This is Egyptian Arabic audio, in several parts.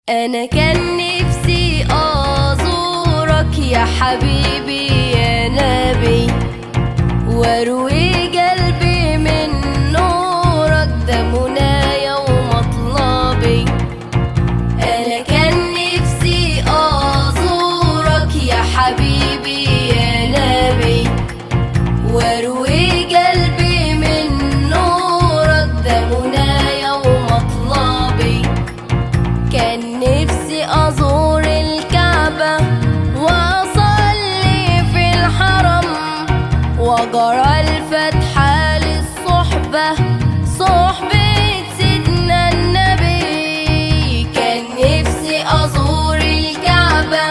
أنا كان نفسي أزورك يا حبيبي يا نبي واروي قلبي من نورك ده منايا ومطلبي أنا كان نفسي أزورك يا حبيبي يا نبي واروي قلبي من نورك ده منايا ومطلبي كان نفسي أزور الكعبة وأصلي في الحرم وجرى الفتحة للصحبة صحبة سيدنا النبي كان نفسي أزور الكعبة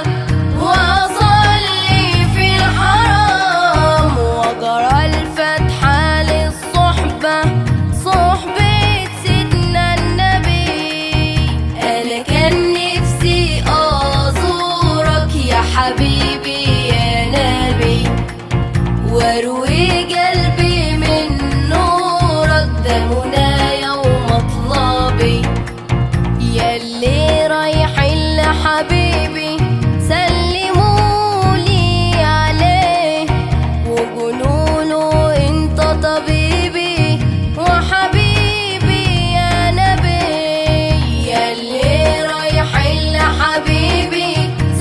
وأصلي في الحرم وجرى الفتحة للصحبة صحبة سيدنا النبي أنا كان نفسي أزورك يا حبيبي يا نبي واروي قلبي من نورك ده منايا ومطلبي ياللي رايحين لحبيبي سلمولي عليه وقولوله انت طبيبي وحبيبي يا نبي ياللي رايحين لحبيبي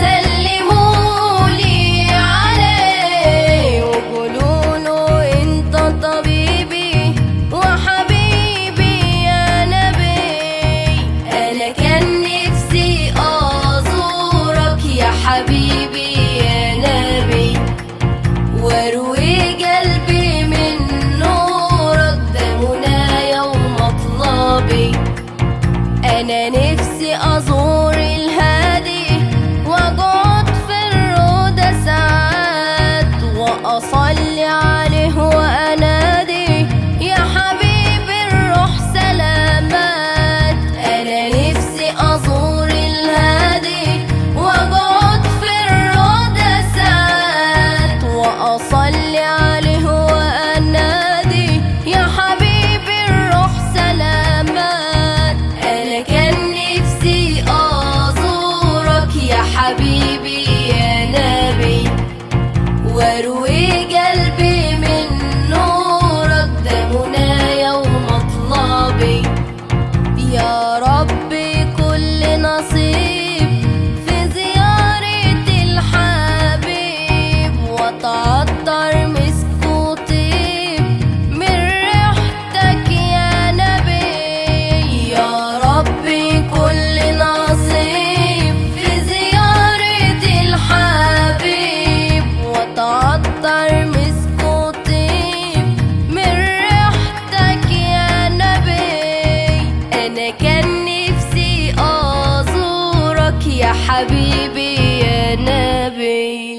سلمولي عليه وقولوله انت طبيبي وحبيبي يا نبي انا كان نفسي ازورك يا حبيبي يا نبي واروي قلبي من نورك ده منايا ومطلبي انا نفسي ازور الهادي واقعد في الروضة ساعات واصلي عليه وانادي يا حبيبي الروح سلامات انا نفسي ازور الهادي واقعد في الروضة ساعات واصلي عليه وانادي يا حبيبي الروح سلامات انا كان نفسي ازورك يا حبيبي يا نبي واروي قلبي من نورك ده منايا ومطلبي يا ربي كل نصيب في زيارة الحبيب وتعطر مسك وطيب من ريحتك يا نبي يا ربي كل نصيب في زيارة الحبيب وتعطر مسك وطيب من ريحتك يا نبي أنا كان نفسي أزورك يا حبيبي يا نبي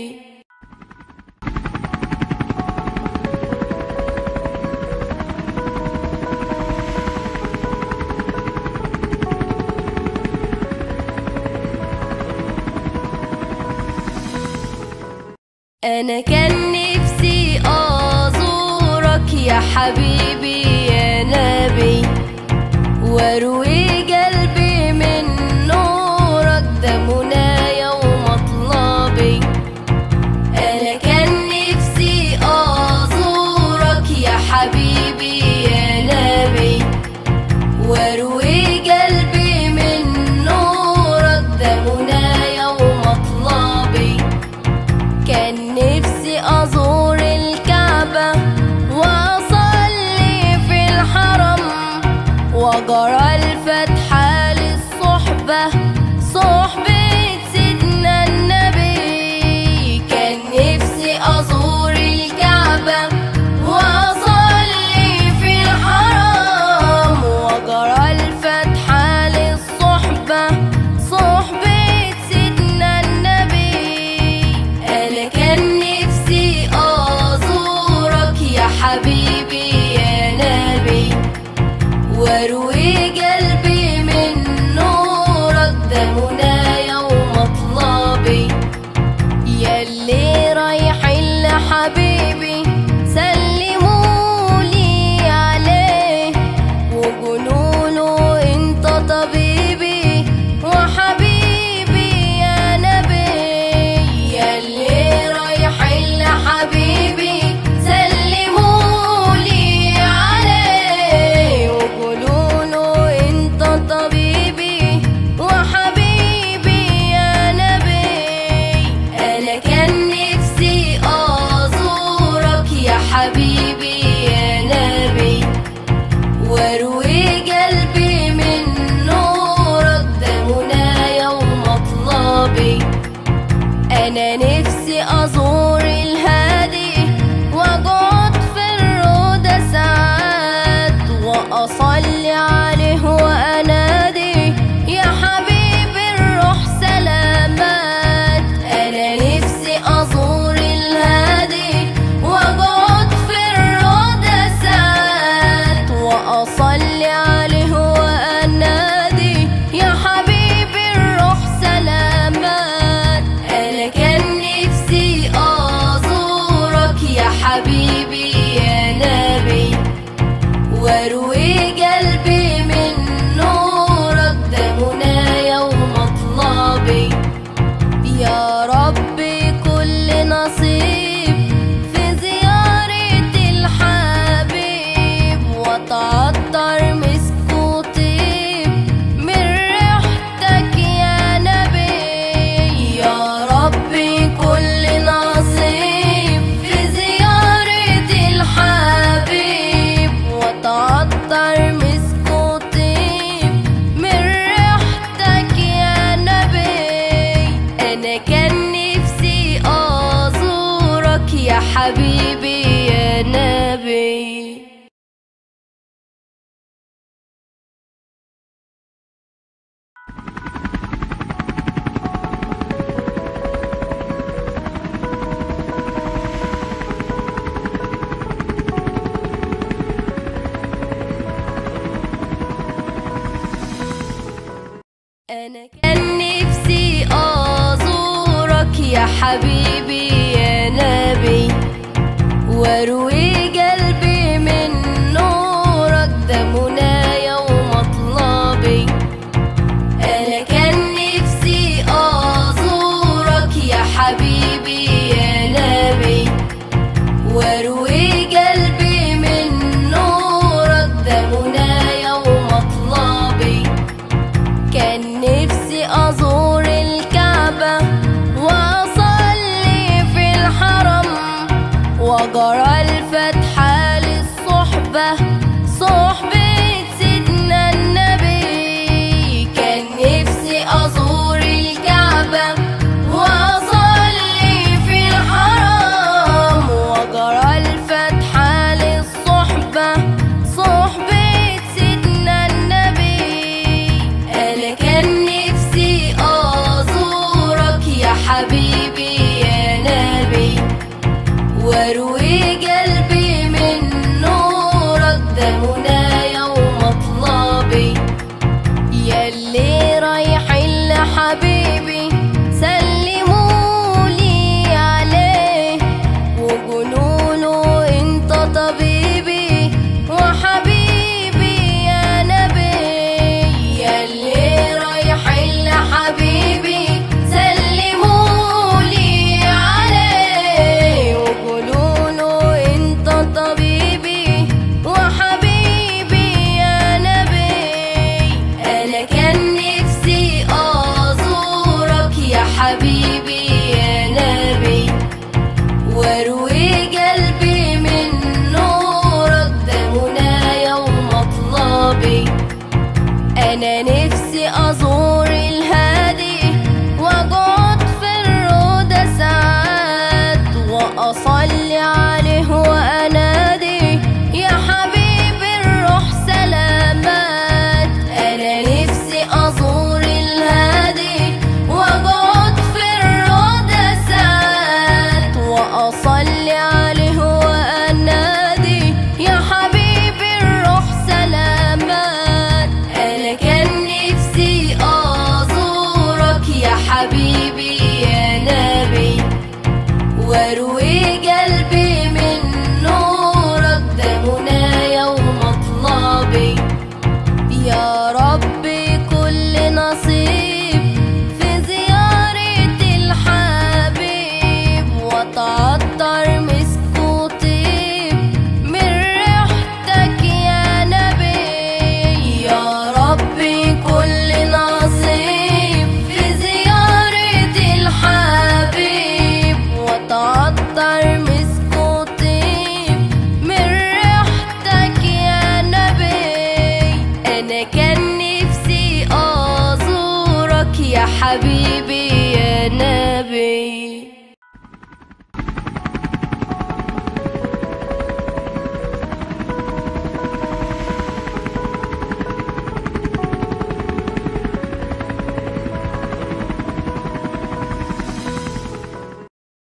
أنا كان نفسي أزورك يا حبيبي يا نبي واروي قلبي من نورك ده منايا ومطلبي أنا كان نفسي أزورك يا حبيبي يا نبي واروي قلبي من نورك ده منايا ومطلبي كان نفسي أزور الكعبة وأصلي في الحرم وجرى الفتحة للصحبة صحبة سيدنا النبي كان نفسي أزور الكعبة وأصلي في الحرم وجرى الفتحة للصحبة صحبة سيدنا النبي أنا كان نفسي أزورك يا حبيبي يا نبي واروي قلبي من نورك أنا نفسي أزور الهادي وأقعد في الروضة ساعات وأصلي عليه وأنادي يا حبيبي الروح سلامات أنا نفسي أزور الهادي وأقعد في الروضة ساعات وأصلي عليه وأنادي يا حبيبي الروح سلامات أنا كان نفسي أزورك يا حبيبي يا نبي واروي قلبي من نورك ده منايا ومطلبي يا ربي كل نصيب في زيارة الحبيب وتعطر مسك وطيب من ريحتك يا نبي يا ربي كل نصيب في زيارة الحبيب وتعطر مسك وطيب من ريحتك يا نبي أنا كان نفسي أزورك يا حبيبي يا نبي أنا كان نفسي أزورك يا حبيبي يا نبي واروي قلبي من نورك ده منايا ومطلبي أنا كان نفسي أزورك يا حبيبي يا نبي واروي قلبي من نورك ده منايا ومطلبي كان نفسي أزور الكعبة وأصلي في الحرم وجرى الفتحة للصحبة صحبة سيدنا النبي كان نفسي أزور الكعبة وأصلي في الحرم وجرى الفتحة للصحبة صحبة سيدنا النبي أنا كان نفسي أزورك يا حبيبي يا نبي واروي قلبي من نورك ده منايا ومطلبي ياللي رايحين لحبيبي سلموا لي عليه وقولوا انت طبيبي وحبيبي يا نبي ياللي رايحين لحبيبي سلموا لي عليه وقولوا انت طبيبي وحبيبي يا نبي انا كان نفسي ازورك يا حبيبي يا نبي واروي قلبي من نورك ده منايا ومطلبي انا نفسي ازور الهادي واقعد في الروضة ساعات واصلي عليه وانادي يا حبيبي الروح سلامات انا نفسي ازور الهادي واقعد في الروضة ساعات واصلي عليه وانادي يا حبيبي الروح سلامات انا كان نفسي ازورك يا حبيبي يا نبي واروي قلبي من نورك ده منايا ومطلبي يا ربي كل نصيب في زيارة الحبيب وتعطر مسك وطيب من ريحتك يا نبي يا ربي كل نصيب في زيارة الحبيب وتعطر مسك وطيب من ريحتك يا نبي أنا كان نفسي أزورك يا حبيبي يا نبي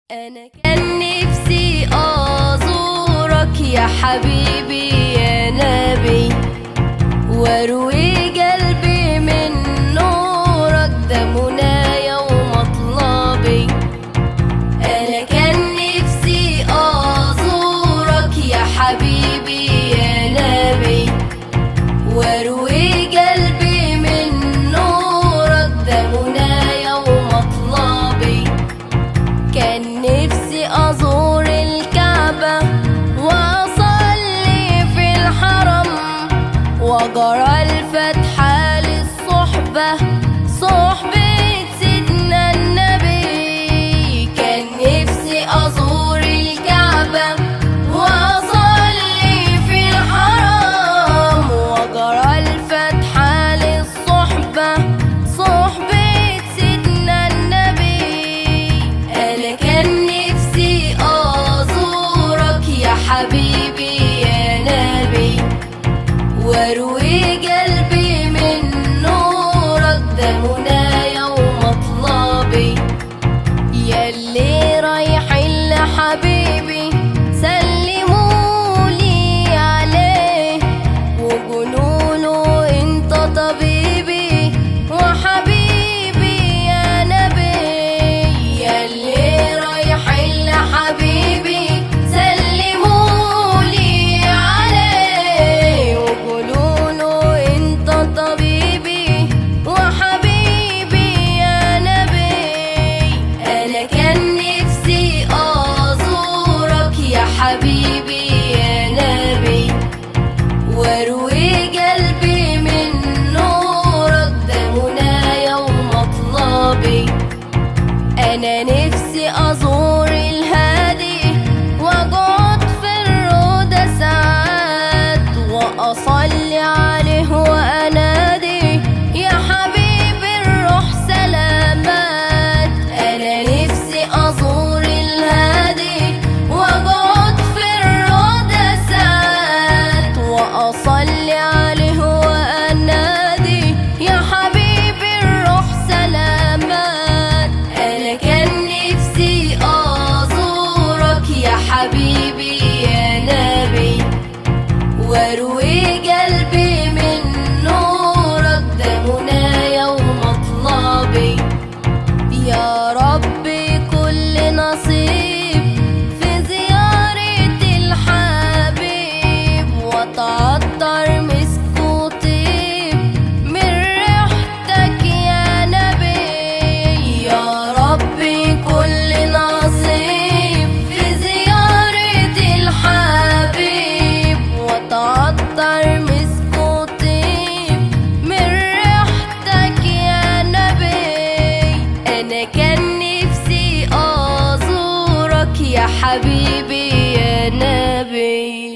أنا كان نفسي أزورك يا حبيبي يا نبي واروي قلبي من نورك ده منايا ومطلبي أنا كان نفسي أزورك يا حبيبي يا نبي واروي قلبي من نورك ده منايا ومطلبي كان نفسي أزور الكعبة وأصلي في الحرم وجرى الفتحة للصحبة صحبة سيدنا النبي كان نفسي أزور الكعبة وأصلي في الحرم وجرى الفتحة للصحبة صحبة سيدنا النبي أنا كان نفسي أزورك يا حبيبي يا نبي واروي قلبي من نورك ده منايا ومطلبي ياللي رايحين لحبيبي سلمولي عليه وقولوله انت طبيبي وحبيبي يا نبي ياللي رايحين لحبيبي سلمولي عليه وقولوله انت طبيبي وحبيبي يا نبي انا كان نفسي ازورك يا حبيبي يا نبي واروي قلبي من نورك ده منايا ومطلبي انا نفسي ازور الهادي واقعد في الروضة ساعات واصلي عليه وانادي يا حبيبي الروح سلامات انا نفسي ازور الهادي واقعد في الروضة ساعات واصلي عليه وانادي يا حبيبي الروح سلامات انا كان نفسي ازورك يا حبيبي يا نبي واروي قلبي من نورك ده منايا ومطلبي يا ربي كل نصيب في زيارة الحبيب وتعطر مسك وطيب من ريحتك يا نبي يا ربي كل نصيب في زيارة الحبيب وتعطر مسك وطيب من ريحتك يا نبي أنا كان نفسي أزورك يا حبيبي يا نبي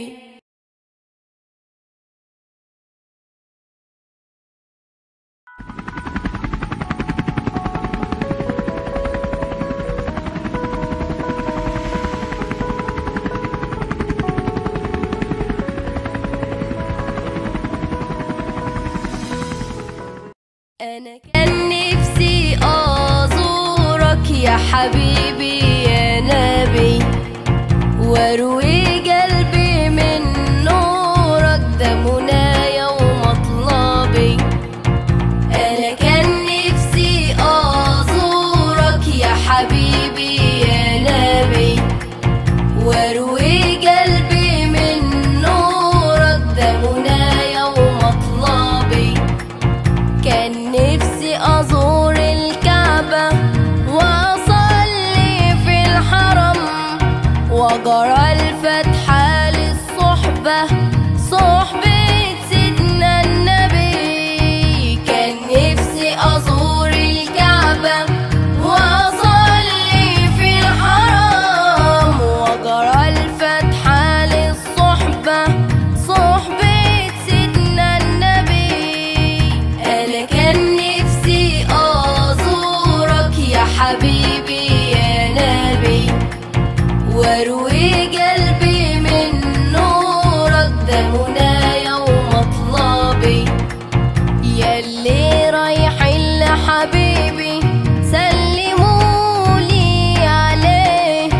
أنا كان نفسي أزورك يا حبيبي يا نبي واروي قلبي من نورك ده منايا ومطلبي أنا كان نفسي أزورك يا حبيبي يا نبي واروي قلبي من نورك ده منايا ومطلبي كان نفسي أزور الكعبة وأصلي في الحرم وجرى الفتحة للصحبة صحبة سيدنا النبي كان نفسي أزور الكعبة وأصلي في الحرم وجرى الفتحة للصحبة صحبة سيدنا النبي أنا كان نفسي أزورك يا حبيبي يا نبي واروي قلبي من نورك ده منايا ومطلبي ياللي رايحين لحبيبي سلمولي عليه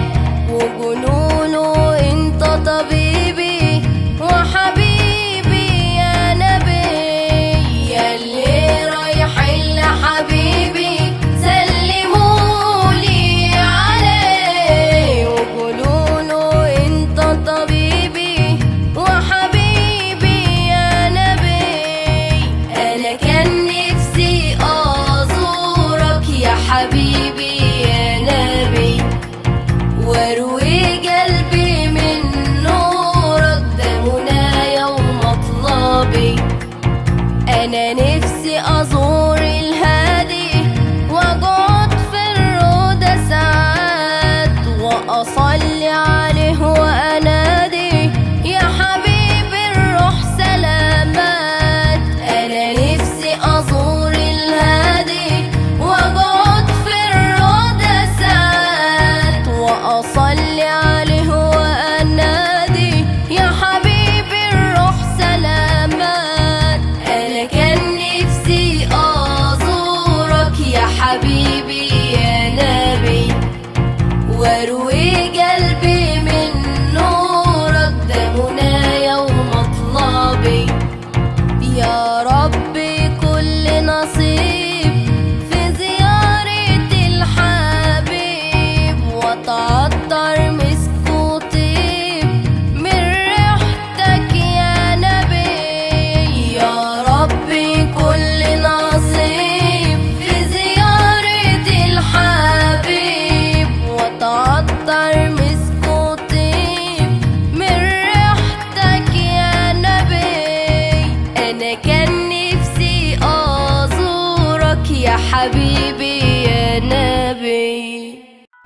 حبيبي يا نبي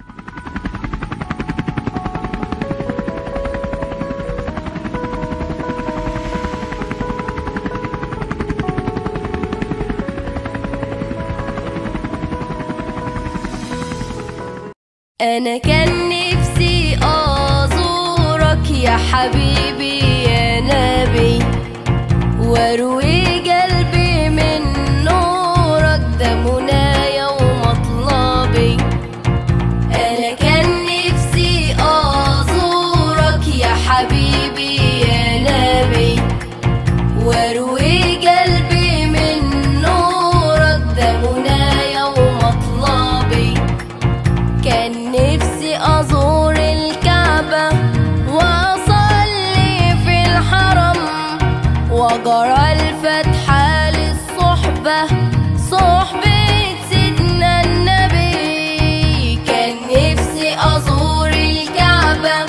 أنا كان نفسي أزورك يا حبيبي يا نبي واروي قلبي من نورك ده منايا ومطلبي أنا كان نفسي أزورك يا حبيبي يا نبي واروي قلبي من نورك ده منايا ومطلبي كان نفسي أزور الكعبة وأصلي في الحرم وجرى الفتحة للصحبة صحبة سيدنا النبي كان نفسي أزور الكعبة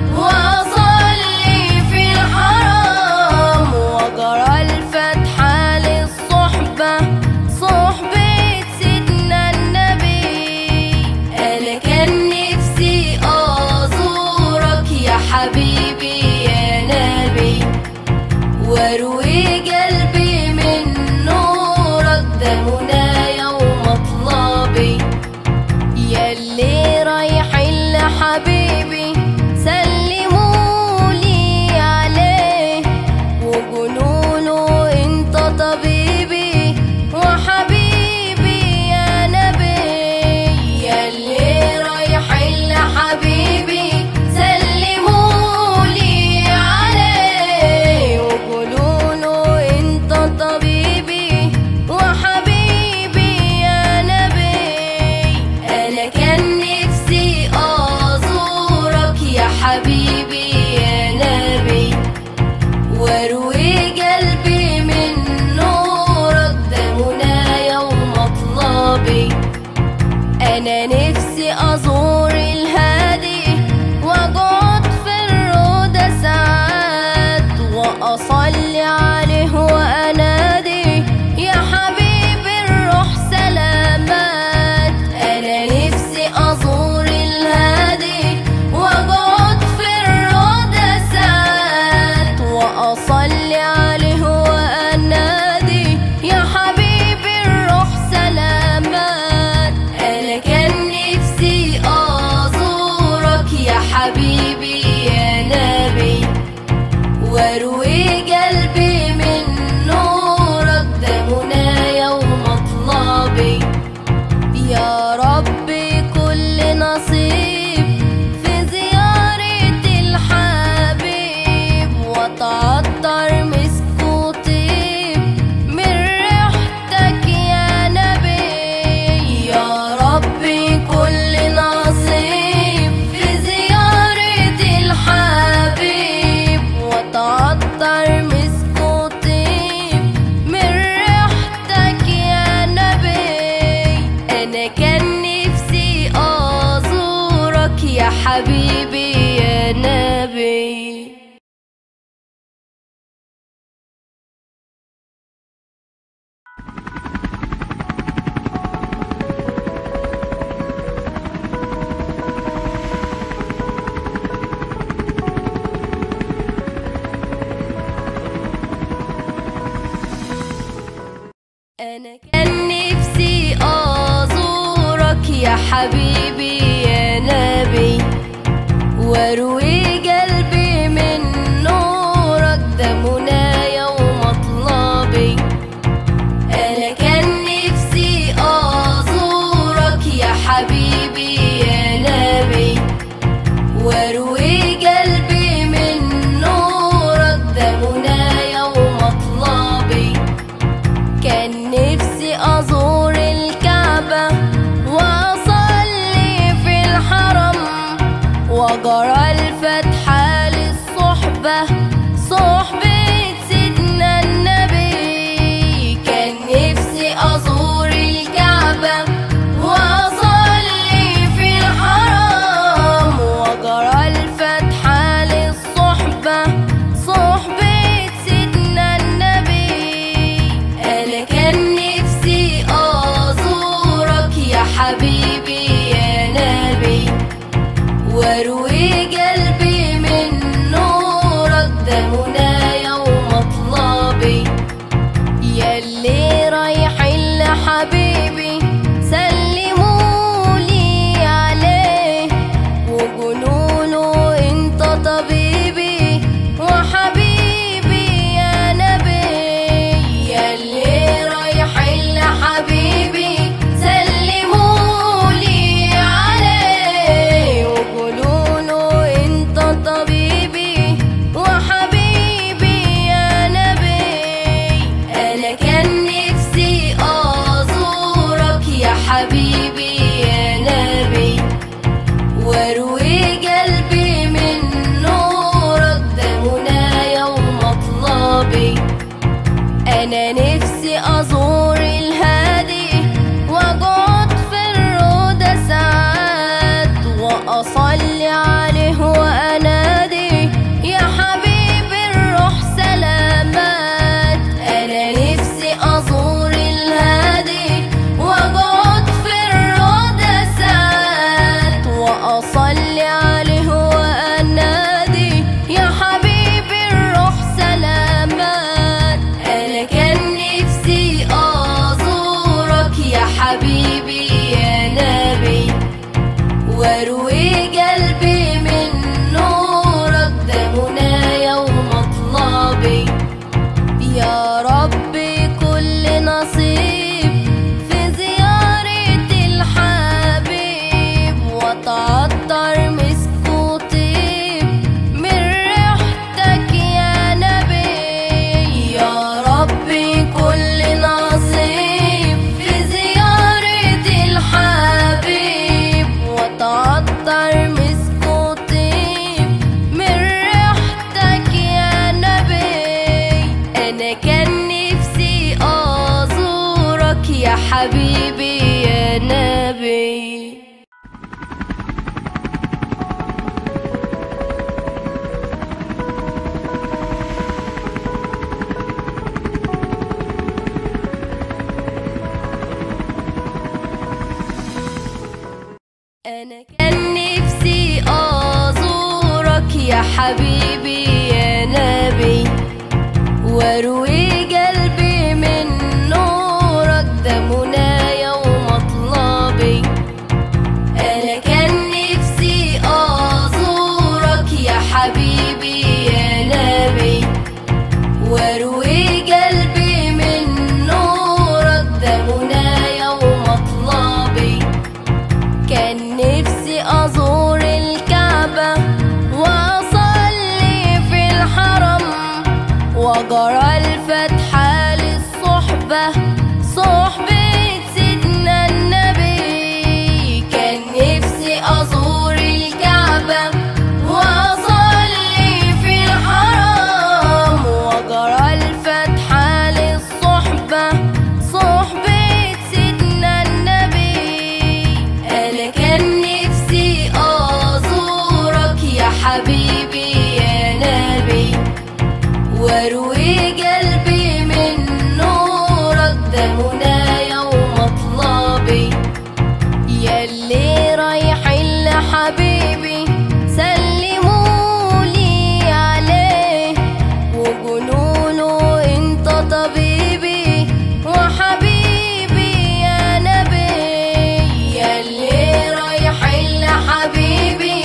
وأصلي في الحرم وجرى الفتحة للصحبة صحبة سيدنا النبي أنا كان نفسي أزورك يا حبيبي يا نبي واروي قلبي من نورك ده منايا ومطلبي ياللي رايحين لحبيبي سلمولي عليه وقولوله انت طبيبي وحبيبي يا نبي ياللي رايحين لحبيبي سلمولي عليه وقولوله انت طبيبي وحبيبي يا نبي انا كان نفسي ازورك يا حبيبي يا نبي واروي قلبي من نورك ده منايا ومطلبي انا نفسي ازور الهادي واقعد في الروضة ساعات واصلي عليه وانادي يا حبيبي الروح سلامات انا نفسي ازور الهادي واقعد في الروضة ساعات واصلي عليه وانادي يا حبيبي الروح سلامات انا كان نفسي ازورك يا حبيبي يا نبي واروي قلبي من نورك ده منايا ومطلبي يا ربي كل نصيب في زيارة الحبيب وتعطر مسك وطيب من ريحتك يا نبي يا ربي كل نصيب في زيارة الحبيب وتعطر مسك وطيب من ريحتك يا نبي أنا كان نفسي أزورك يا حبيبي يا نبي أنا كان نفسي أزورك يا حبيبي يا نبي واروي قلبي من نورك ده منايا ومطلبي أنا كان نفسي أزورك يا حبيبي يا نبي واروي قلبي من نورك ده منايا ومطلبي كان نفسي أزور الكعبة وأصلي في الحرم وجرى الفتح حبيبي يا نبي واروي قلبي من نورك ده منايا ومطلبي يا ربي كل نصيب في زيارة الحبيب وتعطر مسك وطيب من ريحتك يا نبي يا ربي كل نصيب في زيارة الحبيب وتعطر مسك وطيب من ريحتك يا نبي انا كان نفسي ازورك يا حبيبي يا نبي أنا كان نفسي أزورك يا حبيبي يا نبي واروي قلبي من نورك ده منايا ومطلبي أنا كان نفسي أزورك يا حبيبي يا نبي واروي قلبي من نورك ده منايا ومطلبي كان نفسي أزور الكعبة وأصلي في الحرم وجرى الفتحة للصحبة صحبة سيدنا النبي كان نفسي أزور الكعبة وأصلي في الحرم وجرى الفتحة للصحبة صحبة سيدنا النبي أنا كان نفسي أزورك يا حبيبي يا نبي واروي قلبي من نورك ده منايا ومطلبي ياللي رايحين لحبيبي سلمولي عليه وقولوله انت طبيبي وحبيبي يا نبي ياللي رايحين لحبيبي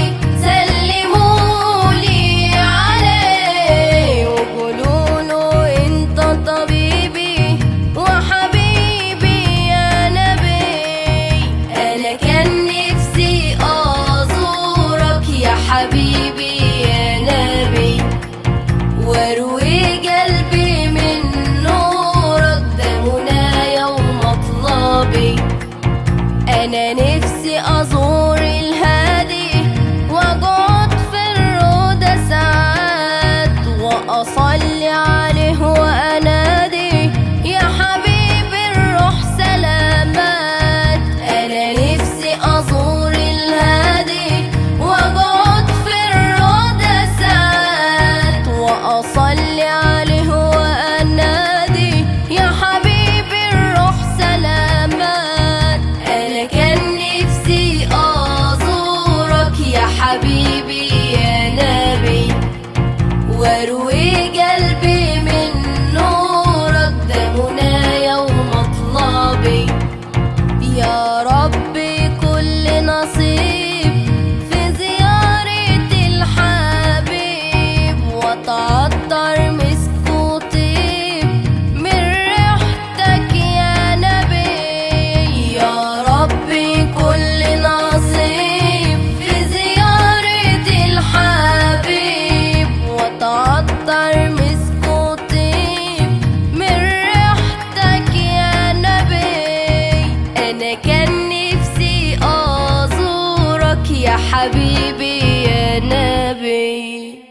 سلمولي عليه وقولوله انت طبيبي وحبيبي يا نبي انا كان نفسي ازورك يا حبيبي يا نبي واروي قلبي من نورك ده منايا ومطلبي انا نفسي ازور الهادي واقعد في الروضة ساعات واصلي عليه وانادي يا حبيبي الروح سلامات انا نفسي ازور الهادي واقعد في الروضة ساعات واصلي عليه وانادي يا حبيبي الروح سلامات انا كان نفسي ازورك يا حبيبي يا نبي واروي قلبي من نورك ده منايا ومطلبي يا ربي كل نصيب في زيارة الحبيب وتعطر مسك وطيب من ريحتك يا نبي يا ربي كل نصيب في زيارة الحبيب وتعطر مسك وطيب من ريحتك يا نبي أنا كان نفسي أزورك يا حبيبي يا نبي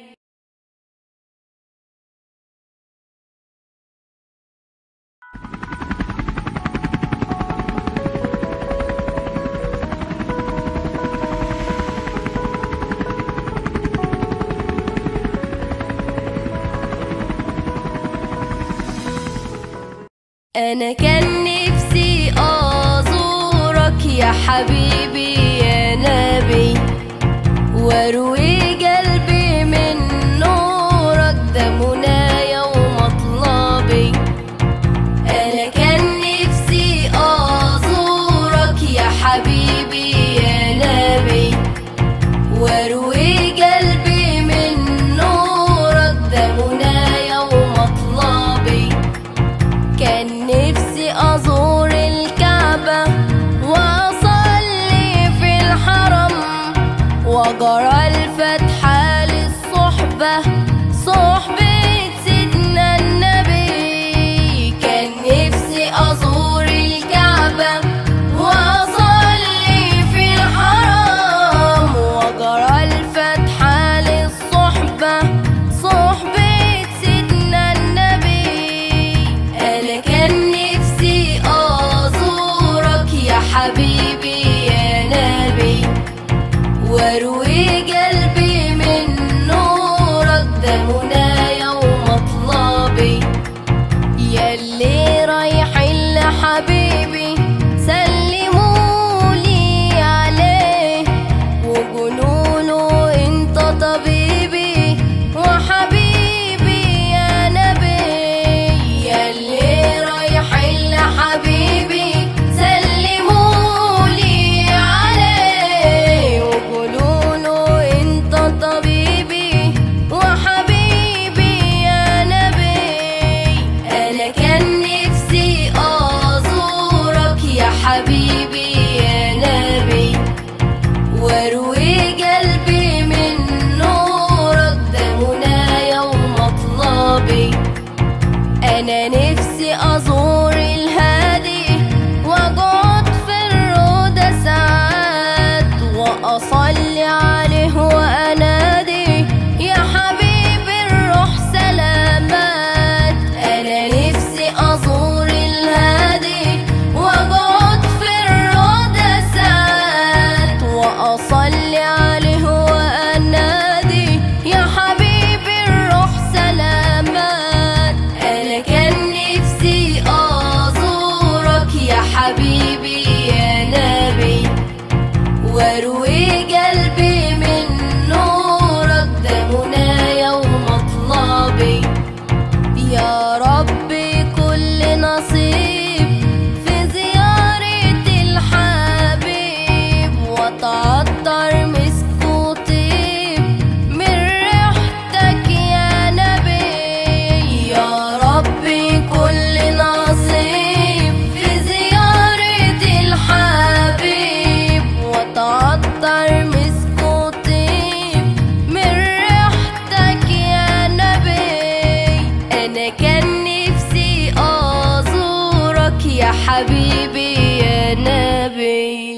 أنا كان نفسي أزورك يا حبيبي يا نبي واروي قلبي من نورك ده منايا ومطلبي أنا كان نفسي أزورك حبيبي يا نبي واروي قلبي من نورك ده منايا ومطلبي ياللي رايحين لحبيبي سلمولي عليه وقولوله انت طبيبي وحبيبي يا نبي ياللي رايحين لحبيبي سلمولي عليه وقولوله انت طبيبي وحبيبي يا نبي انا كان نفسي ازورك يا حبيبي يا نبي واروي قلبي من نورك ده منايا ومطلبي انا نفسي ازور الهادي واقعد في الروضة ساعات واصلي عليه وانادي يا حبيبي الروح سلامات انا نفسي ازور الهادي واقعد في الروضة ساعات واصلي عليه وانادي يا حبيبي الروح سلامات انا كان نفسي ازورك يا حبيبي يا نبي واروي قلبي من نورك ده منايا ومطلبي يا ربي كل نصيب في زيارة الحبيب وتعطر مسك وطيب من ريحتك يا نبي يا ربي كل نصيب في زيارة الحبيب وتعطر مسك وطيب من ريحتك يا نبي انا كان نفسي ازورك يا حبيبي يا نبي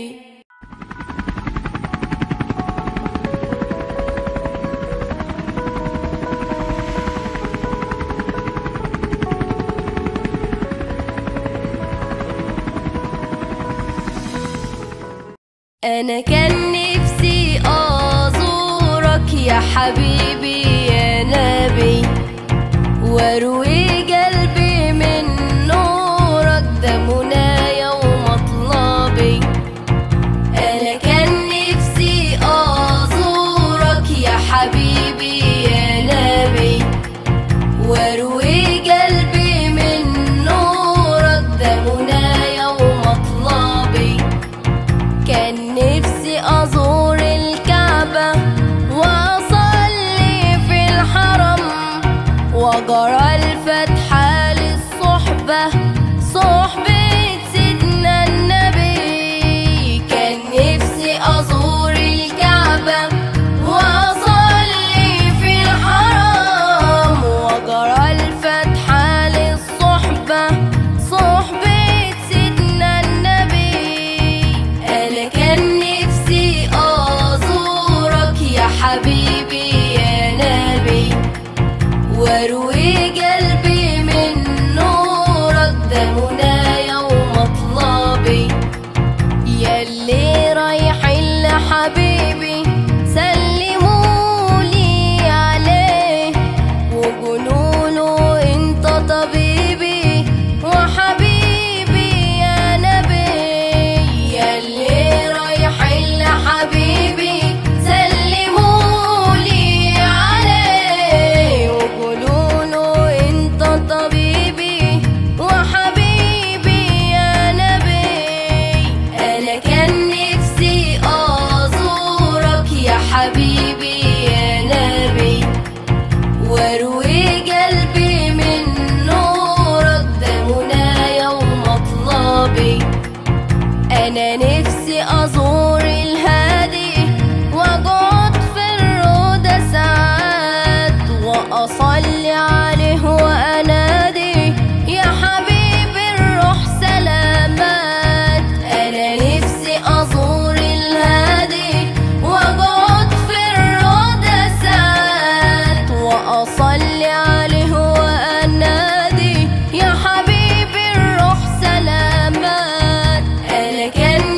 أنا كان نفسي أزورك يا حبيبي يا نبي واروي قلبي من نورك ده منايا ومطلبي أنا كان نفسي أزورك يا حبيبي يا نبي واروي قلبي من نورك ده منايا ومطلبي كان نفسي أزور الكعبة وأصلي في الحرم وجرى الفتحة للصحبة صحبة سيدنا النبي كان نفسي أزور الكعبة وأصلي في الحرم وجرى الفتحة للصحبة صحبة سيدنا النبي أنا كان نفسي أزورك يا حبيبي يا نبي واروي قلبي من نورك ده منايا ومطلبي ياللي رايحين لحبيبي سلمولي عليه وقولوله انت طبيبي وحبيبي يا نبي ياللي رايحين لحبيبي سلمولي عليه وقولوله انت طبيبي وحبيبي يا نبي انا كان نفسي ازورك يا حبيبي يا نبي واروي قلبي من نورك ده منايا ومطلبي انا نفسي ازور الهادي واقعد في الروضة ساعات واصلي عليه وانادي يا حبيبي الروح سلامات انا نفسي ازور الهادي واقعد في الروضة ساعات واصلي عليه وانادي يا حبيبي الروح سلامات انا كان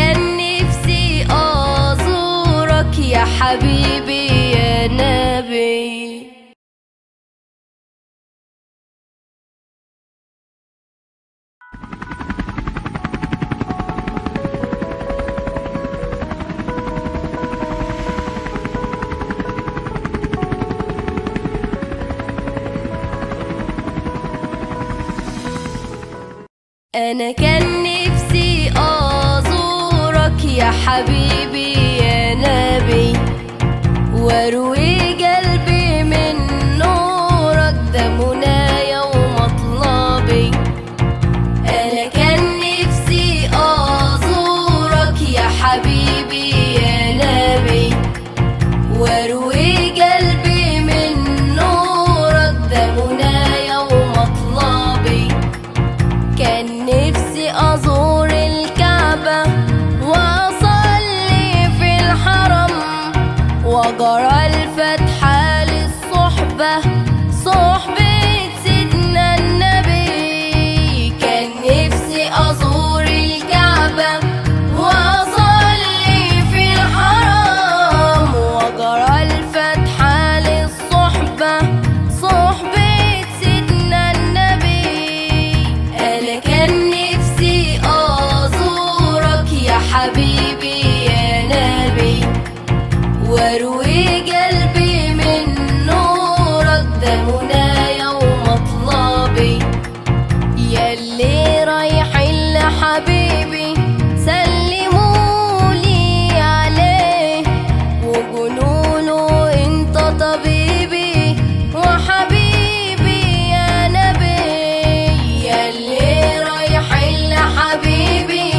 كان نفسي أزورك يا حبيبي يا نبي أنا كان نفسي أزورك يا حبيبي يا نبي واروي قلبي من نورك ده منايا ومطلبي أنا كان نفسي أزورك يا حبيبي يا نبي واروي قلبي من نورك ده منايا ومطلبي كان نفسي أزور الكعبة وأصلي في الحرم وجرى الفتحة للصحبة صحبة سيدنا النبي كان نفسي أزور الكعبة وأصلي في الحرم وجرى الفتحة للصحبة صحبة سيدنا النبي أنا كان نفسي أزورك يا حبيبي يا نبي واروي قلبي من نورك ده منايا ومطلبي ياللي رايحين لحبيبي سلمولي عليه وقولوله انت طبيبي وحبيبي يا نبي ياللي رايحين لحبيبي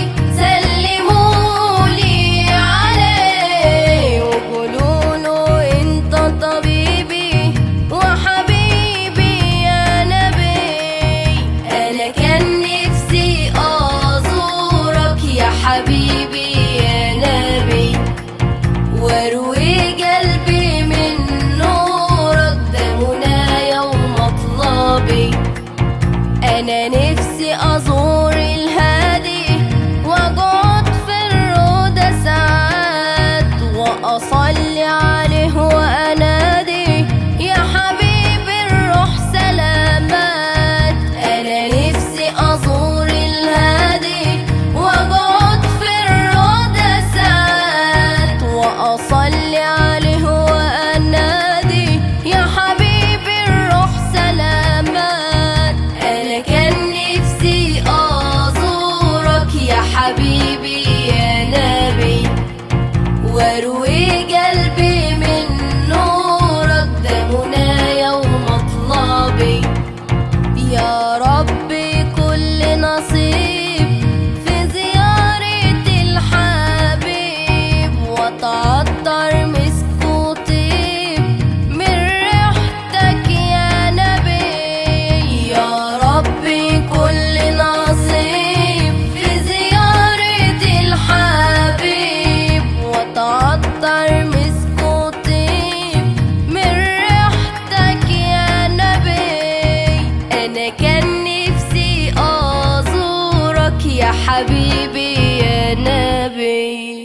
سلمولي عليه وقولوله انت طبيبي وحبيبي يا نبي انا كان نفسي ازورك يا حبيبي يا نبي واروي قلبي من نورك ده منايا ومطلبي انا نفسي ازور الهادي واقعد في الروضة ساعات واصلي عليه وانادي يا حبيبي الروح سلامات انا نفسي ازور الهادي واقعد في الروضة ساعات واصلي عليه وانادي يا حبيبي الروح سلامات انا كان نفسي ازورك يا حبيبي يا نبي واروي قلبي من نورك ده منايا ومطلبي يا ربي كل نصيب في زيارة الحبيب وتعطر مسك وطيب من ريحتك يا نبي يا ربي كل نصيب في زيارة الحبيب وتعطر مسك وطيب من ريحتك يا نبي أنا كان نفسي أزورك يا حبيبي يا نبي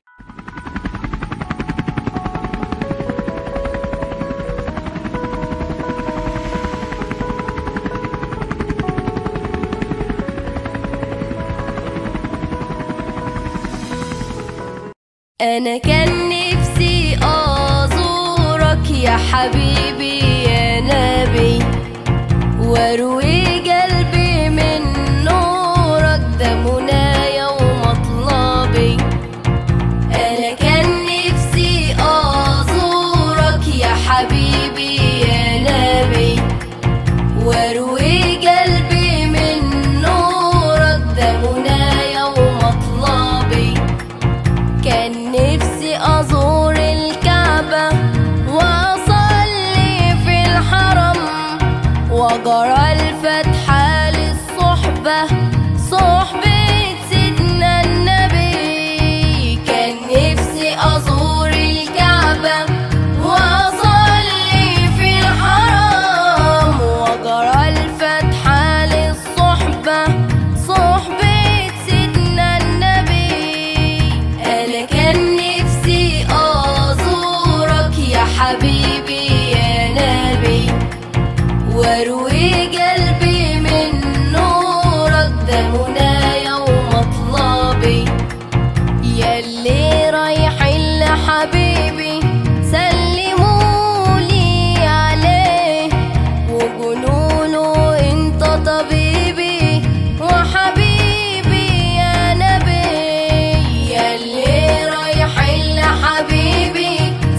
أنا كان نفسي أزورك يا حبيبي يا نبي واروي قلبي من نورك ده منايا ومطلبي أنا كان نفسي أزورك يا حبيبي يا نبي واروي قلبي من نورك ده منايا ومطلبي كان نفسي أزور الكعبة وأصلي في الحرم وجرى الفتح ياللي رايحين لحبيبي سلمولي عليه وقولوله انت طبيبي وحبيبي يا نبي ياللي رايحين لحبيبي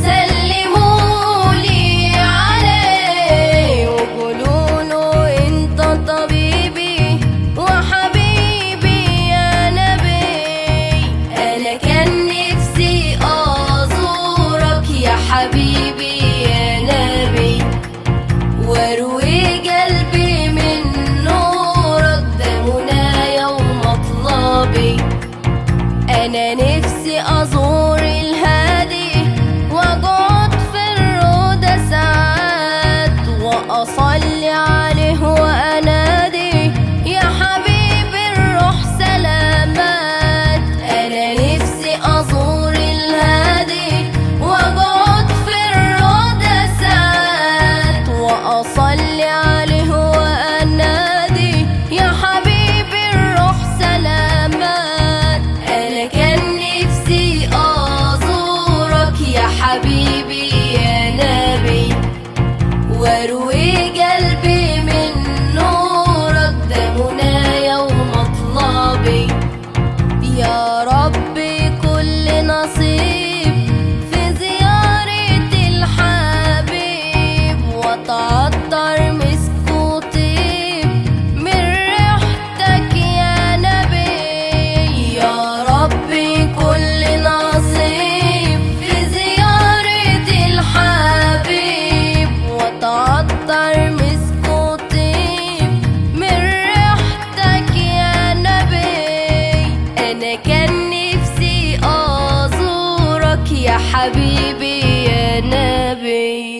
سلمولي عليه وقولوله انت طبيبي وحبيبي يا نبي انا كان نفسي ازورك يا حبيبي يا نبي واروي قلبي من نورك ده منايا ومطلبي انا نفسي ازور الهادي واقعد في الروضة ساعات واصلي عليه وانادي يا حبيبي الروح سلامات انا نفسي ازور الهادي واقعد في الروضة ساعات واصلي عليه وانادي يا حبيبي الروح سلامات انا كان نفسي ازورك يا حبيبي يا نبي واروي قلبي من نورك ده منايا ومطلبي يا ربي كل نصيب في زيارة الحبيب وتعطر مسك وطيب من ريحتك يا نبي يا ربي كل نصيب في زيارة الحبيب وتعطر مسك وطيب من ريحتك يا نبي انا كان نفسي ازورك يا حبيبي يا نبي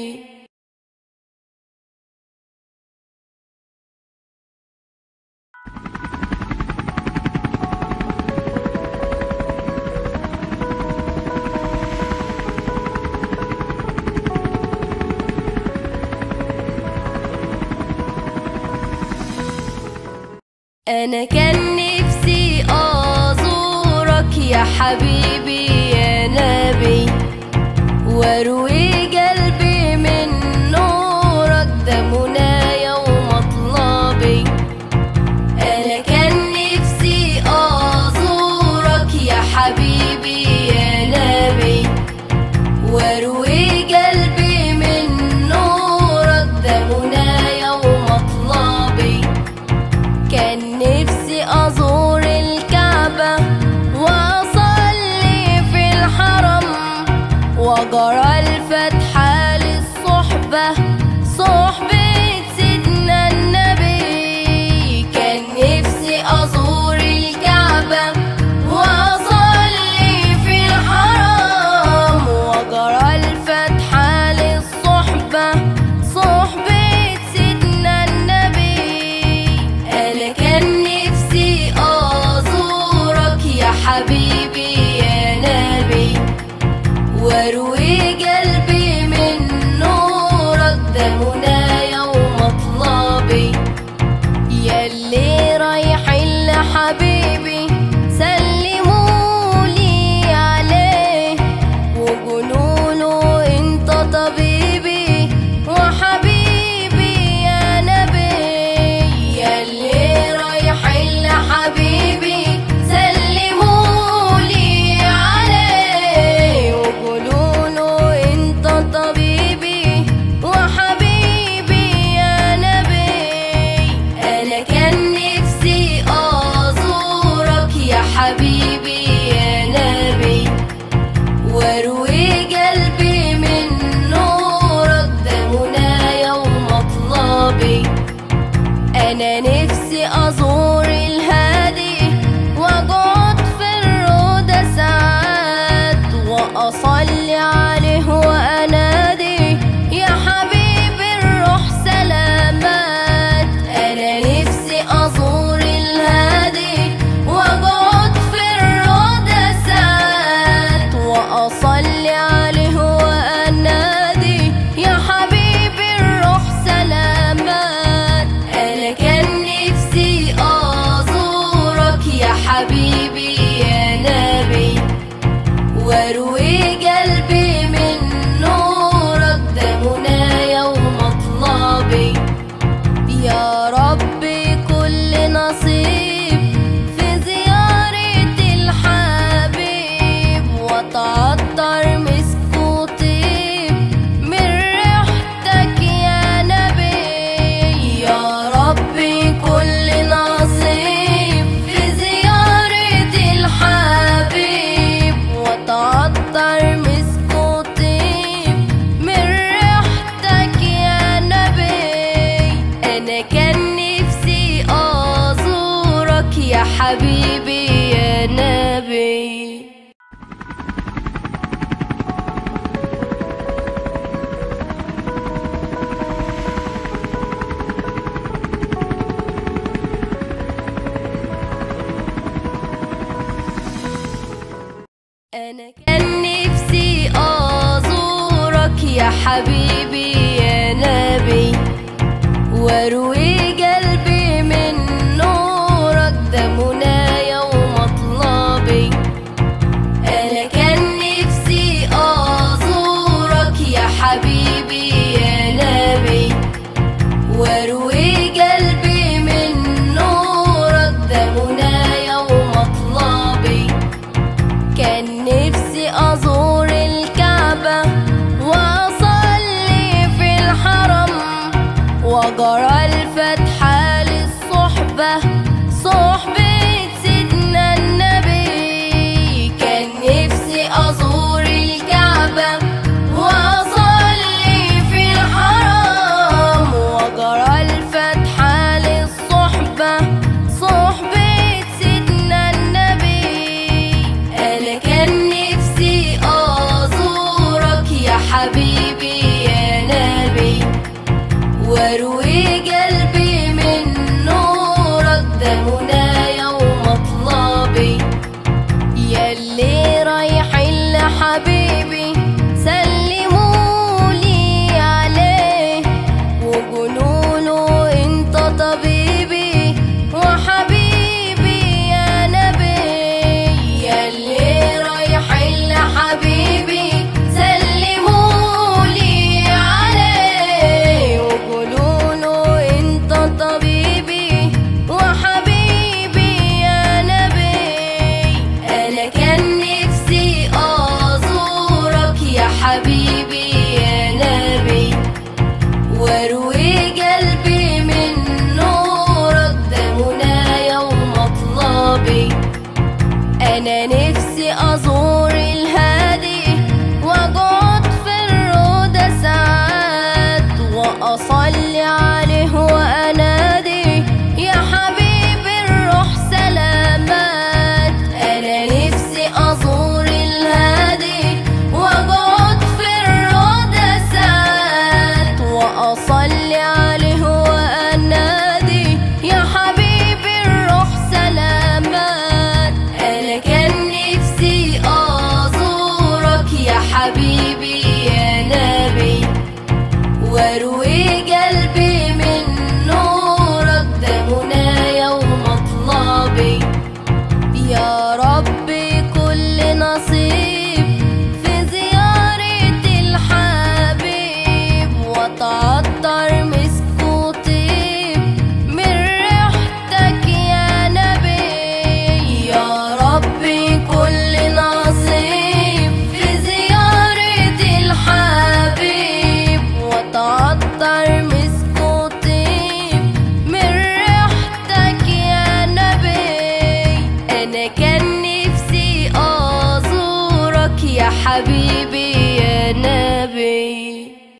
أنا كان نفسي أزورك يا حبيبي يا نبي واروي قلبي من نورك ده منايا ومطلبي أنا كان نفسي أزورك يا حبيبي يا نبي واروي قلبي من نورك ده منايا ومطلبي كان نفسي أزور الكعبة وأصلي في الحرم وجرى الفتحة للصحبة صحبة سيدنا النبي كان نفسي أزور الكعبة وأصلي في الحرم وجرى الفتحة للصحبة صحبة سيدنا النبي أنا كان نفسي أزورك يا حبيبي يا نبي واروي قلبي من نورك ده منايا ومطلبي ياللي رايحين لحبيبي سلمولي عليه وقولوله انت طبيبي وحبيبي يا نبي ياللي رايحين لحبيبي سلمولي عليه وقولوله انت طبيبي وحبيبي يا نبي انا كان نفسي ازورك يا حبيبي يا نبي واروي قلبي من نورك ده منايا ومطلبي انا نفسي ازور الهادي واقعد في الروضة ساعات واصلي عليه وانادي يا حبيبي الروح سلامات انا نفسي ازور الهادي واقعد في الروضة ساعات واصلي عليه وانادي يا حبيبي الروح سلامات انا كان نفسي ازورك يا حبيبي يا نبي أنا كان نفسي أزورك يا حبيبي يا نبي واروي قلبي من نورك ده منايا ومطلبي أنا كان نفسي أزورك يا حبيبي يا نبي واروي قلبي من نورك ده منايا ومطلبي كان نفسي أزور الكعبة وأصلي في الحرم وجرى الفتحة للصحبة صحبة سيدنا النبي كان نفسي أزور الكعبة وأصلي في الحرم وجرى الفتحة للصحبة صحبة سيدنا النبي أنا كان نفسي أزورك يا حبيبي يا نبي واروي قلبي من نورك ده منايا ومطلبي ياللي رايحين لحبيبي سلمولي عليه وقولوله انت طبيبي وحبيبي يا نبي ياللي رايحين لحبيبي سلمولي عليه وقولوله انت طبيبي وحبيبي يا نبي انا كان نفسي ازورك يا حبيبي يا نبي واروي قلبي من نورك ده منايا ومطلبي انا نفسي ازور الهادي واقعد في الروضة ساعات واصلي عليه وانادي يا حبيبي الروح سلامات انا نفسي ازور الهادي واقعد في الروضة ساعات واصلي عليه وانادي يا حبيبي الروح سلامات انا كان نفسي ازورك يا حبيبي يا نبي واروي قلبي من نورك ده منايا ومطلبي يا ربي كل نصيب في زيارة الحبيب وتعطر مسك وطيب من ريحتك يا نبي يا ربي كل نصيب في زيارة الحبيب وتعطر مسك وطيب من ريحتك يا نبي أنا كان نفسي أزورك يا حبيبي يا نبي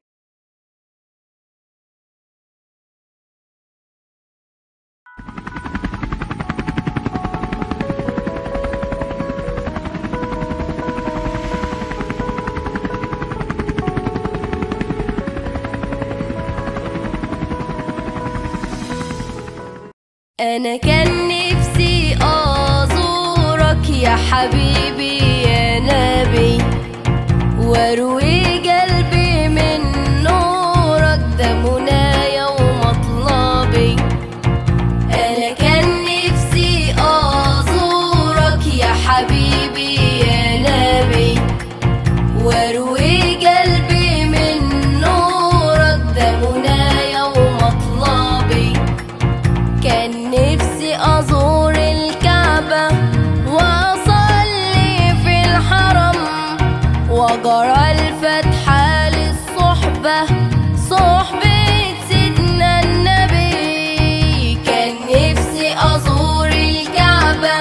أنا كان نفسي أزورك يا حبيبي يا نبي واروي قلبي من نورك ده منايا ومطلبي أنا كان نفسي أزورك يا حبيبي يا نبي واروي قلبي من نورك ده منايا ومطلبي كان نفسي أزور الكعبة وأصلي في الحرم وجرى الفتحة للصحبة صحبة سيدنا النبي كان نفسي أزور الكعبة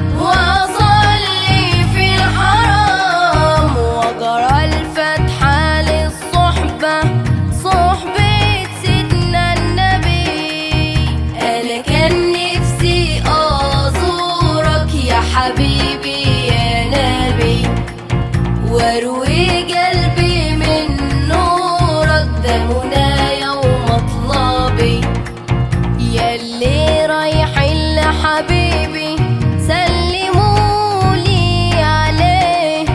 وأصلي في الحرم وجرى الفتحة للصحبة صحبة سيدنا النبي أنا كان نفسي أزورك يا حبيبي يا نبي واروي قلبي من نورك ده منايا ومطلبي ياللي رايحين لحبيبي سلمولي عليه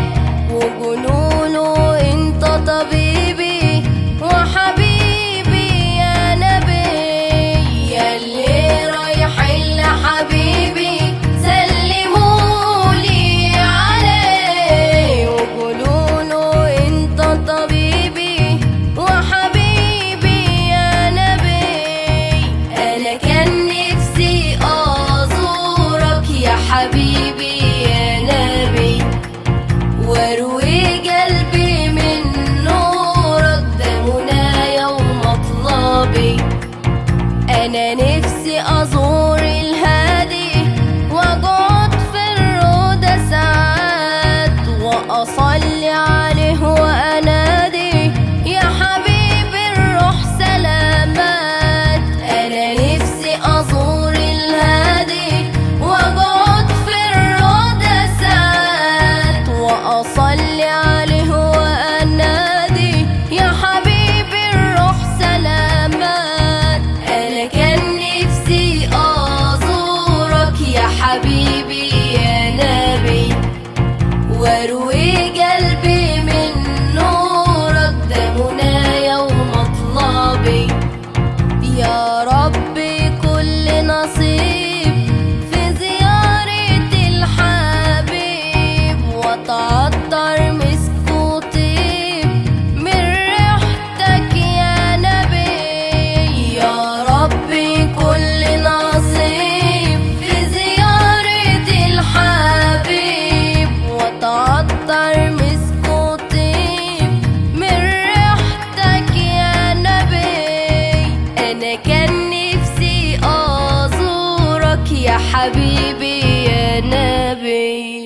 وأصلي عليه وأنادي يا حبيبي الروح سلامات أنا نفسي أزور الهادي وأقعد في الروضة ساعات وأصلي عليه وأنادي يا حبيبي الروح سلامات أنا كان نفسي أزورك يا حبيبي يا نبي واروي قلبي من نورك ده منى يوم مطلبي يا ربي كل نصيب في زيارة الحبيب وتعطر مسك وطيب من ريحتك يا نبي يا ربي كل نصيب في زيارة الحبيب وتعطر مسك وطيب من ريحتك يا نبي أنا كان نفسي أزورك يا حبيبي يا نبي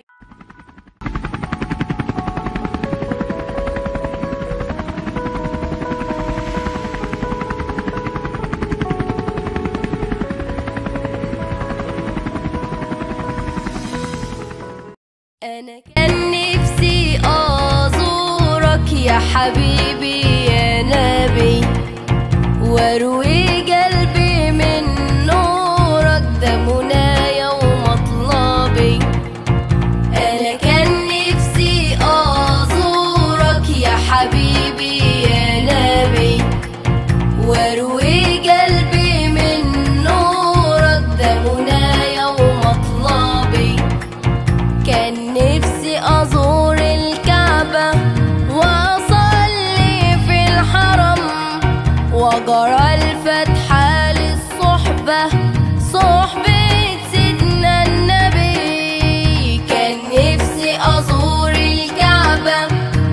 أنا كان نفسي أزورك يا حبيبي يا نبي واروي قلبي من نورك ده منى يوم مطلبي أنا كان نفسي أزورك يا حبيبي يا نبي واروي قلبي من نورك ده منى يوم مطلبي كان نفسي أزور الكعبة وأصلي في الحرم وجرى الفتحة للصحبة صحبة سيدنا النبي كان نفسي أزور الكعبة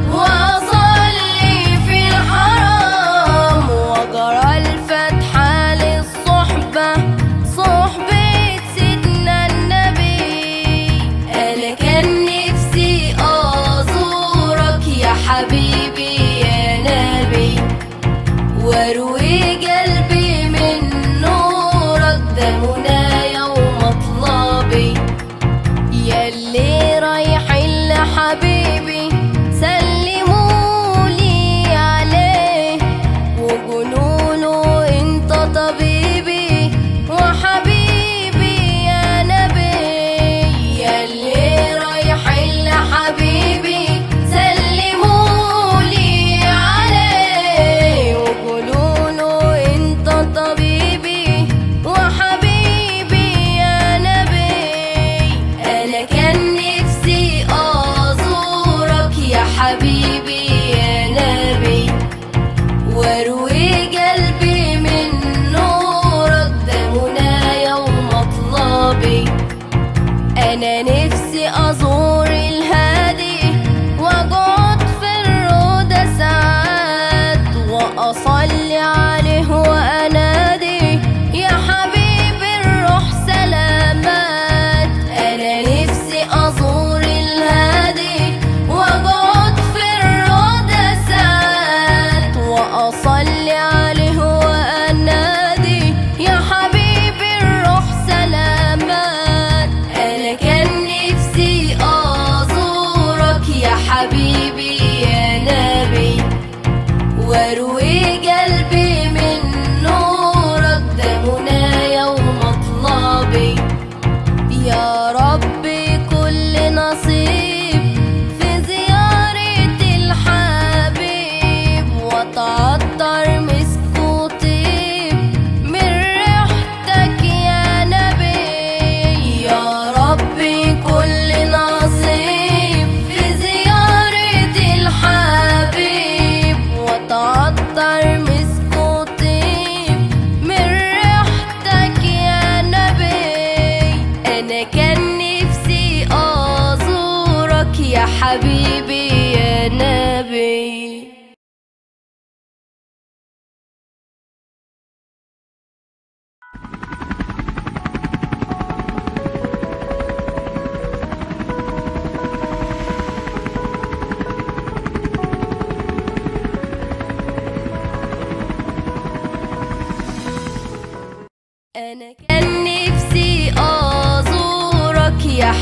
وأصلي في الحرم وجرى الفتحة للصحبة صحبة سيدنا النبي أنا كان نفسي أزورك يا حبيبي يا نبي واروي قلبي من نورك ده منى يوم مطلبي ياللي رايحين لحبيبي سلموا لي عليه وقولوا انت طبيبي وحبيبي يا نبي ياللي رايحين لحبيبي سلموا لي عليه وقولوا انت طبيبي وحبيبي يا نبي انا كان نفسي ازورك يا حبيبي يا نبي واروي قلبي من نورك ده منى يوم مطلبي انا نفسي ازور الهادي واقعد في الروضة ساعات واصلي عليه وانادي يا حبيبي الروح سلامات انا نفسي ازور الهادي واقعد في الروضة ساعات واصلي عليه وانادي يا حبيبي الروح سلامات انا كان نفسي ازورك يا حبيبي يا نبي واروي قلبي من نورك ده منى يوم مطلبي يا ربي كل نصيب في زيارة الحبيب وتعطر مسك وطيب من ريحتك يا نبي يا ربي كل نصيب في زيارة الحبيب وتعطر مسك وطيب من ريحتك يا نبي أنا كان نفسي أزورك يا حبيبي يا نبي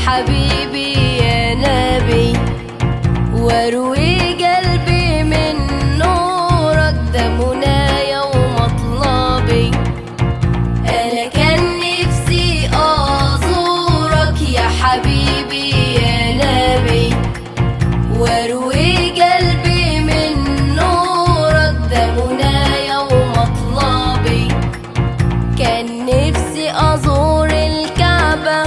حبيبي يا نبي واروي قلبي من نورك ده منايا ومطلبي انا كان نفسي ازورك يا حبيبي يا نبي واروي قلبي من نورك ده منايا ومطلبي كان نفسي ازور الكعبة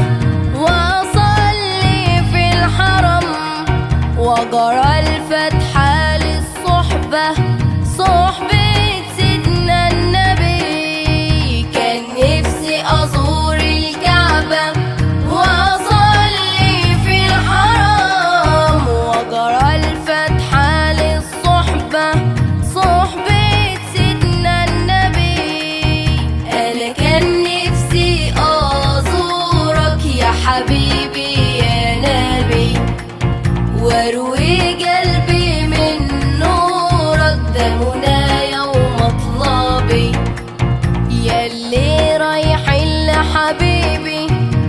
واصلي في الحرم وجرى الفتحة للصحبة صحبة سيدنا النبي كان نفسي ازور الكعبة واصلي في الحرم وجرى الفتحة للصحبة صحبة سيدنا النبي انا كان نفسي ازورك يا حبيبي يا نبي واروي قلبي من نورك ده منايا ومطلبي ياللي رايحين لحبيبي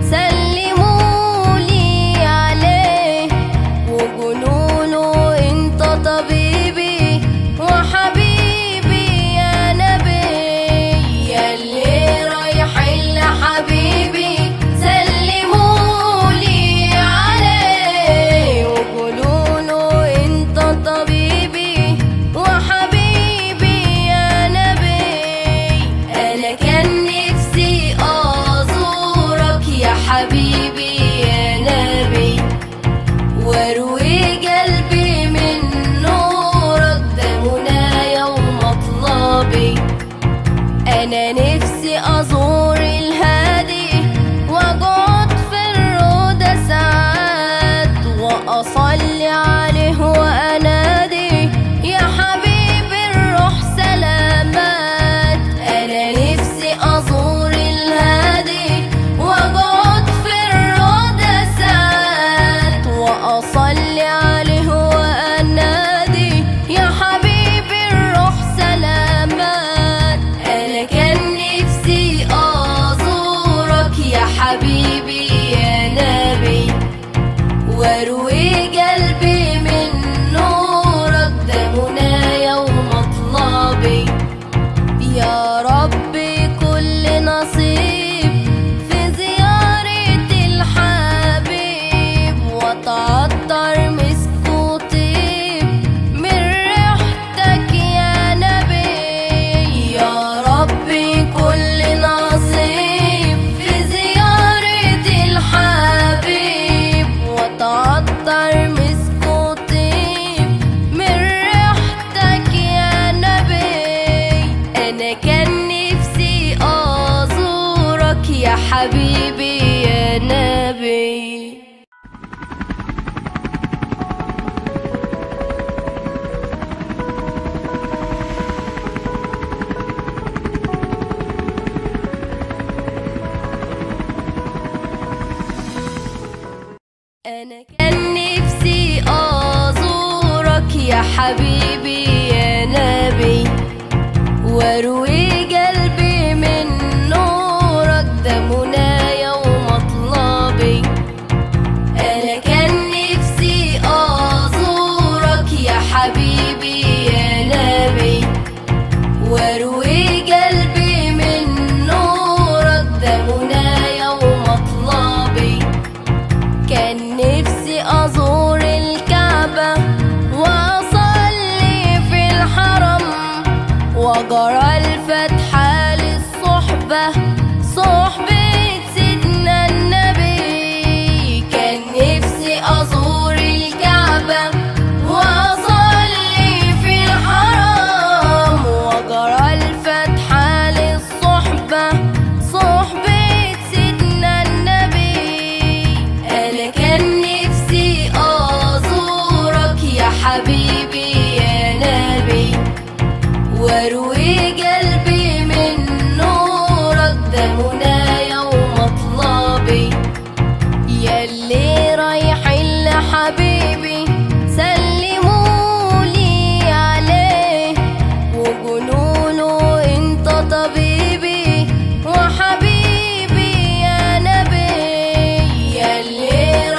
سلمولي عليه وقولوله انت طبيبي وحبيبي يا نبي ياللي رايحين لحبيبي سلمولي عليه وقولوله انت طبيبي وحبيبي يا نبي انا كان نفسي ازورك يا حبيبي يا نبي واروي قلبي من نورك ده منايا ومطلبي انا نفسي ازور الهادي واقعد في الروضة ساعات واصلي عليه وانادي يا حبيبي الروح سلامات انا نفسي ازور الهادي واقعد في الروضة ساعات واصلي عليه وانادي يا حبيبي الروح سلامات انا كان نفسي ازورك يا حبيبي يا نبي واروي قلبي من نورك ده منايا ومطلبي يا ربي كل نصيب في زيارة الحبيب وتعطر مسك وطيب من ريحتك يا نبي يا ربي كل نصيب في زيارة الحبيب وتعطر مسك وطيب من ريحتك يا نبي انا كان نفسي ازورك يا حبيبي يا نبي أنا كان نفسي أزورك يا حبيبي يا نبي واروي قلبي من نورك ده منايا ومطلبي أنا كان نفسي أزورك يا حبيبي يا نبي واروي قلبي من نورك ده منايا ومطلبي كان نفسي أزور الكعبة وأصلي في الحرم وجرى الفتحة للصحبة صحبة سيدنا النبي كان نفسي أزور الكعبة وأصلي في الحرم وجرى الفتحة للصحبة صحبة سيدنا النبي أنا كان نفسي أزورك يا حبيبي يا نبي واروي قلبي من نورك ده منايا ومطلبي ياللي رايحين لحبيبي سلمولي عليه وقولوله انت طبيبي وحبيبي يا نبي ياللي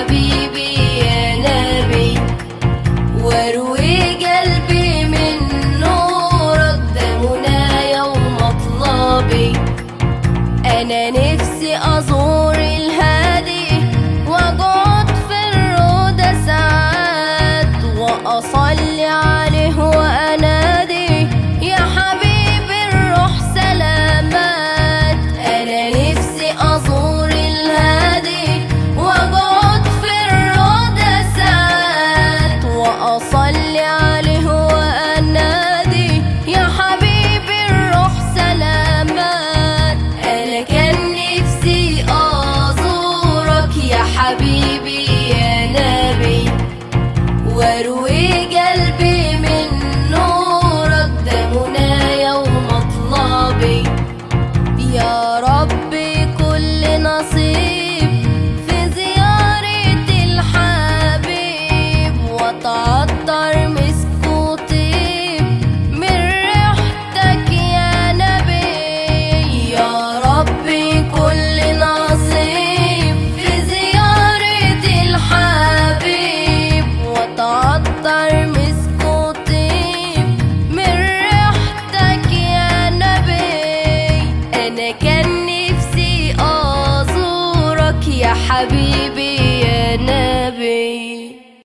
حبيبي يا نبي واروي قلبي من نورك ده منايا ومطلبي انا نفسي ازور الهادي واقعد في الروضة ساعات واصلي عليه وانادي يا حبيبي الروح سلامات انا نفسي ازور الهادي واقعد في الروضة ساعات واصلي عليه وانادي يا حبيبي الروح سلامات انا كان نفسي ازورك يا حبيبي يا نبي واروي قلبي من نورك ده منايا ومطلبي يا ربي كل نصيب في زيارة الحبيب وتعطر مسك وطيب من ريحتك يا نبي يا ربي كل نصيب في زيارة الحبيب وتعطر مسك وطيب من ريحتك يا نبي انا كان نفسي ازورك يا حبيبي يا نبي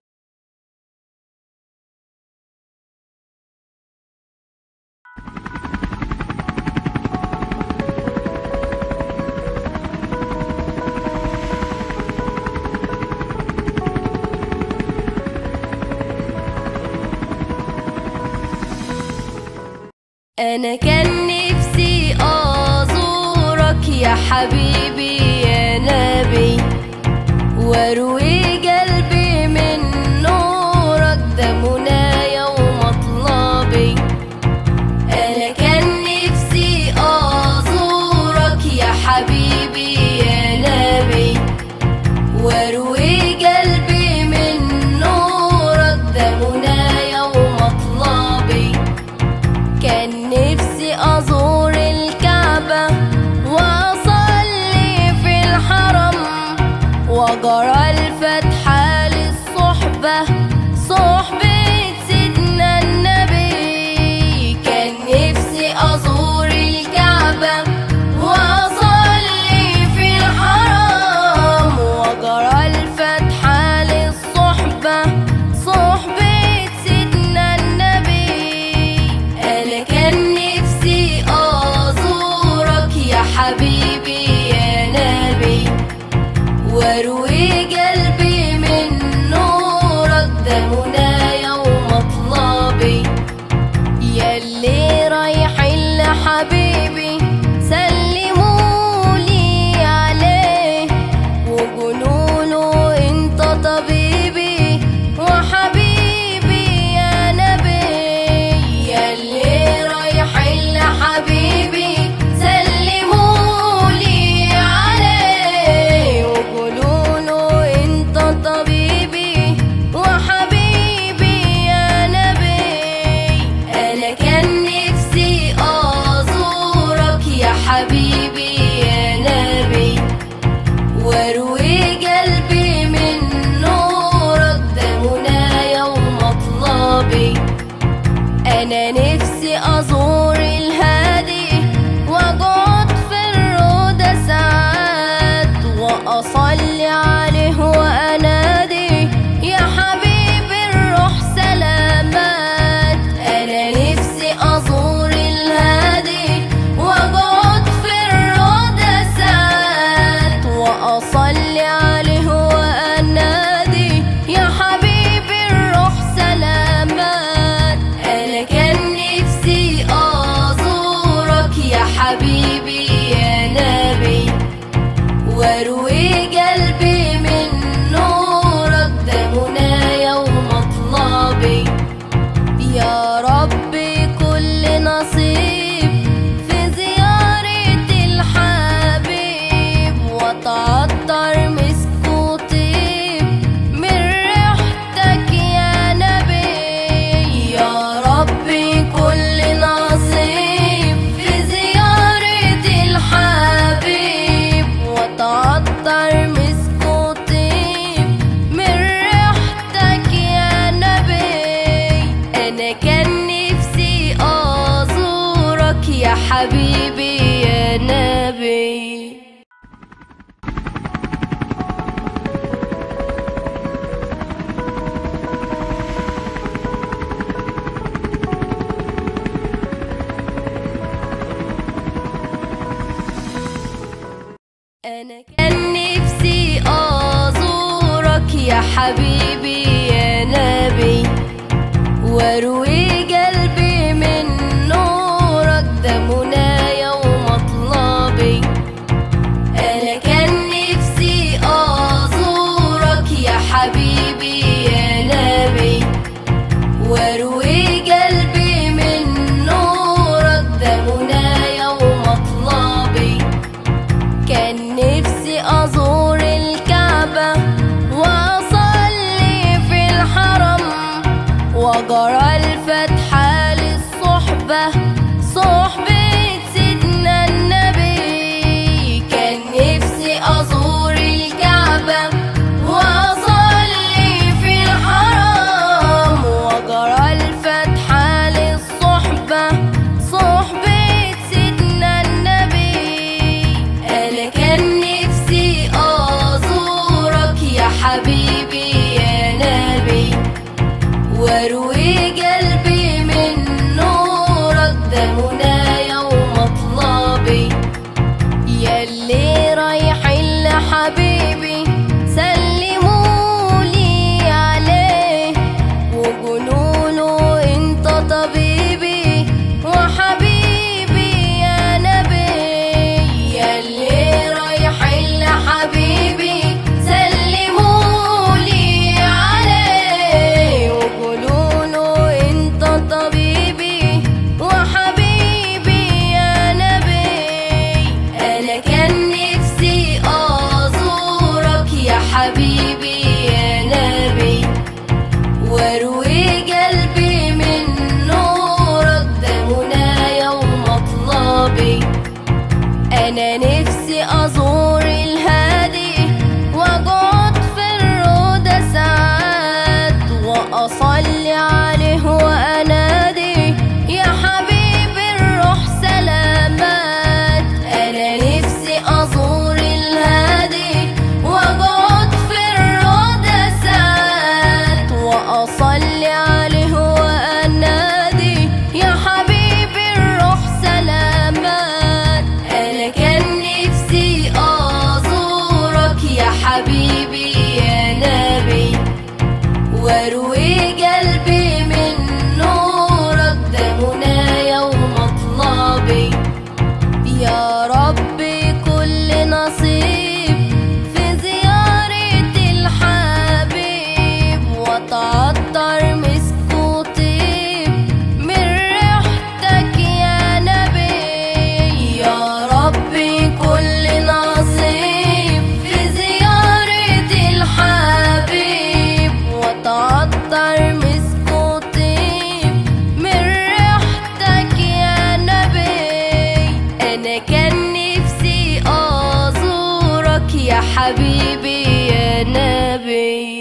أنا كان نفسي أزورك يا حبيبي يا نبي واروي قلبي من نورك ده منايا ومطلبي أنا كان نفسي أزورك يا حبيبي يا نبي واروي قلبي من نورك ده منايا ومطلبي كان نفسي أزور الكعبة وأصلي في الحرم وجرى الفتحة للصحبة صحبة سيدنا النبي كان نفسي أزور الكعبة وأصلي في الحرم وجرى الفتحة للصحبة صحبة سيدنا النبي أنا كان نفسي أزورك يا حبيبي يا نبي واروي قلبي من نورك يا حبيبي يا نبي واروي قلبي من نورك ده منايا ومطلبي انا كان نفسي ازورك يا حبيبي يا نبي واروي قلبي من نورك ده منايا ومطلبي كان نفسي ازور الكعبة واصلي في الحرم وجرى الفتح للصحبة صحبة سيدنا النبي كان نفسي ازور الكعبة واصلي في الحرم وجرى الفتح للصحبة صحبة سيدنا النبي انا كان نفسي ازورك يا حبيبي يا نبي واروي قلبي من نورك ده منايا ومطلبي ياللي رايحين لحبيبي سلموا لي عليه وقولوا انت طبيبي وحبيبي يا نبي ياللي رايحين لحبيبي سلموا لي عليه وقولوا انت طبيبي وحبيبي يا نبي انا كان نفسي ازورك يا حبيبي يا نبي واروي قلبي من نورك ده منايا ومطلبي انا نفسي ازور الهادي واقعد في الروضة ساعات واصلي عليه وانادي يا حبيبي الروح سلامات انا نفسي ازور الهادي واقعد في الروضة ساعات واصلي عليه وانادي يا حبيبي الروح سلامات انا كان نفسي ازورك يا حبيبي يا نبي واروي قلبي من نورك ده منايا ومطلبي يا ربي كل نصيب في زيارة الحبيب وتعطر مسك وطيب من ريحتك يا نبي يا ربي كل نصيب في زيارة الحبيب وتعطر مسك وطيب من ريحتك يا نبي انا كان نفسي ازورك يا حبيبي يا نبي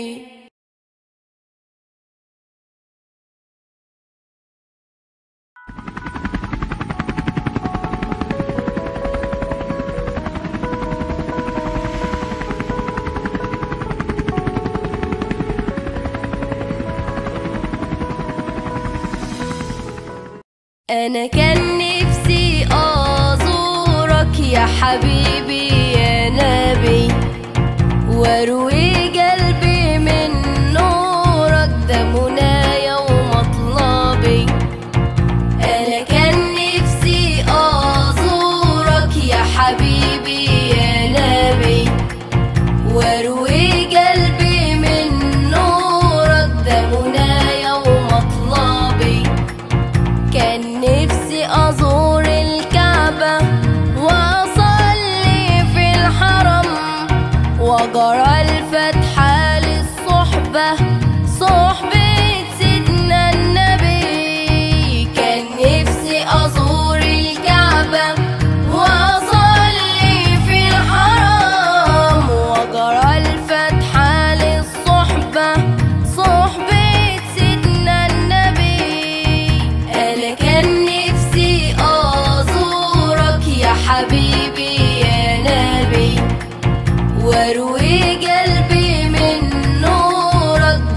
أنا كان نفسي أزورك يا حبيبي يا نبي واروي قلبي من نورك ده منايا ومطلبي أنا كان نفسي أزورك يا حبيبي يا نبي واروي قلبي من نورك ده منايا ومطلبي كان نفسي أزور الكعبة وأصلي في الحرم وجرى الفتح للصحبة صحبة سيدنا النبي كان نفسي أزور الكعبة وأصلي في الحرم وجرى الفتح للصحبة صحبة سيدنا النبي أنا كان نفسي أزورك يا حبيبي يا نبي واروي قلبي من نورك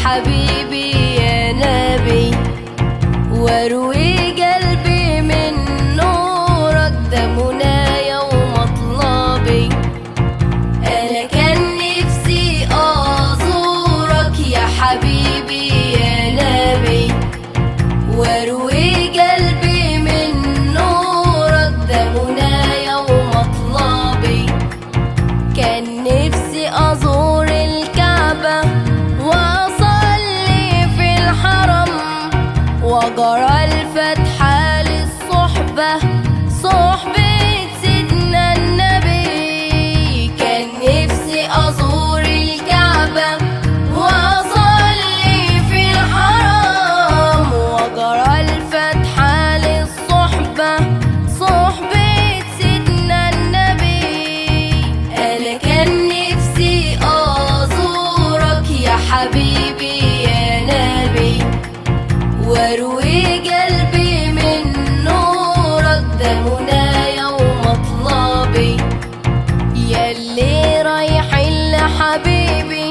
حبيبي يا نبي واروي قلبي من نورك ده منايا ومطلبي انا كان نفسي ازورك يا حبيبي يا نبي واروي قلبي من نورك ده منايا ومطلبي كان نفسي ازور الكعبة واصلي في الحرم وجرى الفتحة للصحبة صحبة سيدنا النبي كان نفسي ازور الكعبة واصلي في الحرم وجرى الفتحة للصحبة صحبة سيدنا النبي انا كان نفسي ازورك يا حبيبي يا نبي واروي قلبي من نورك ده منايا ومطلبي ياللي رايحين لحبيبي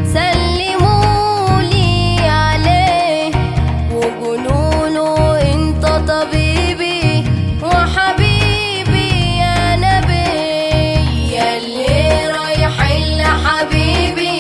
سلمولي عليه وقولوله انت طبيبي وحبيبي يا نبي ياللي رايحين لحبيبي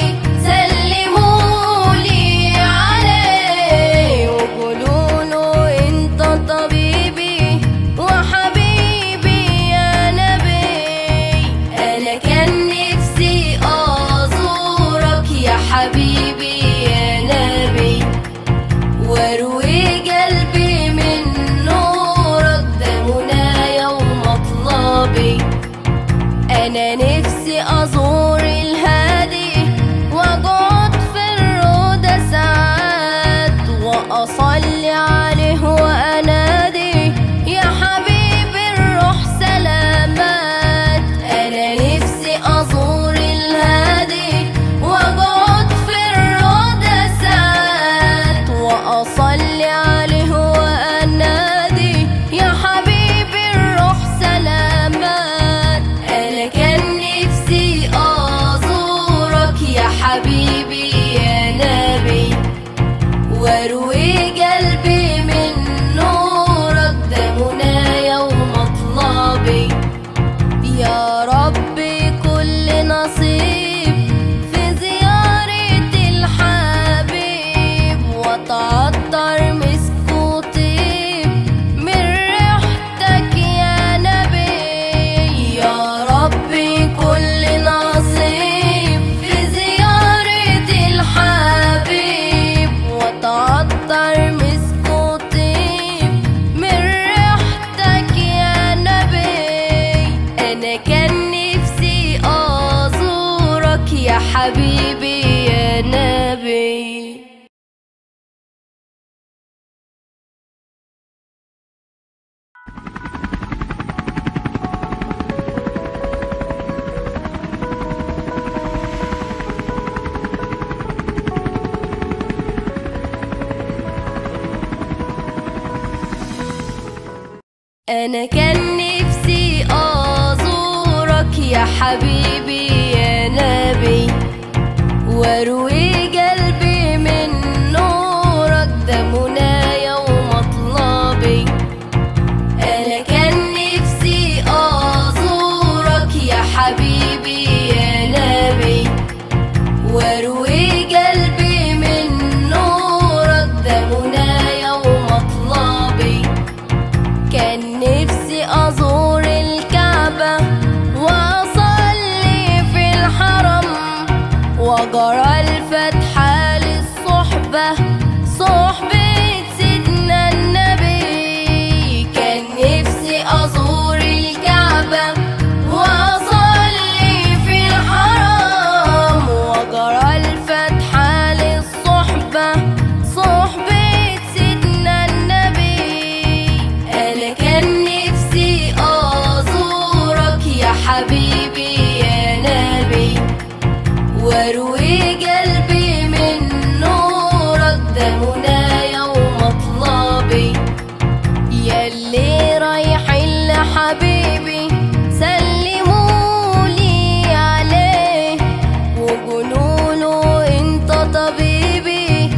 سلمولي عليه وقولوله انت طبيبي وحبيبي يا نبي انا كان نفسي ازورك يا حبيبي يا نبي واروي قلبي من نورك ده منايا ومطلبي انا نفسي ازور الهادي واقعد في الروضة ساعات واصلي عليه وانادي يا حبيبي الروح سلامات انا نفسي ازور الهادي واقعد في الروضة ساعات واصلي عليه وانادي يا حبيبي الروح سلامات انا كان نفسي ازورك يا حبيبي يا نبي واروي قلبي من نورك ده منايا ومطلبي يا ربي كل نصيب في زيارة الحبيب وتعطر مسك وطيب من ريحتك يا نبي يا ربي كل نصيب في زيارة الحبيب وتعطر مسك وطيب من ريحتك يا نبي انا كان نفسي ازورك يا حبيبي يا نبي أنا كان نفسي أزورك يا حبيبي يا نبي واروي قلبي من نورك ده منايا ومطلبي أنا كان نفسي أزورك يا حبيبي يا نبي واروي قلبي من نورك ده منايا ومطلبي كان نفسي أزور الكعبة وأصلي في الحرم وجرى الفتحة للصحبة صحبة سيدنا النبي كان نفسي أزور الكعبة وأصلي في الحرم وجرى الفتحة للصحبة صحبة سيدنا النبي أنا كان نفسي أزورك يا حبيبي يا نبي واروي قلبي من نورك ده منايا ومطلبي ياللي رايحين لحبيبي سلمولي عليه وقولوله انت طبيبي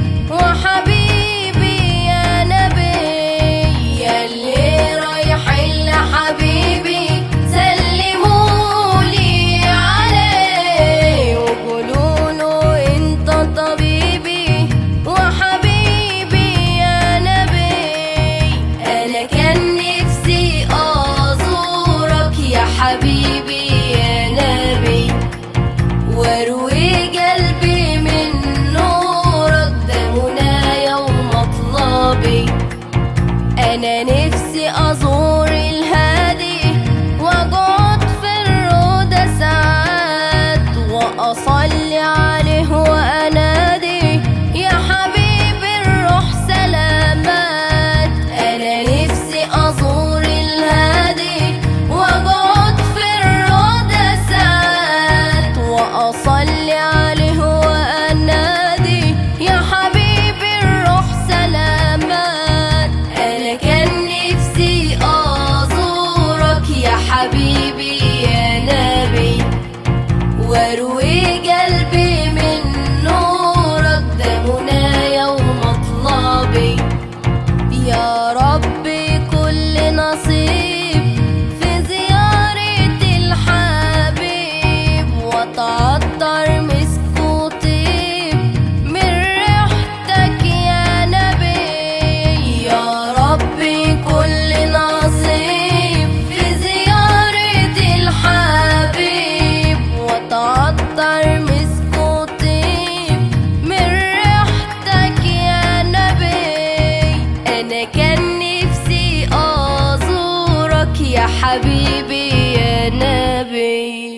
انا نفسي ازور الهادي واقعد في الروضة ساعات واصلي عليه وانادي يا حبيبي الروح سلامات انا نفسي ازور الهادي واقعد في الروضة ساعات واصلي عليه وانادي يا حبيبي الروح سلامات انا كان نفسي ازورك يا حبيبي يا نبي واروي قلبي من نورك ده منايا ومطلبي يا ربي كل نصيب في زيارة الحبيب وتعطر مسك وطيب من ريحتك يا نبي يا ربي كل نصيب في زيارة الحبيب وتعطر مسك وطيب من ريحتك يا نبي انا كان نفسي ازورك يا حبيبي يا نبي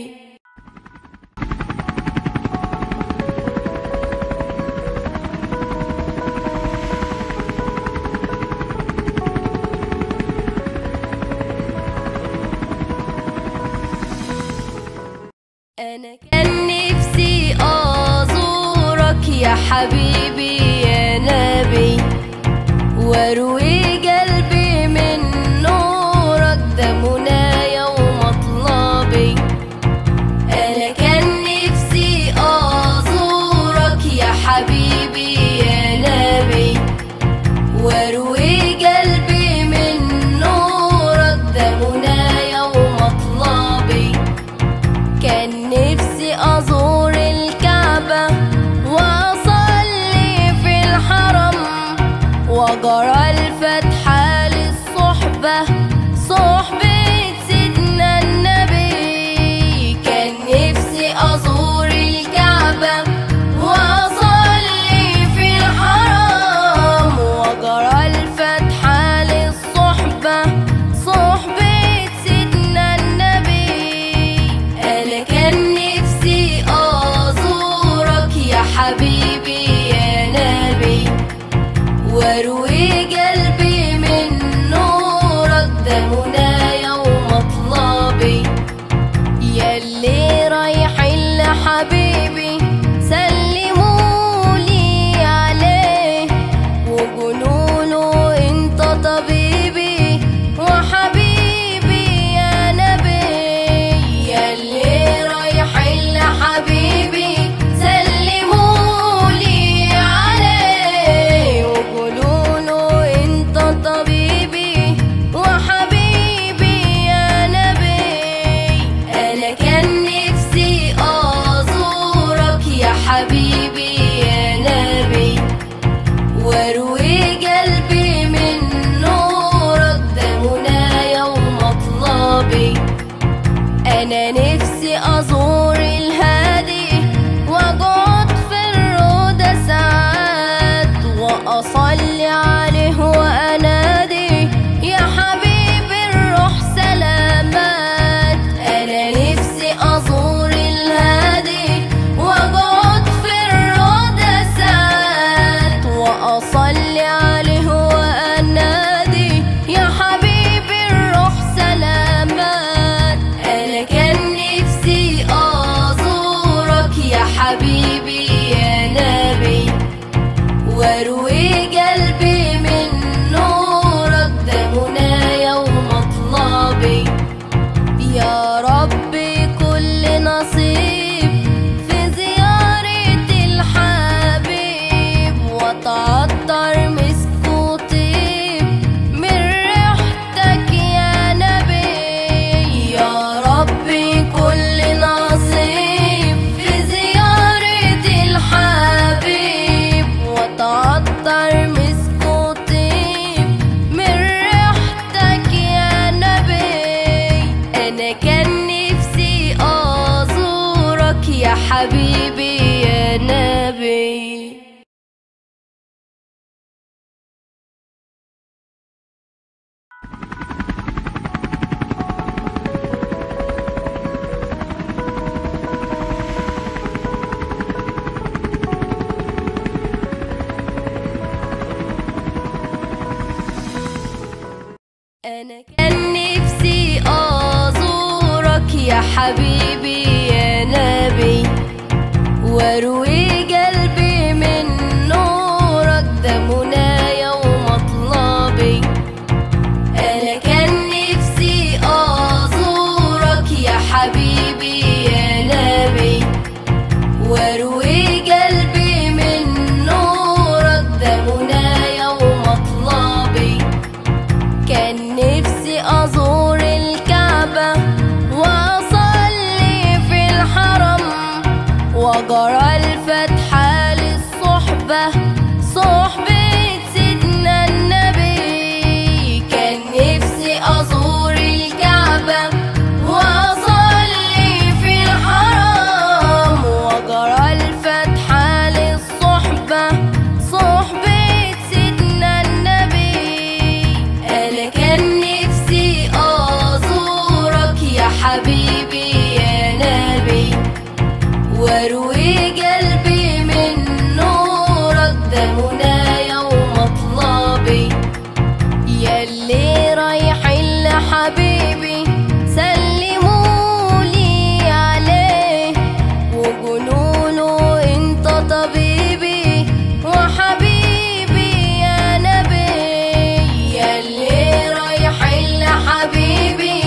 أنا كان نفسي أزورك يا حبيبي يا نبي واروي قلبي من نورك ده منايا ومطلبي أنا كان نفسي أزورك يا حبيبي يا نبي واروي قلبي من نورك ده منايا ومطلبي كان نفسي أزور الكعبة وأصلي في الحرم وجرى الفتحة للصحبة صحبة سيدنا النبي كان نفسي أزور الكعبة وأصلي في الحرم وجرى الفتحة للصحبة صحبة سيدنا النبي أنا كان نفسي أزورك يا حبيبي يا نبي واروي قلبي من نورك ده منايا ومطلبي ياللي رايحين لحبيبي سلمولي عليه وقولوله انت طبيبي وحبيبي يا نبي ياللي رايحين لحبيبي سلمولي عليه وقولوله انت طبيبي وحبيبي يا نبي انا كان نفسي ازورك يا حبيبي يا نبي واروي قلبي من نورك ده منايا ومطلبي انا نفسي ازور الهادي واقعد في الروضة ساعات واصلي عليه وانادي يا حبيبي الروح سلامات انا نفسي ازور الهادي واقعد في الروضة ساعات واصلي عليه وانادي يا حبيبي الروح سلامات انا كان نفسي ازورك يا حبيبي يا نبي واروي قلبي من نورك ده منايا ومطلبي يا ربي كل نصيب في زيارة الحبيب وتعطر مسك وطيب من ريحتك يا نبي يا ربي كل نصيب في زيارة الحبيب وتعطر أنا كان نفسي أزورك يا حبيبي يا نبي واروي قلبي من نورك ده منايا ومطلبي أنا كان نفسي أزورك يا حبيبي يا نبي واروي قلبي من نورك ده منايا ومطلبي كان نفسي أزور الكعبة وأصلي في الحرم وجرى الفتحة للصحبة صحبة سيدنا النبي كان نفسي أزور الكعبة وأصلي في الحرم وجرى الفتحة للصحبة صحبة سيدنا النبي أنا كان نفسي أزورك يا حبيبي يا نبي واروي قلبي من نورك ده منايا ومطلبي ياللي رايحين لحبيبي سلمولي عليه وقولوله انت طبيبي وحبيبي يا نبي ياللي رايحين لحبيبي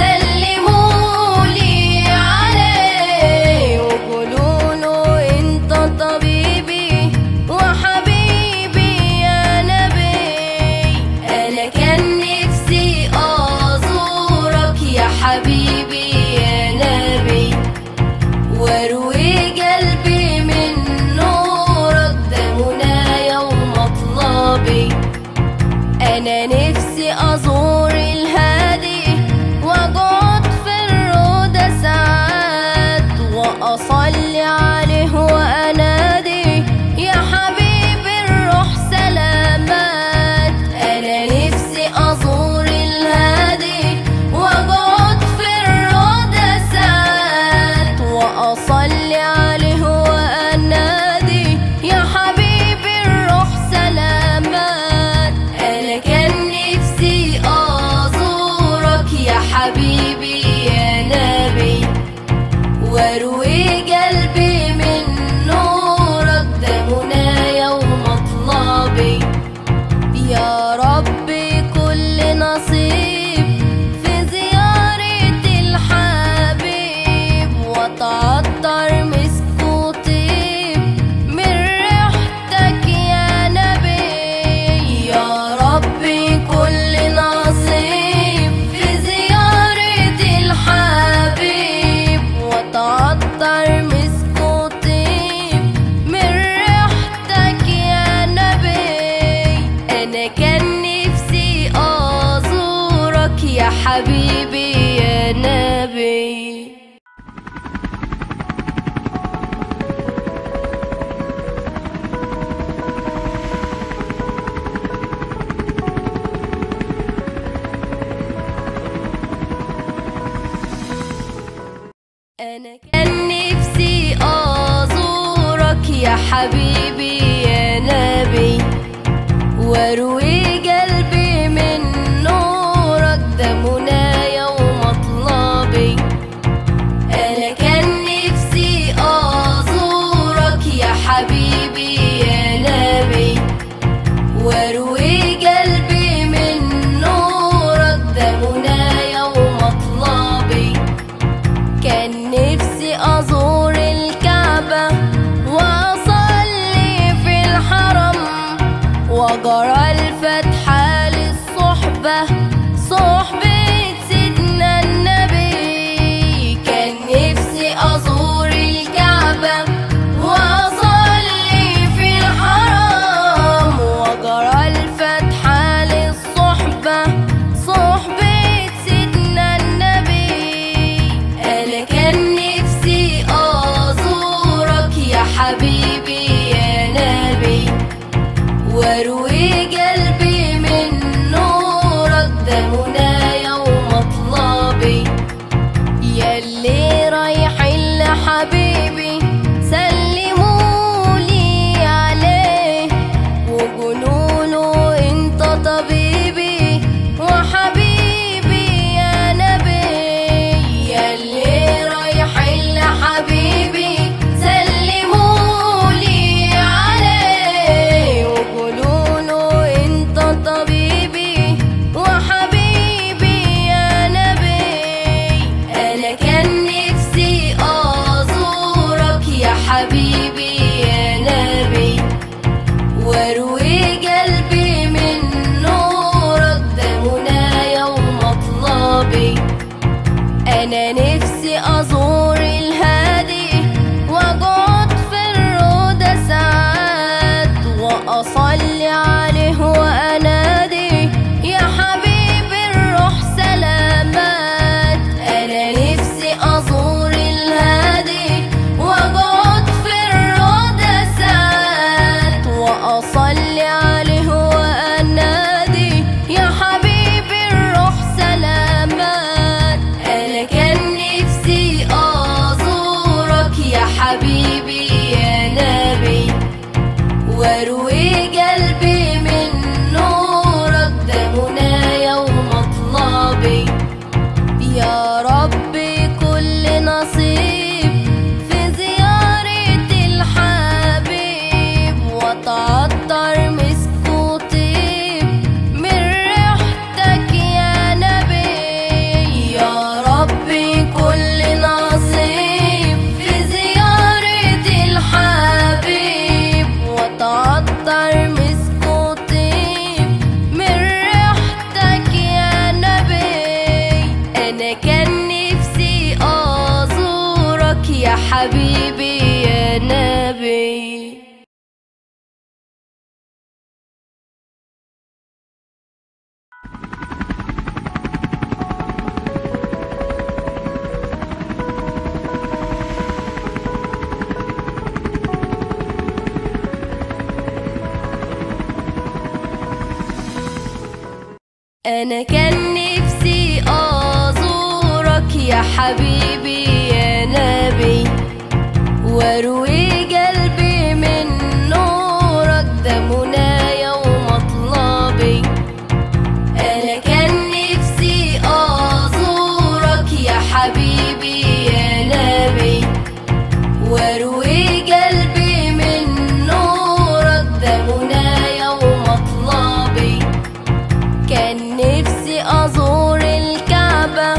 سلمولي عليه وقولوله انت طبيبي وحبيبي يا نبي انا كان نفسي ازورك يا حبيبي يا نبي واروي قلبي من نورك ده منايا ومطلبي انا نفسي ازور الهادي واقعد في الروضة ساعات واصلي عليه وانادي يا حبيبي الروح سلامات انا نفسي ازور الهادي واقعد في الروضة ساعات واصلي عليه وانادي يا حبيبي الروح سلامات انا كان نفسي ازورك يا حبيبي يا نبي واروي قلبي من نورك ده منايا ومطلبي يا ربي كل نصيب في زيارة الحبيب وتعطر مسك وطيب من ريحتك يا نبي يا ربي كل نصيب في زيارة الحبيب وتعطر مسك وطيب من ريحتك يا نبي أنا كان نفسي أزورك يا حبيبي يا نبي أنا كان نفسي أزورك يا حبيبي يا نبي واروي قلبي من نورك ده منايا ومطلبي أنا كان نفسي أزورك يا حبيبي يا نبي واروي قلبي من نورك ده منايا ومطلبي كان نفسي أزور الكعبة وأصلي في الحرم وجرى الفتحة للصحبة صحبة سيدنا النبي كان نفسي أزور الكعبة وأصلي في الحرم وجرى الفتحة للصحبة صحبة سيدنا النبي أنا كان نفسي أزورك يا حبيبي يا نبي واروي قلبي من نورك أنا كان نفسي أزورك يا حبيبي يا نبي واروي قلبي من نورك ده منايا ومطلبي أنا كان نفسي أزورك يا حبيبي يا نبي واروي قلبي من نورك ده منايا ومطلبي كان نفسي أزور الكعبة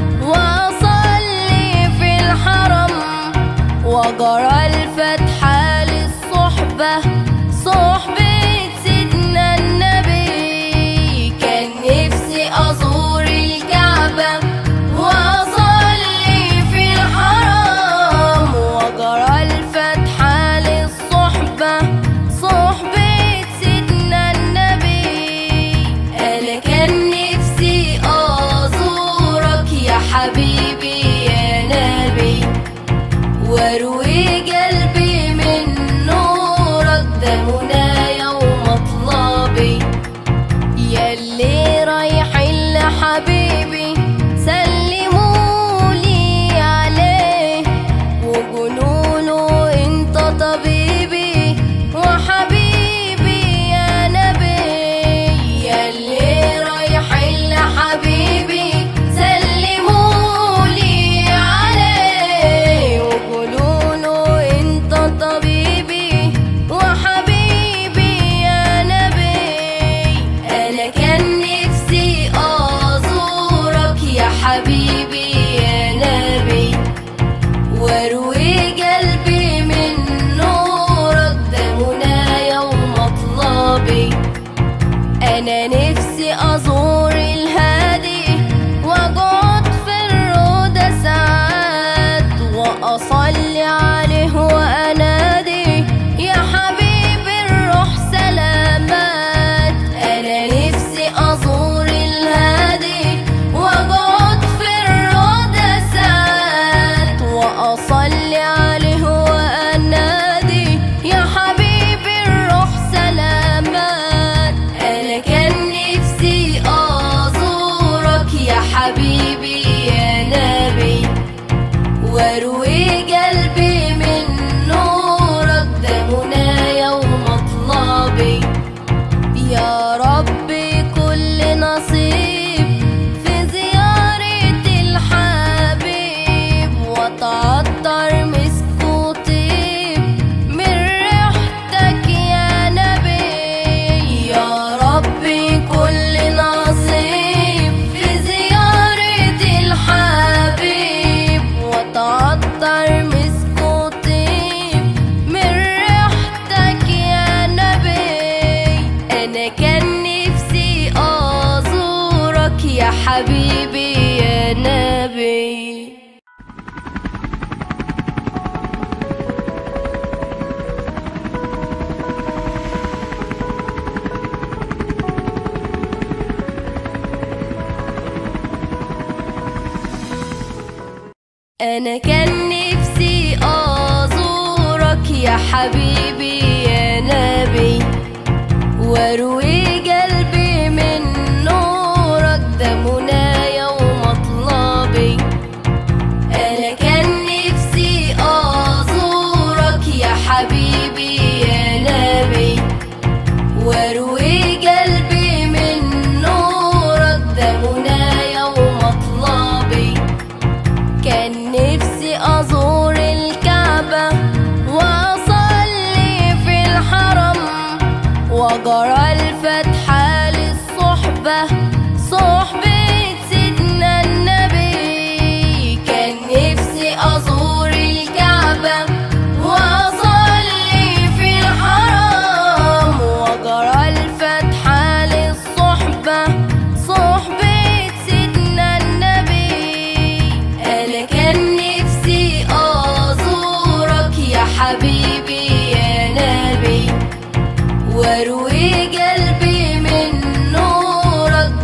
وأصلي في الحرم وجرى الفتحة للصحبة صحبة سيدنا النبي كان نفسي أزور الكعبة وأصلي في الحرم وجرى الفتحة للصحبة صحبة سيدنا النبي أنا كان نفسي أزورك يا حبيبي يا نبي واروي قلبي من نورك ده منايا ومطلبي ياللي رايحين لحبيبي سلمولي عليه وقولوله انت طبيبي وحبيبي يا نبي ياللي رايحين لحبيبي سلمولي عليه وقولوله انت طبيبي وحبيبي يا نبي انا كان نفسي ازورك يا حبيبي يا نبي واروي قلبي من نورك ده منايا ومطلبي انا نفسي ازور الهادي واقعد في الروضة ساعات واصلي عليه وانادي يا حبيبي الروح سلامات انا نفسي ازور الهادي واقعد في الروضة ساعات واصلي عليه وانادي يا حبيبي الروح سلامات انا كان نفسي ازورك يا حبيبي يا نبي واروي قلبي من نورك ده منايا ومطلبي يا ربي كل نصيب في زيارة الحبيب وتعطر مسك وطيب من ريحتك يا نبي يا ربي كل نصيب في زيارة الحبيب وتعطر مسك وطيب من ريحتك يا نبي أنا كان نفسي أزورك يا حبيبي يا نبي أنا كان نفسي أزورك يا حبيبي يا نبي واروي قلبي من نورك ده منايا ومطلبي أنا كان نفسي أزورك يا حبيبي يا نبي واروي قلبي من نورك ده منايا ومطلبي كان نفسي أزور الكعبة وأصلي في الحرم وجرى الفتحة للصحبة صحبة سيدنا النبي كان نفسي أزور الكعبة وأصلي في الحرم وجرى الفتحة للصحبة صحبة سيدنا النبي أنا كان نفسي أزورك يا حبيبي يا نبي واروي قلبي من نورك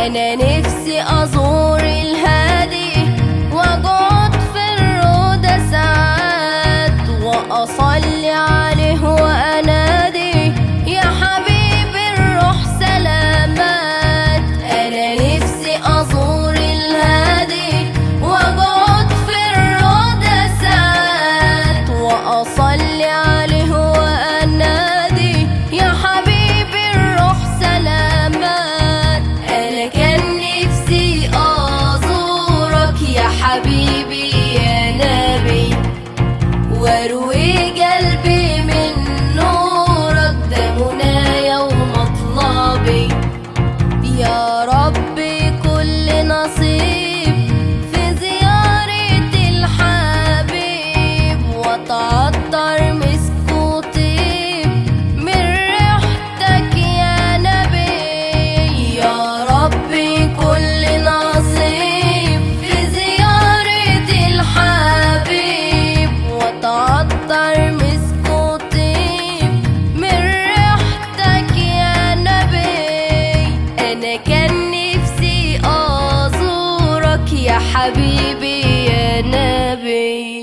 أنا نفسي أزور الهادي وأقعد في الروضة ساعات وأصلي عليه وأنادي يا حبيبي الروح سلامات أنا نفسي أزور الهادي وأقعد في الروضة ساعات وأصلي عليه وأنادي يا حبيبي الروح سلامات أنا كان نفسي أزورك يا حبيبي يا نبي واروي قلبي من نورك ده منايا ومطلبي يا ربي كل نصيب في زيارة الحبيب وتعطر مسك وطيب من ريحتك يا نبي يا ربي كل نصيب في زيارة الحبيب وتعطر مسك وطيب من ريحتك يا نبي أنا كان نفسي أزورك يا حبيبي يا نبي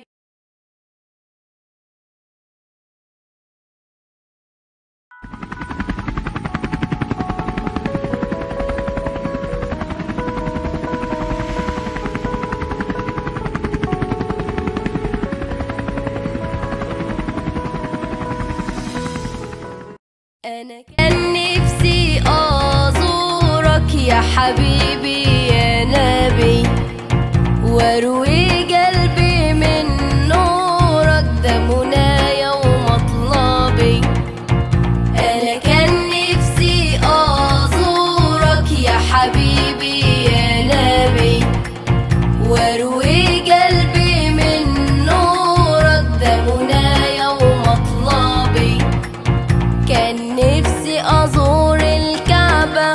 أنا كان نفسي أزورك يا حبيبي يا نبي واروي قلبي من نورك ده منايا ومطلبي أنا كان نفسي أزورك يا حبيبي يا نبي واروي قلبي من نورك ده منايا ومطلبي كان نفسي أزور الكعبة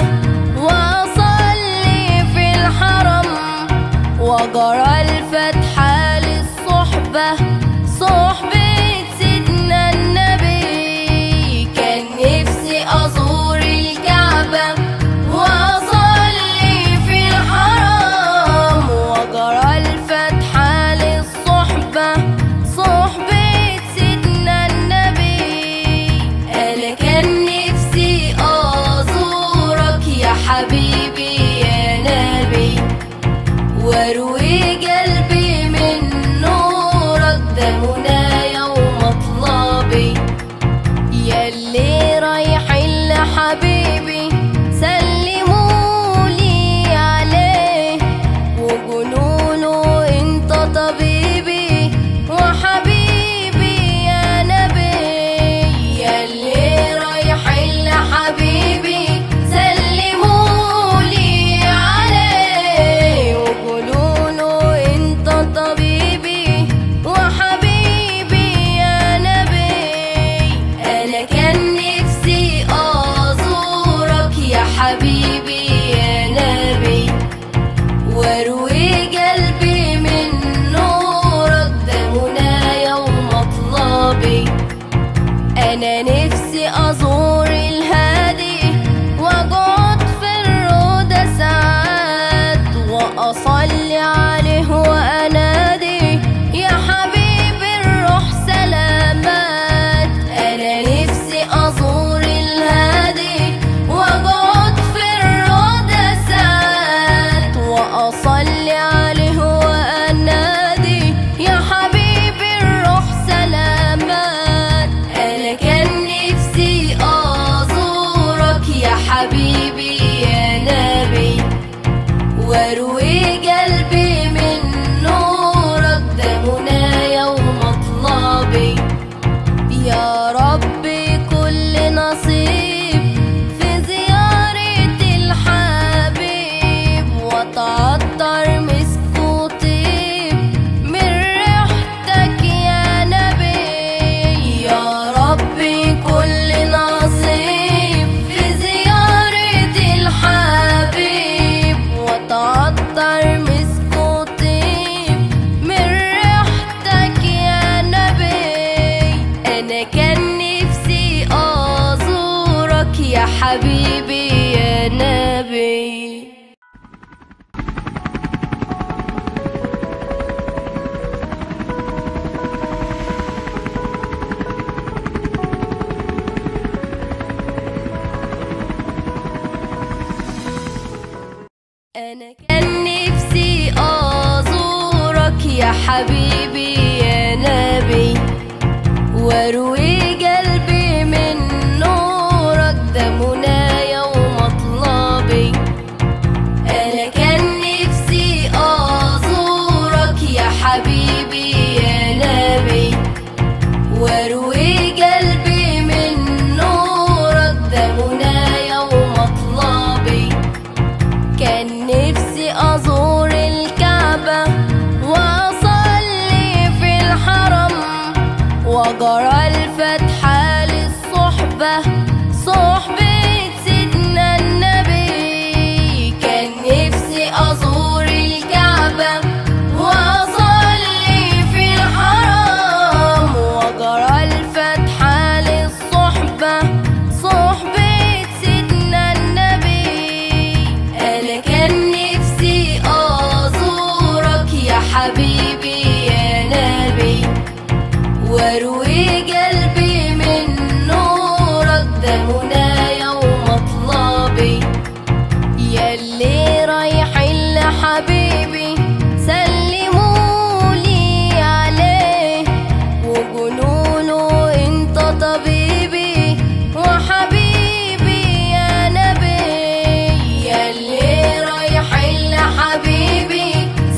وأصلي في الحرم وجرى الفتحة للصحبة صحبة سيدنا النبي كان نفسي أزور الكعبة وأصلي في الحرم وجرى الفتحة للصحبة صحبة سيدنا النبي أنا كان نفسي أزورك يا حبيبي يا نبي واروي قلبي من نورك ده منايا ومطلبي ياللي رايحين لحبيبي سلمولي عليه وقولوله انت طبيبي وحبيبي يا نبي ياللي رايحين لحبيبي سلمولي عليه وقولوله انت طبيبي وحبيبي يا نبي انا كان نفسي ازورك يا حبيبي يا نبي واروي قلبي من نورك ده منايا ومطلبي انا نفسي ازور الهادي واقعد في الروضة ساعات واصلي عليه وانادي يا حبيبي الروح سلامات انا نفسي ازور الهادي واقعد في الروضة ساعات واصلي عليه وانادي يا حبيبي الروح سلامات انا كان نفسي ازورك يا حبيبي يا نبي واروي قلبي من نورك ده منايا ومطلبي يا ربي كل نصيب في زيارة الحبيب وتعطر مسك وطيب من ريحتك يا نبي يا ربي كل نصيب في زيارة الحبيب وتعطر مسك وطيب من ريحتك يا نبي أنا كان نفسي أزورك يا حبيبي يا نبي أنا كان نفسي أزورك يا حبيبي يا نبي واروي قلبي من نورك ده منايا ومطلبي أنا كان نفسي أزورك يا حبيبي يا نبي واروي قلبي من نورك ده منايا ومطلبي كان نفسي أزور الكعبة وأصلي في الحرم وجرى الفتحة للصحبة صحبة سيدنا النبي كان نفسي أزور الكعبة وأصلي في الحرم وجرى الفتحة للصحبة صحبة سيدنا النبي أنا كان نفسي أزورك يا حبيبي يا نبي واروي قلبي من نورك ده منايا ومطلبي ياللي رايحين لحبيبي سلمولي عليه وقولوله انت طبيبي وحبيبي يا نبي ياللي رايحين لحبيبي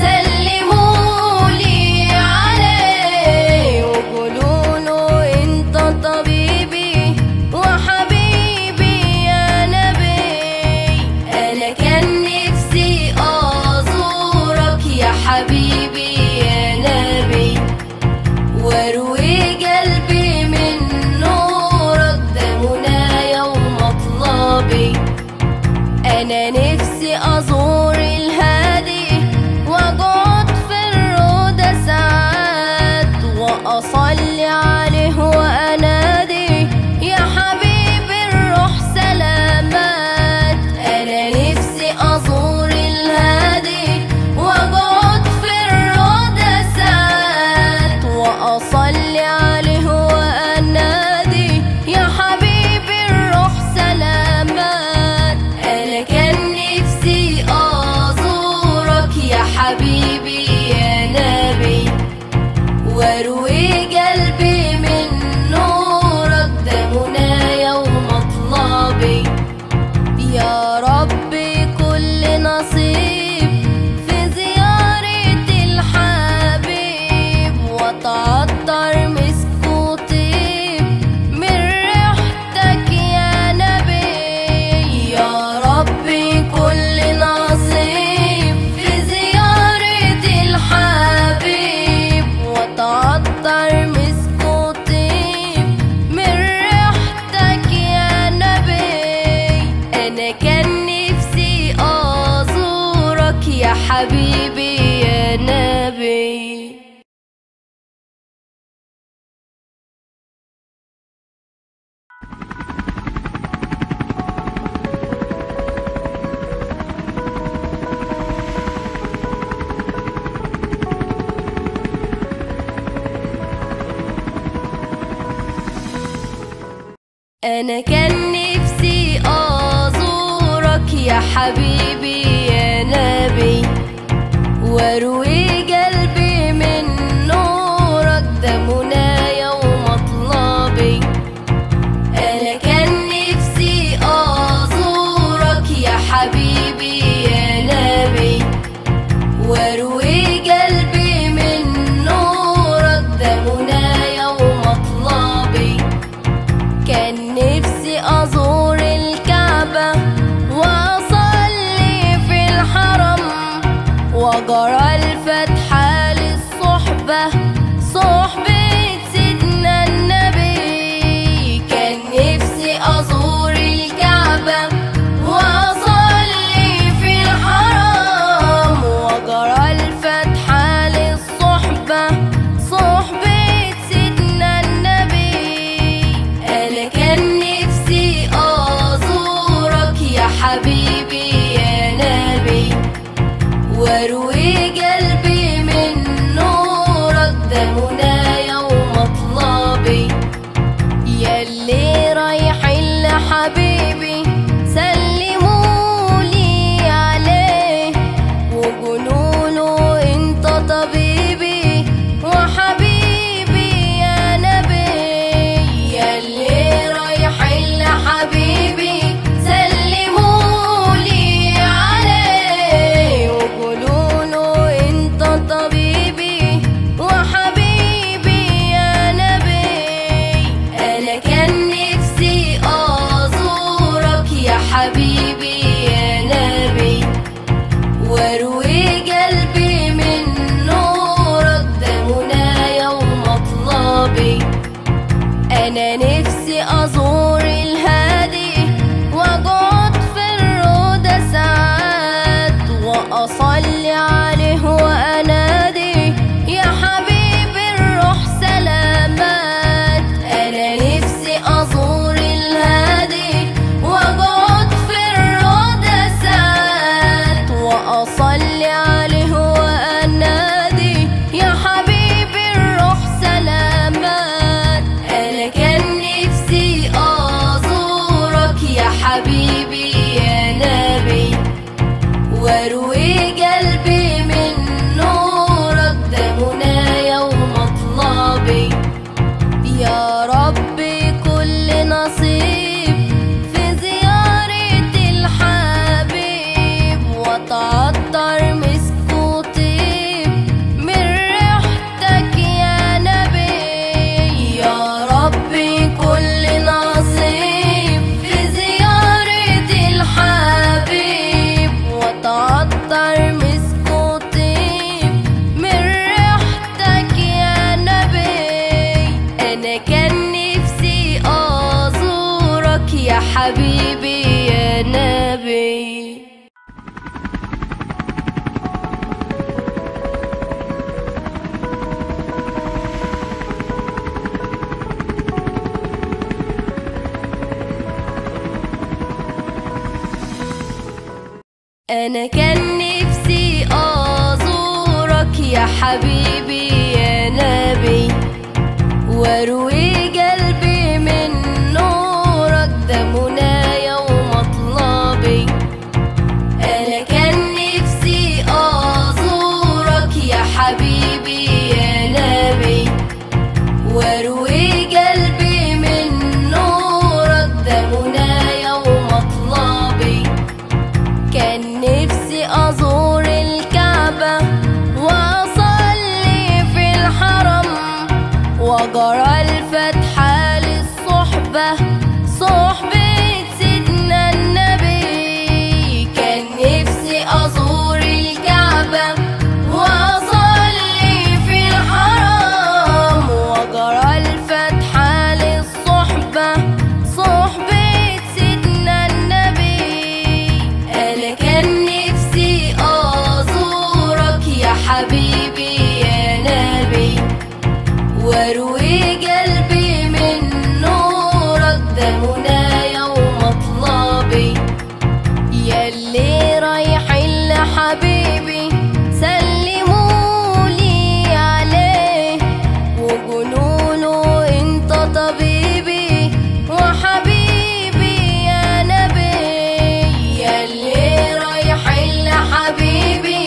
سلمولي عليه وقولوله انت طبيبي وحبيبي يا نبي انا كان نفسي ازورك يا حبيبي يا نبي واروي قلبي من نورك ده منايا ومطلبي انا نفسي ازور الهادي واقعد في الروضة ساعات واصلي عليه وانادي يا حبيبي الروح سلامات انا نفسي ازور الهادي واقعد في الروضة ساعات واصلي عليه وانادي يا حبيبي الروح سلامات انا كان نفسي ازورك يا حبيبي يا نبي واروي قلبي من نورك ده منايا ومطلبي يا ربي كل نصيب في زيارة الحبيب وتعطر مسك وطيب من ريحتك يا نبي يا ربي كل نصيب في زيارة الحبيب وتعطر مسك وطيب من ريحتك يا نبي أنا كان نفسي أزورك يا حبيبي يا نبي أنا كان نفسي أزورك يا حبيبي يا نبي واروي قلبي من نورك ده منايا ومطلبي أنا كان نفسي أزورك يا حبيبي يا نبي واروي قلبي من نورك ده منايا ومطلبي كان نفسي أزور الكعبة وأصلي في الحرم وجرى الفتحة للصحبة صحبة سيدنا النبي كان نفسي أزور الكعبة وأصلي في الحرم وجرى الفتحة للصحبة صحبة سيدنا النبي أنا كان نفسي أزورك يا حبيبي يا نبي واروي قلبي من نورك ده منايا ومطلبي ياللي رايحين لحبيبي سلمولي عليه حبيبي يا نبي أنا كان نفسي أزورك يا حبيبي يا نبي واروي قلبي من نورك ده منايا ومطلبي أنا كان نفسي أزورك يا حبيبي يا نبي واروي قلبي من نورك ده منايا ومطلبي كان نفسي أزور الكعبة وأصلي في الحرم وجرى الفتحة للصحبة صحبة سيدنا النبي كان نفسي أزور الكعبة وأصلي في الحرم وجرى الفتحة للصحبة صحبة سيدنا النبي أنا كان نفسي أزورك يا حبيبي يا نبي واروي قلبي من نورك ده منايا ومطلبي ياللي رايحين لحبيبي سلمولي عليه وقولوله انت طبيبي وحبيبي يا نبي ياللي رايحين لحبيبي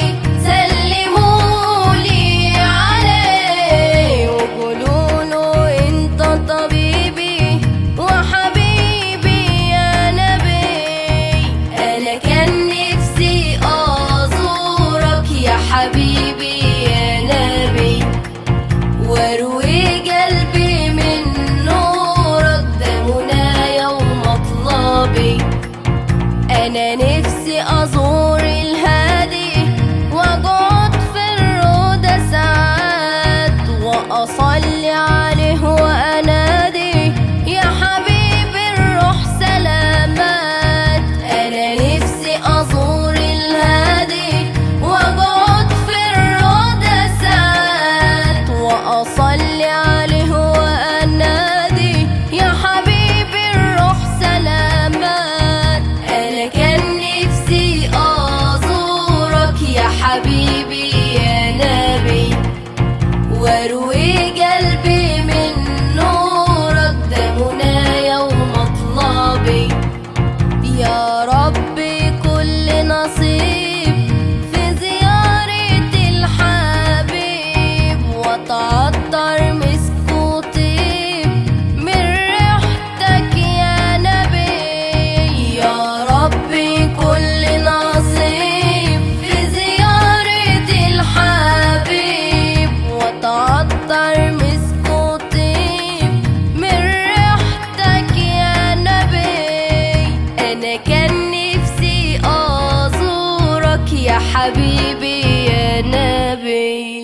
سلمولي عليه وقولوله انت طبيبي وحبيبي يا نبي انا كان نفسي ازورك يا حبيبي يا نبي واروي قلبي من نورك ده منايا ومطلبي انا نفسي ازور الهادي واقعد في الروضة ساعات واصلي عليه وانادي يا حبيبي الروح سلامات انا نفسي ازور الهادي واقعد في الروضة ساعات واصلي عليه وانادي يا حبيبي الروح سلامات انا كان نفسي ازورك يا حبيبي يا نبي واروي قلبي من نورك ده منايا ومطلبي يا ربي كل نصيب في زيارة الحبيب وتعطر مسك وطيب من ريحتك يا نبي يا ربي كل نصيب في زيارة الحبيب وتعطر مسك وطيب من ريحتك يا نبي أنا كان نفسي أزورك يا حبيبي يا نبي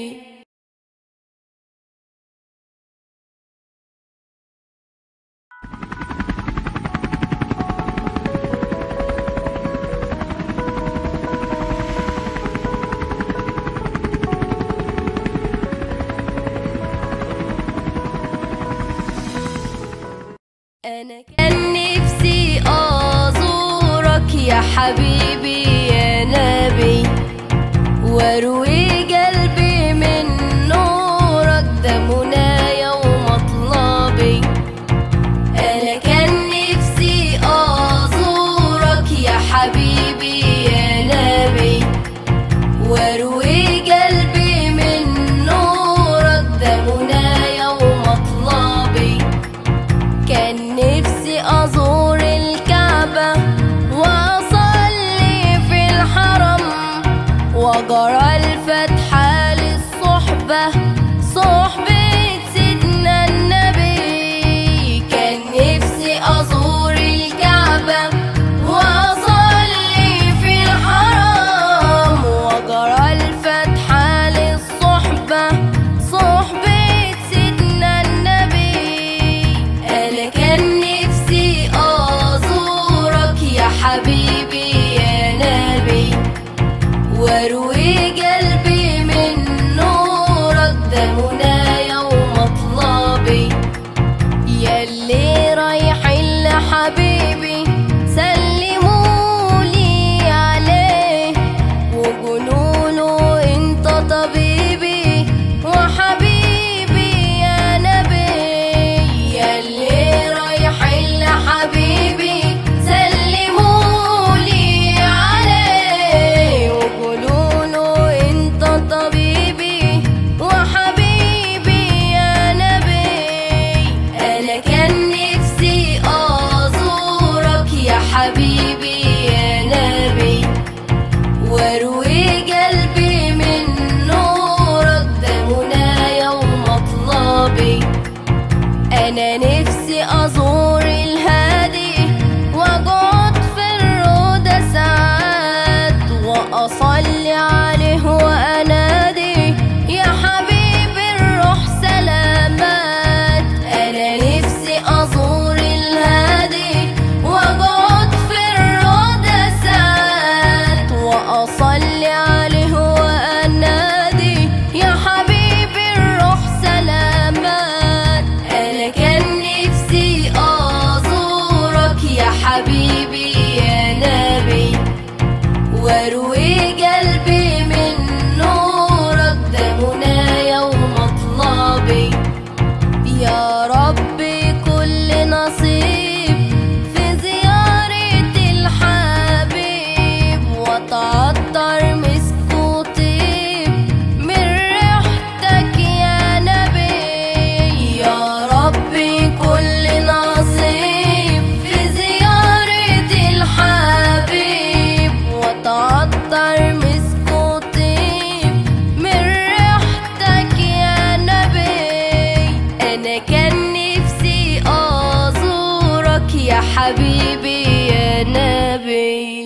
أنا كان نفسي أزورك يا حبيبي يا نبي واروي قلبي من نورك ده منايا ومطلبي أنا كان نفسي أزورك يا حبيبي يا نبي واروي قلبي من نورك ده منايا ومطلبي كان نفسي أزور الكعبة وأصلي في الحرم وجرى الفتحة للصحبة صحبة سيدنا النبي كان نفسي أزور الكعبة وأصلي في الحرم وجرى الفتحة للصحبة صحبة سيدنا النبي أنا كان نفسي حبيبي يا نبي واروي قلبي من نورك ده منايا ومطلبي يا ربي كل نصيب في زيارة الحبيب وتعطر مسك وطيب من ريحتك يا نبي يا ربي كل نصيب في زيارة الحبيب وتعطر مسك وطيب من ريحتك يا نبي أنا كان نفسي أزورك يا حبيبي يا نبي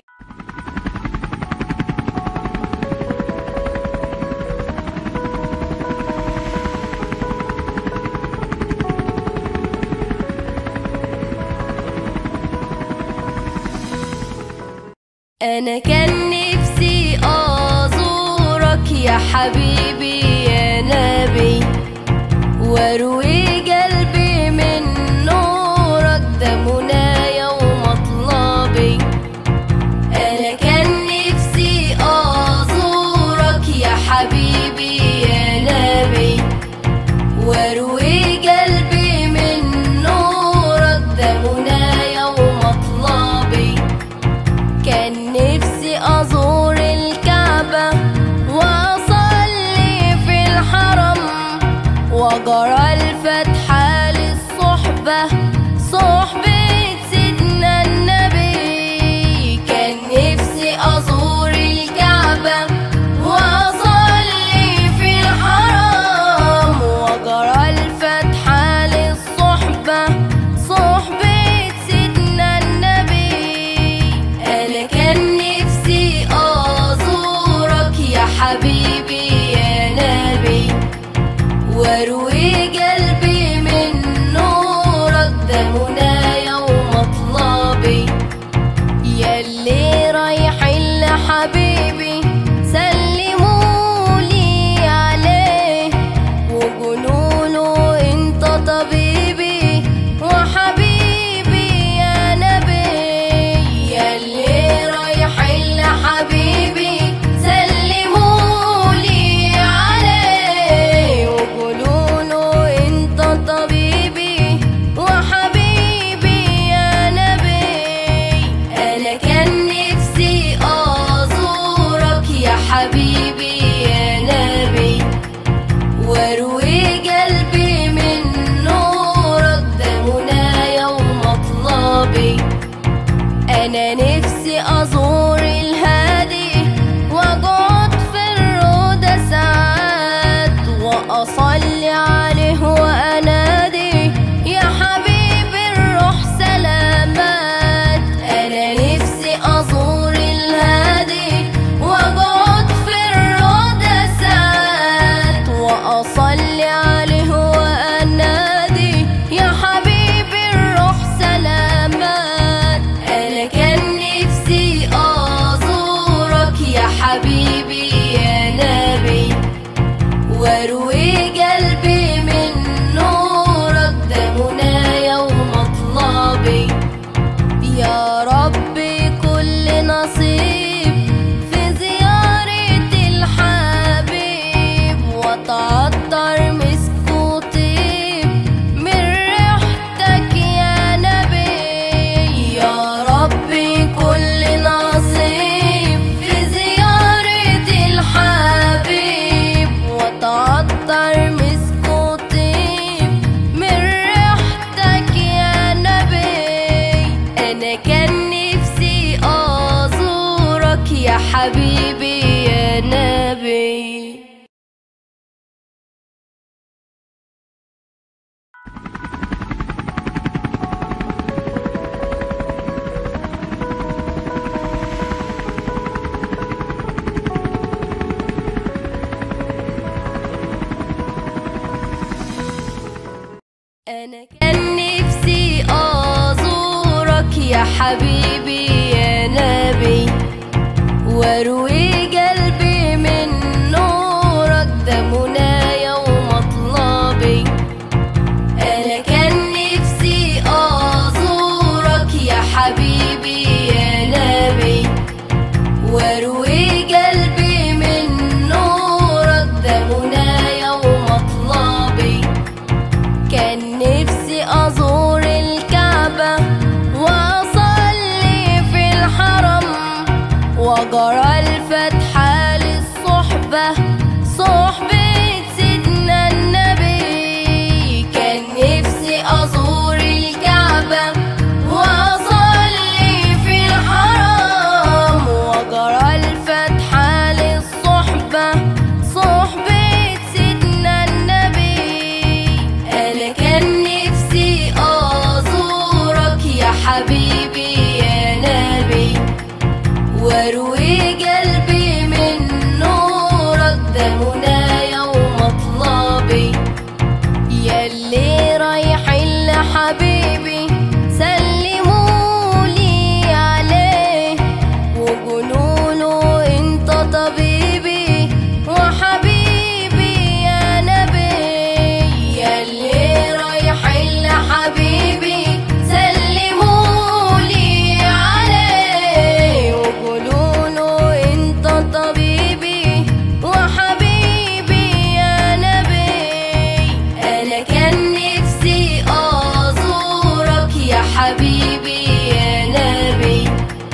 أنا كان نفسي أزورك يا حبيبي يا نبي واروي قلبي من نورك ده منايا ومطلبي أنا كان نفسي أزورك يا حبيبي يا نبي واروي قلبي من نورك ده منايا ومطلبي كان نفسي أزور الكعبة وأصلي في الحرم وجرى الفتحة للصحبة صحبة سيدنا النبي كان نفسي أزور الكعبة وأصلي في الحرم وجرى الفتحة للصحبة صحبة سيدنا النبي أنا كان نفسي أزورك يا حبيبي يا نبي واروي قلبي من نورك ده منايا ومطلبي ياللي رايحين لحبيبي سلمولي عليه وقولوله انت طبيبي وحبيبي يا نبي ياللي رايحين لحبيبي سلمولي عليه وقولوله انت طبيبي وحبيبي يا نبي انا كان نفسي ازورك يا حبيبي يا نبي واروي قلبي من نورك ده منايا ومطلبي انا نفسي ازور الهادي واقعد في الروضة ساعات واصلي عليه وانادي يا حبيبي الروح سلامات انا نفسي ازور الهادي واقعد في الروضة ساعات واصلي عليه وانادي يا حبيبي الروح سلامات انا كان نفسي ازورك يا حبيبي يا نبي واروي قلبي من نورك ده منايا ومطلبي يا ربي كل نصيب في زيارة الحبيب وتعطر مسك وطيب من ريحتك يا نبي يا ربي كل نصيب في زيارة الحبيب وتعطر مسك وطيب من ريحتك يا نبي أنا كان نفسي أزورك يا حبيبي يا نبي أنا كان نفسي أزورك يا حبيبي يا نبي واروي قلبي من نورك ده منايا ومطلبي أنا كان نفسي أزورك يا حبيبي حبيبي يا نبي واروي قلبي من نورك ده منايا ومطلبي ياللي رايحين لحبيبي سلموا لي عليه وقولوا له انت طبيبي وحبيبي يا نبي ياللي رايحين لحبيبي سلموا لي عليه وقولوا له انت طبيبي وحبيبي يا نبي انا كان نفسي ازورك يا حبيبي يا نبي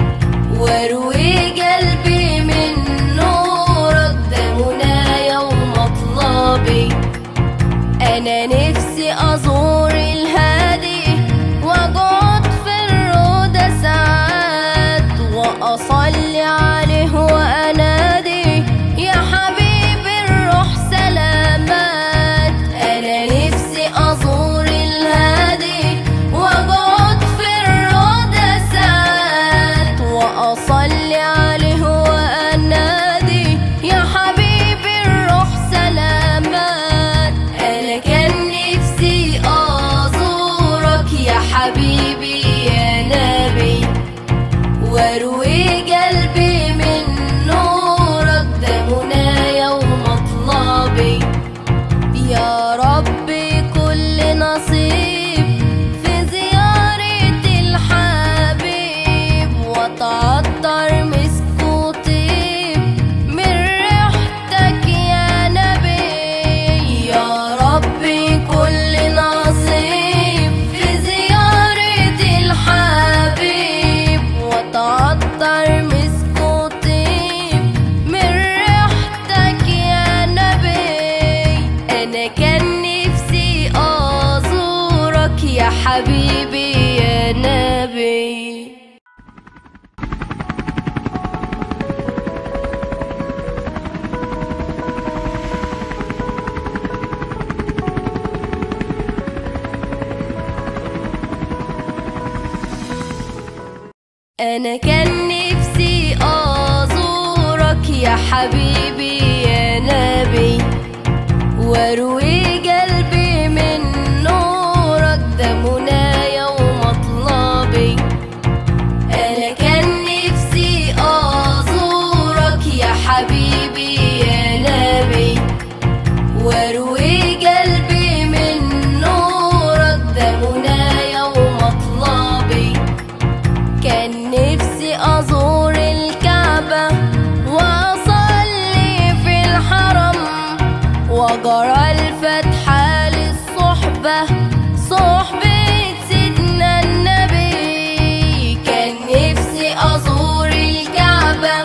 واروي قلبي من نورك ده منايا ومطلبي انا نفسي ازور الهادي واقعد في الروضة ساعات واصلي عليه وانادي يا حبيبي الروح سلامات انا نفسي ازور الهادي واقعد في الروضة ساعات واصلي عليه وانادي يا حبيبي الروح سلامات انا كان نفسي ازورك يا حبيبي يا نبي واروي قلبي من نورك ده منايا ومطلبي يا ربي كل نصيب في زيارة الحبيب وتعطر مسك وطيب من ريحتك يا نبي يا ربي كل نصيب في زيارة الحبيب وتعطر مسك وطيب من ريحتك يا نبي انا كان نفسي ازورك يا حبيبي يا نبي أنا كان نفسي أزورك يا حبيبي يا نبي واروي قلبي من نورك ده منايا ومطلبي أنا كان نفسي أزورك يا حبيبي يا نبي واروي قلبي من نورك ده منايا ومطلبي كان نفسي أزور الكعبة وأصلي في الحرم وجرى الفتحة للصحبة صحبة سيدنا النبي كان نفسي أزور الكعبة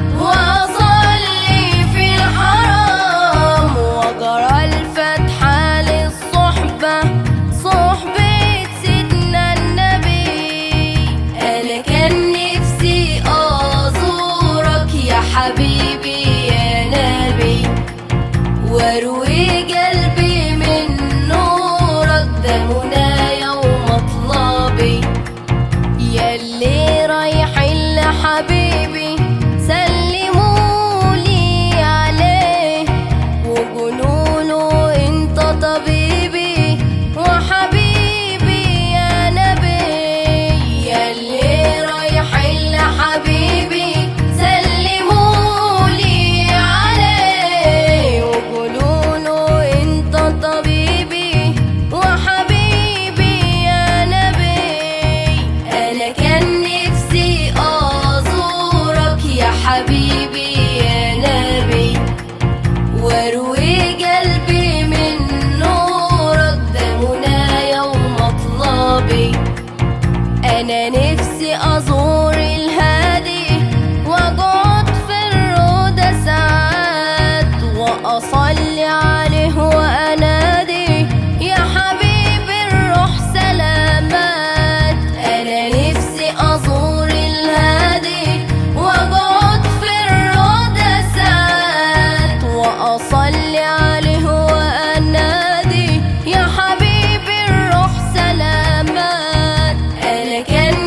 وأصلي في الحرم وجرى الفتحة للصحبة صحبة سيدنا النبي أنا كان نفسي أزورك يا حبيبي يا نبي واروي قلبي من نورك ده منايا ومطلبي ياللي رايحين لحبيبي سلموا لي عليه وقولوا له انت طبيبي وحبيبي يا نبي ياللي رايحين لحبيبي سلموا لي عليه وقولوا له انت طبيبي وحبيبي يا نبي انا كان نفسي ازورك يا حبيبي يا نبي واروي قلبي من نورك ده منايا ومطلبي انا نفسي ازور الهادي واقعد في الروضة ساعات واصلي عليه وانادي يا حبيبي الروح سلامات انا نفسي ازور الهادي واقعد في الروضة ساعات واصلي عليه وانادي يا حبيبي الروح سلامات انا كان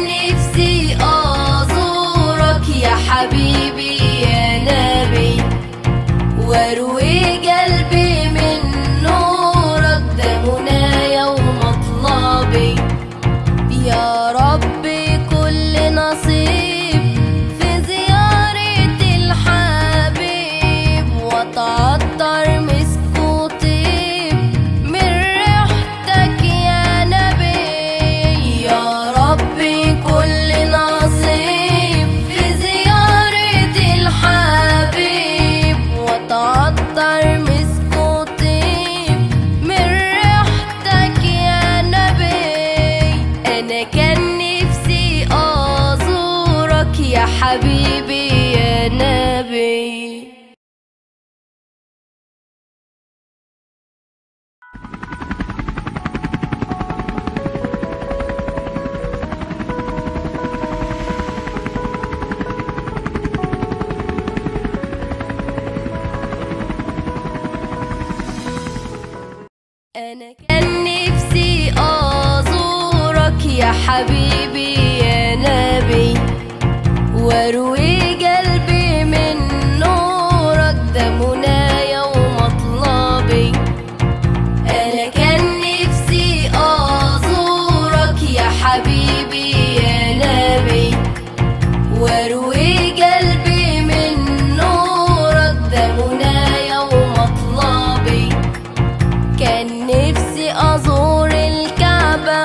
كان نفسي أزورك يا حبيبي يا نبي أنا كان نفسي أزورك يا حبيبي يا نبي واروي قلبي من نورك ده منايا ومطلبي أنا كان نفسي أزورك يا حبيبي يا نبي واروي قلبي من نورك ده منايا ومطلبي كان نفسي أزور الكعبة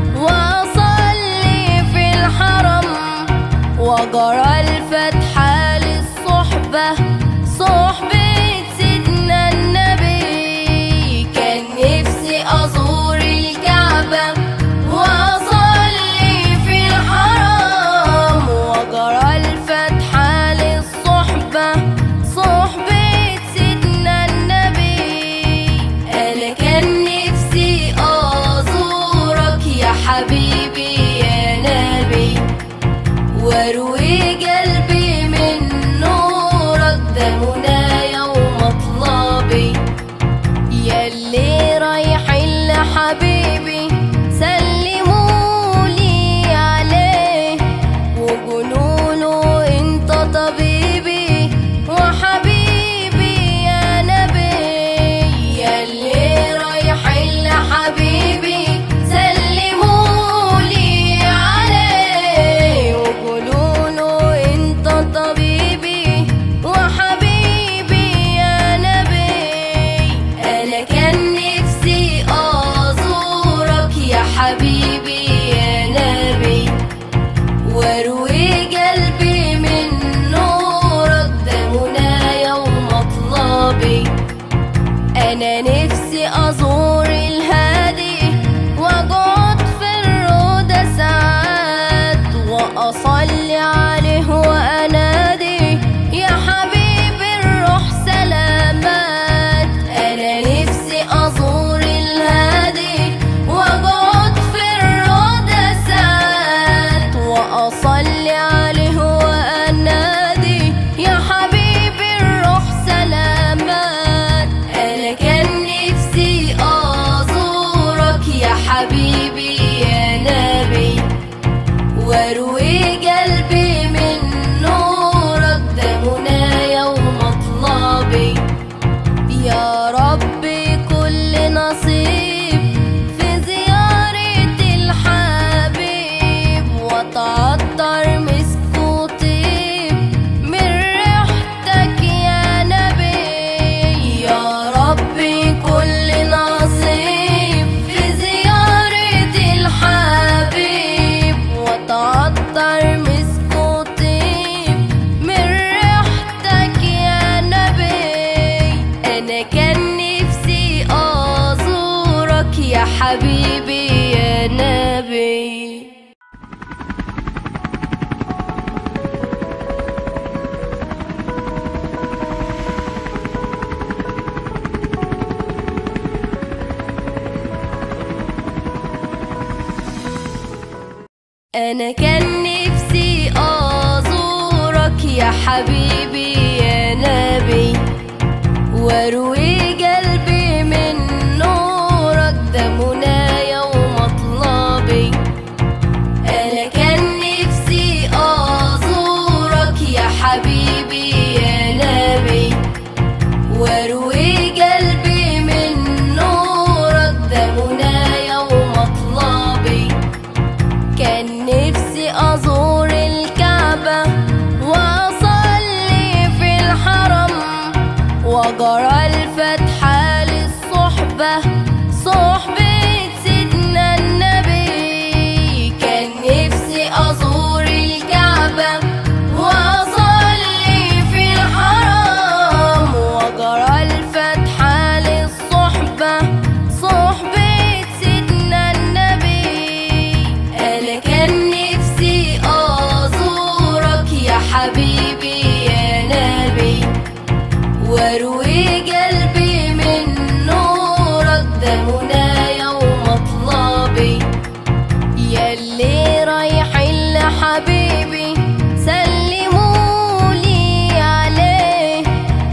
وأصلي في الحرم وجرى الفتحة للصحبة صحبة سيدنا النبي كان نفسي أزور الكعبة وأصلي في الحرم وجرى الفتحة للصحبة صحبة سيدنا النبي أنا كان نفسي أزورك يا حبيبي يا نبي واروي قلبي من نورك ده منايا ومطلبي ياللي رايحين لحبيبي سلمولي عليه وقولوله انت طبيبي وحبيبي يا نبي ياللي رايحين لحبيبي سلمولي عليه وقولوله انت طبيبي وحبيبي يا نبي انا كان نفسي ازورك يا حبيبي يا نبي واروي قلبي من نورك ده منايا ومطلبي انا نفسي ازور الهادي واقعد في الروضة ساعات واصلي عليه وانادي يا حبيبي الروح سلامات انا نفسي ازور الهادي واقعد في الروضة ساعات واصلي عليه وانادي يا حبيبي الروح سلامات انا كان نفسي ازورك يا حبيبي يا نبي واروي قلبي من نورك ده منايا ومطلبي يا ربي كل نصيب في زيارة الحبيب وتعطر مسك وطيب من ريحتك يا نبي يا ربي كل نصيب في زيارة الحبيب وتعطر مسك وطيب من ريحتك يا نبي أنا كان نفسي أزورك يا حبيبي يا نبي أنا كان نفسي أزورك يا حبيبي يا نبي واروي قلبي من نورك ده منايا ومطلبي أنا كان نفسي أزورك يا حبيبي يا نبي واروي قلبي من نورك ده منايا ومطلبي كان نفسي أزور الكعبة وأصلي في الحرم وجرى الفتحة للصحبة صحبة سيدنا النبي كان نفسي أزور الكعبة وأصلي في الحرم وجرى الفتحة للصحبة صحبة سيدنا النبي أنا كان حبيبي سلموا لي عليه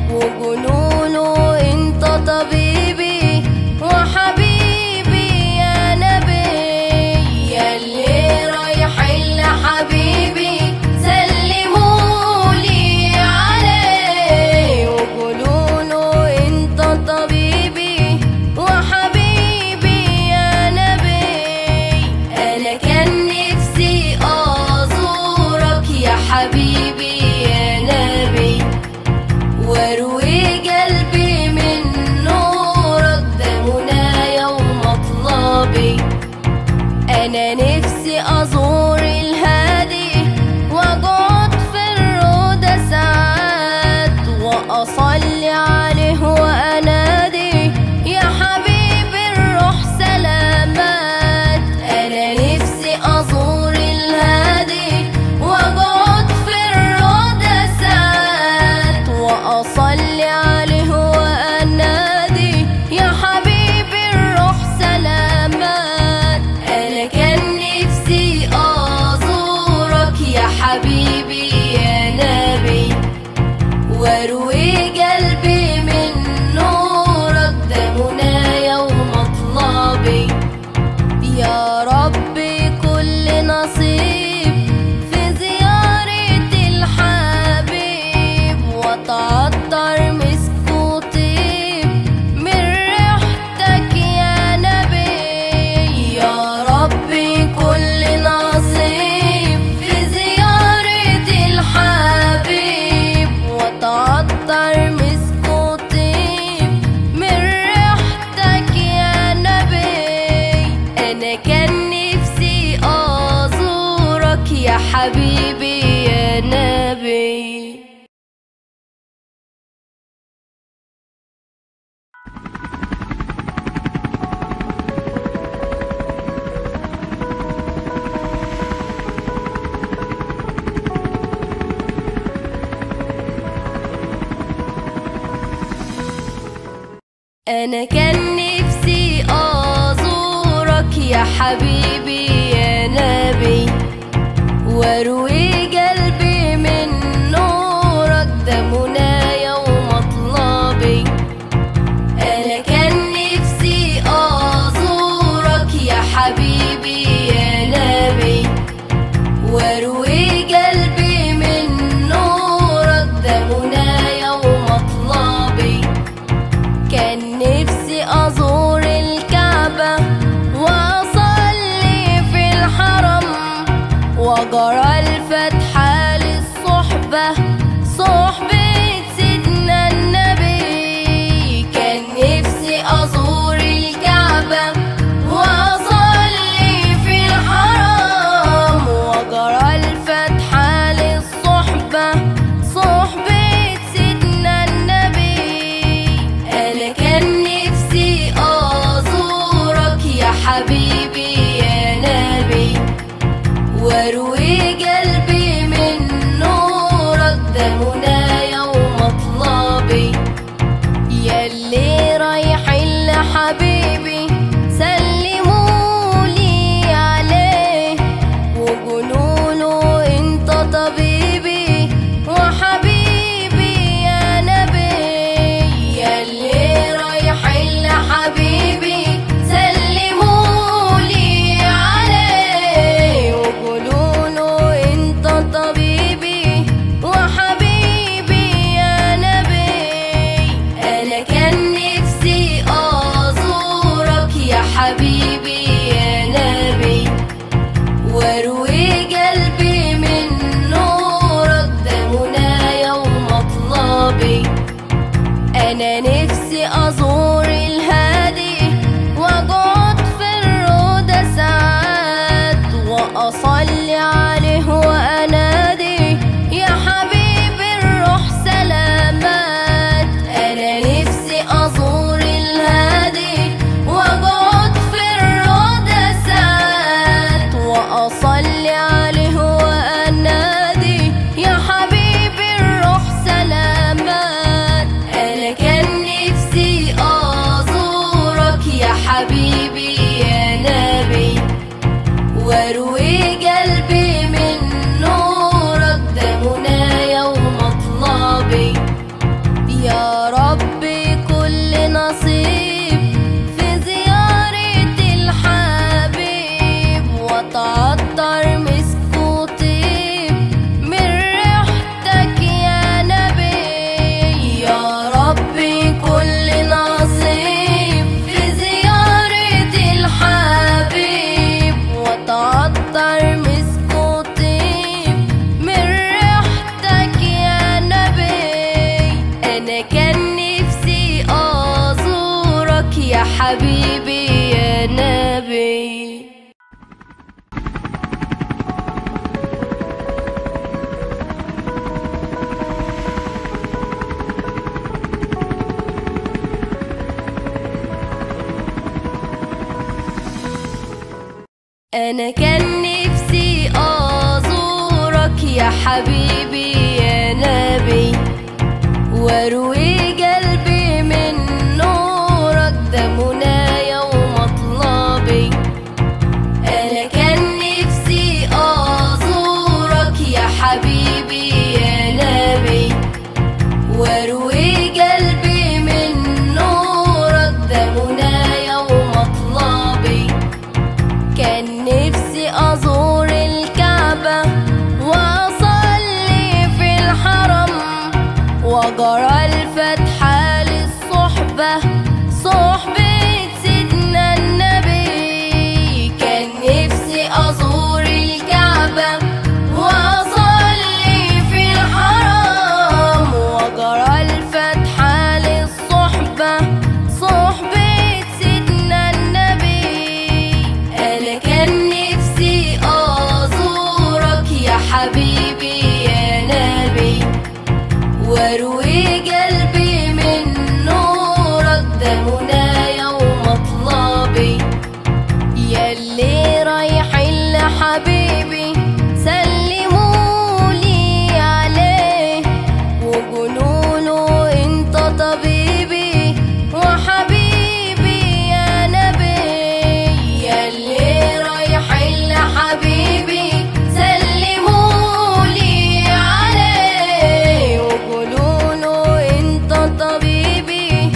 وقولوا انت طبيبي وحبيبي يا نبي ياللي رايحين لحبيبي سلموا لي عليه وقولوا انت طبيبي وحبيبي يا نبي انا كان نفسي ازورك يا حبيبي يا نبي واروي قلبي من نورك ده منايا ومطلبي انا نفسي ازور الهادي واقعد في الروضة ساعات واصلي عليه وانادي يا حبيبي الروح سلامات انا نفسي ازور الهادي واقعد في الروضة ساعات واصلي عليه وانادي يا حبيبي الروح سلامات انا كان نفسي ازورك يا حبيبي يا نبي واروي قلبي من نورك ده منايا ومطلبي يا ربي كل نصيب في زيارة الحبيب وتعطر مسك وطيب من ريحتك يا نبي يا ربي كل نصيب في زيارة الحبيب وتعطر مسك وطيب من ريحتك يا نبي انا كان نفسي ازورك يا حبيبي يا نبي أنا كان نفسي أزورك يا حبيبي يا نبي واروي قلبي من نورك ده منايا ومطلبي أنا كان نفسي أزورك يا حبيبي يا نبي واروي قلبي من نورك ده منايا ومطلبي كان نفسي أزور الكعبة وأصلي في الحرم وجرى الفتحة للصحبة صحبة سيدنا النبي كان نفسي أزور الكعبة وأصلي في الحرم وجرى الفتحة للصحبة صحبة سيدنا النبي أنا كان نفسي أزورك يا حبيبي يا نبي واروي قلبي من انا كان نفسي ازورك يا حبيبي يا نبي واروي قلبي من نورك ده منايا ومطلبي انا كان نفسي ازورك يا حبيبي يا نبي واروي قلبي من نورك ده منايا ومطلبي كان نفسي ازور الكعبة واصلي في الحرم وجرى الفتح للصحبة صحبة سيدنا النبي كان نفسي ازور الكعبة واصلي في الحرم وجرى الفتح للصحبة صحبة سيدنا النبي انا كان نفسي ازورك يا حبيبي يا نبي واروي قلبي من نورك ده منايا ومطلبي ياللي رايحين لحبيبي سلموا لي عليه وقولوا انت طبيبي وحبيبي يا نبي ياللي رايحين لحبيبي سلموا لي عليه وقولوا انت طبيبي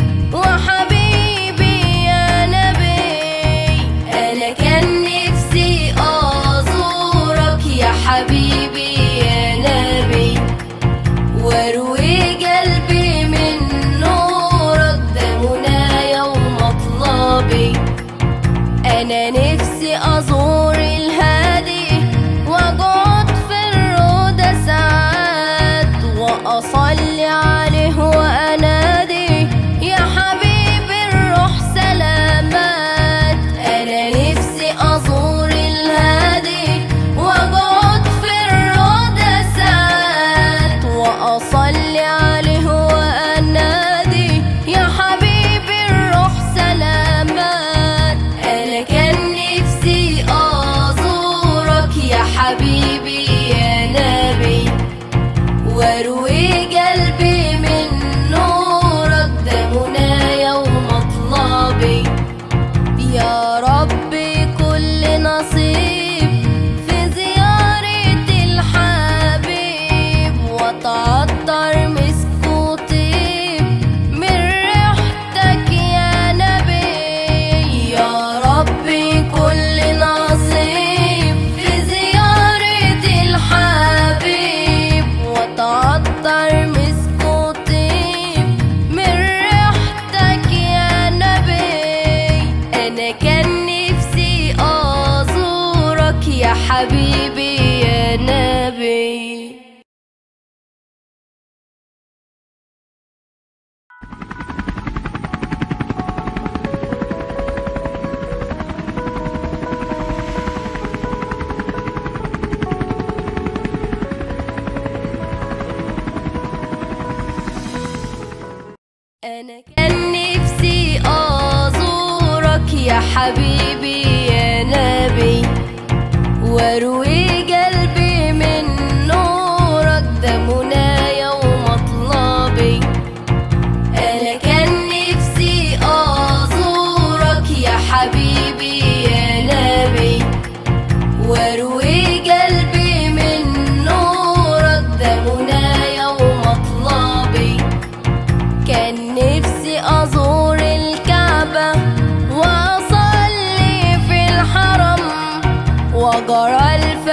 وحبيبي يا نبي انا كان نفسي ازورك يا حبيبي يا نبي واروي قلبي من نورك ده منايا ومطلبي انا نفسي ازور الهادي واقعد في الروضة ساعات واصلي عليه وانادي يا حبيبي الروح سلامات انا نفسي ازور الهادي واقعد في الروضة ساعات واصلي عليه وانادي يا حبيبي الروح سلامات انا كان نفسي ازورك يا حبيبي يا نبي واروي قلبي من نورك ده منايا ومطلبي يا ربي كل نصيب في زيارة الحبيب وتعطر مسك وطيب من ريحتك يا نبي يا ربي كل نصيب في زيارة الحبيب وتعطر مسك وطيب من ريحتك يا نبي انا كان نفسي ازورك يا حبيبي يا نبي أنا كان نفسي أزورك يا حبيبي يا نبي واروي قلبي من نورك ده منايا ومطلبي أنا كان نفسي أزورك يا حبيبي يا نبي واروي قلبي من نورك ده منايا ومطلبي كان نفسي أزور الكعبة وأصلي في الحرم وجرى الفتح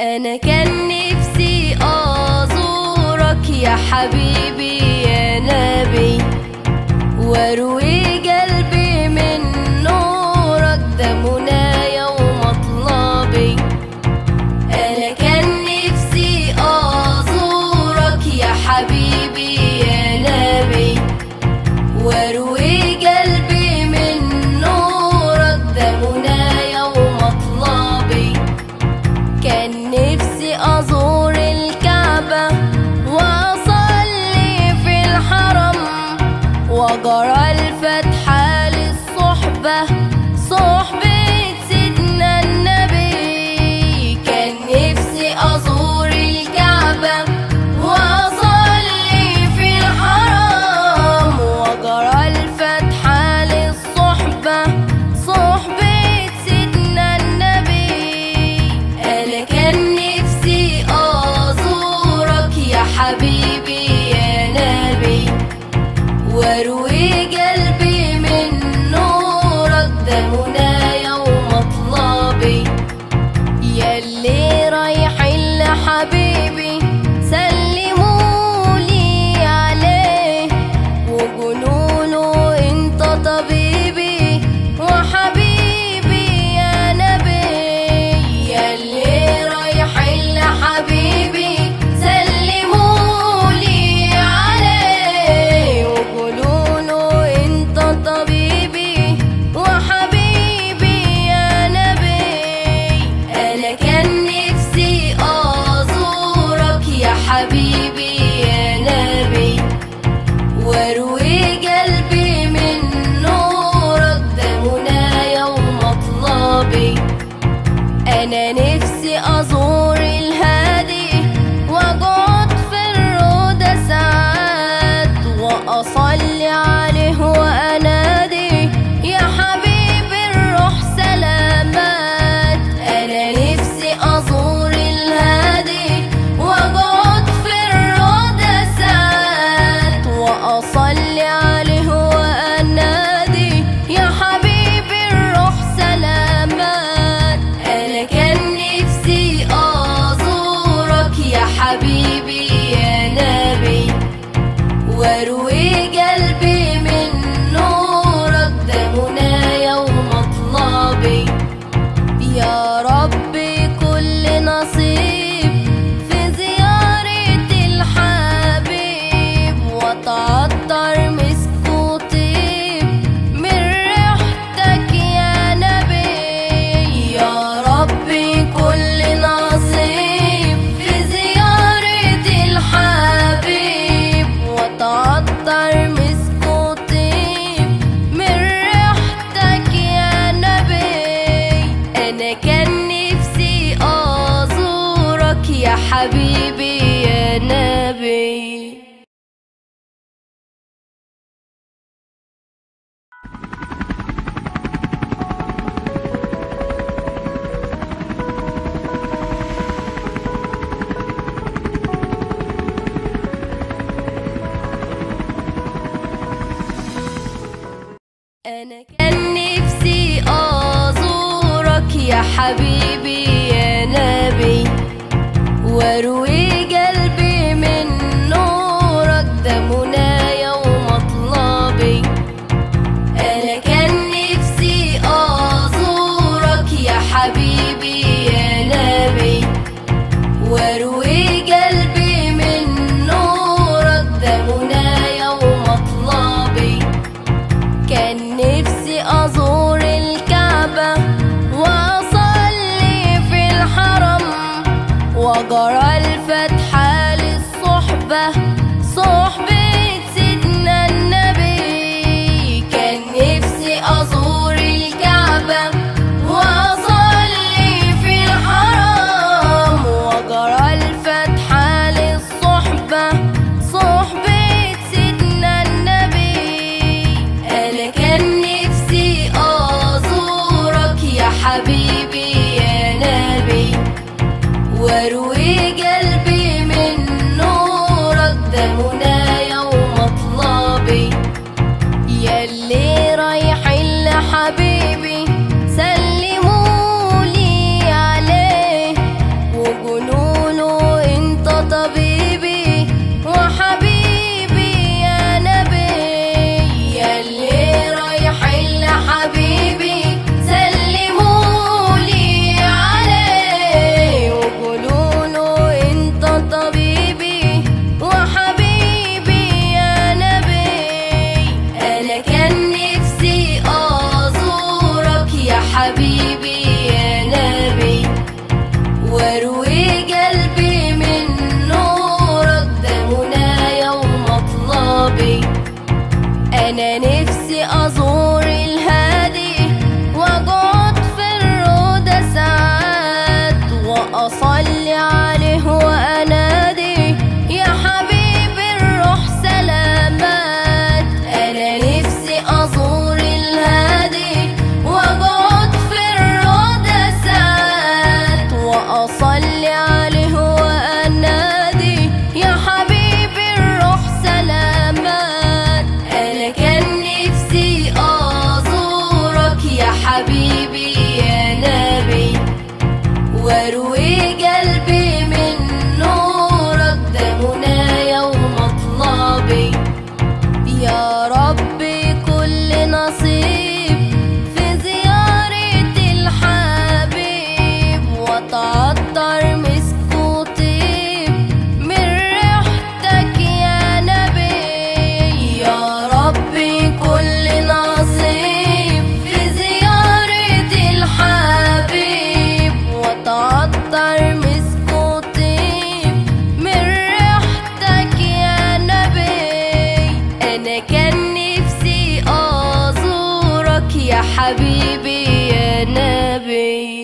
أنا كان نفسي أزورك يا حبيبي يا نبي واروي قلبي من نورك ده منايا ومطلبي أنا كان نفسي أزورك يا حبيبي يا نبي واروي قلبي من نورك ده منايا ومطلبي كان نفسي أزور الكعبة وأصلي في الحرم وجرى الفتحة للصحبة صحبة سيدنا النبي كان نفسي أزور الكعبة وأصلي في الحرم وجرى الفتحة للصحبة صحبة سيدنا النبي أنا كان نفسي أزورك يا حبيبي يا نبي واروي قلبي من نورك ده منايا ومطلبي ياللي رايحين لحبيبي سلمولي عليه وقولوله انت طبيبي وحبيبي يا نبي ياللي رايحين لحبيبي سلمولي عليه وقولوله انت طبيبي وحبيبي يا نبي انا كان نفسي ازورك يا حبيبي يا نبي واروي قلبي من نورك ده منايا ومطلبي انا نفسي ازور الهادي واقعد في الروضة ساعات واصلي عليه وانادي يا حبيبي الروح سلامات انا نفسي ازور الهادي واقعد في الروضة ساعات واصلي عليه وانادي يا حبيبي الروح سلامات انا كان نفسي ازورك يا حبيبي يا نبي واروي قلبي من نورك ده منايا ومطلبي يا ربي كل نصيب في زيارة الحبيب وتعطر مسك وطيب من ريحتك يا نبي يا ربي كل نصيب في زيارة الحبيب وتعطر مسك وطيب من ريحتك يا نبي أنا كان نفسي أزورك يا حبيبي يا نبي أنا كان نفسي أزورك يا حبيبي يا نبي واروي قلبي من نورك ده منايا ومطلبي أنا كان نفسي أزورك يا حبيبي يا نبي واروي قلبي من نورك ده منايا ومطلبي كان نفسي أزور الكعبة وأصلي في الحرم وجرى الفتح انا نفسي ازور الهادي واقعد في الروضة ساعات واصلي عليه وانادي يا حبيبي الروح سلامات انا نفسي ازور الهادي واقعد في الروضة ساعات واصلي عليه وانادي يا حبيبي الروح سلامات انا كان نفسي ازورك يا حبيبي يا نبي واروي قلبي من نورك ده منايا ومطلبي يا ربي كل نصيب في زيارة الحبيب وتعطر مسك وطيب من ريحتك يا نبي يا ربي كل نصيب في زيارة الحبيب وتعطر مسك وطيب من ريحتك يا نبي انا كان نفسي ازورك يا حبيبي يا نبي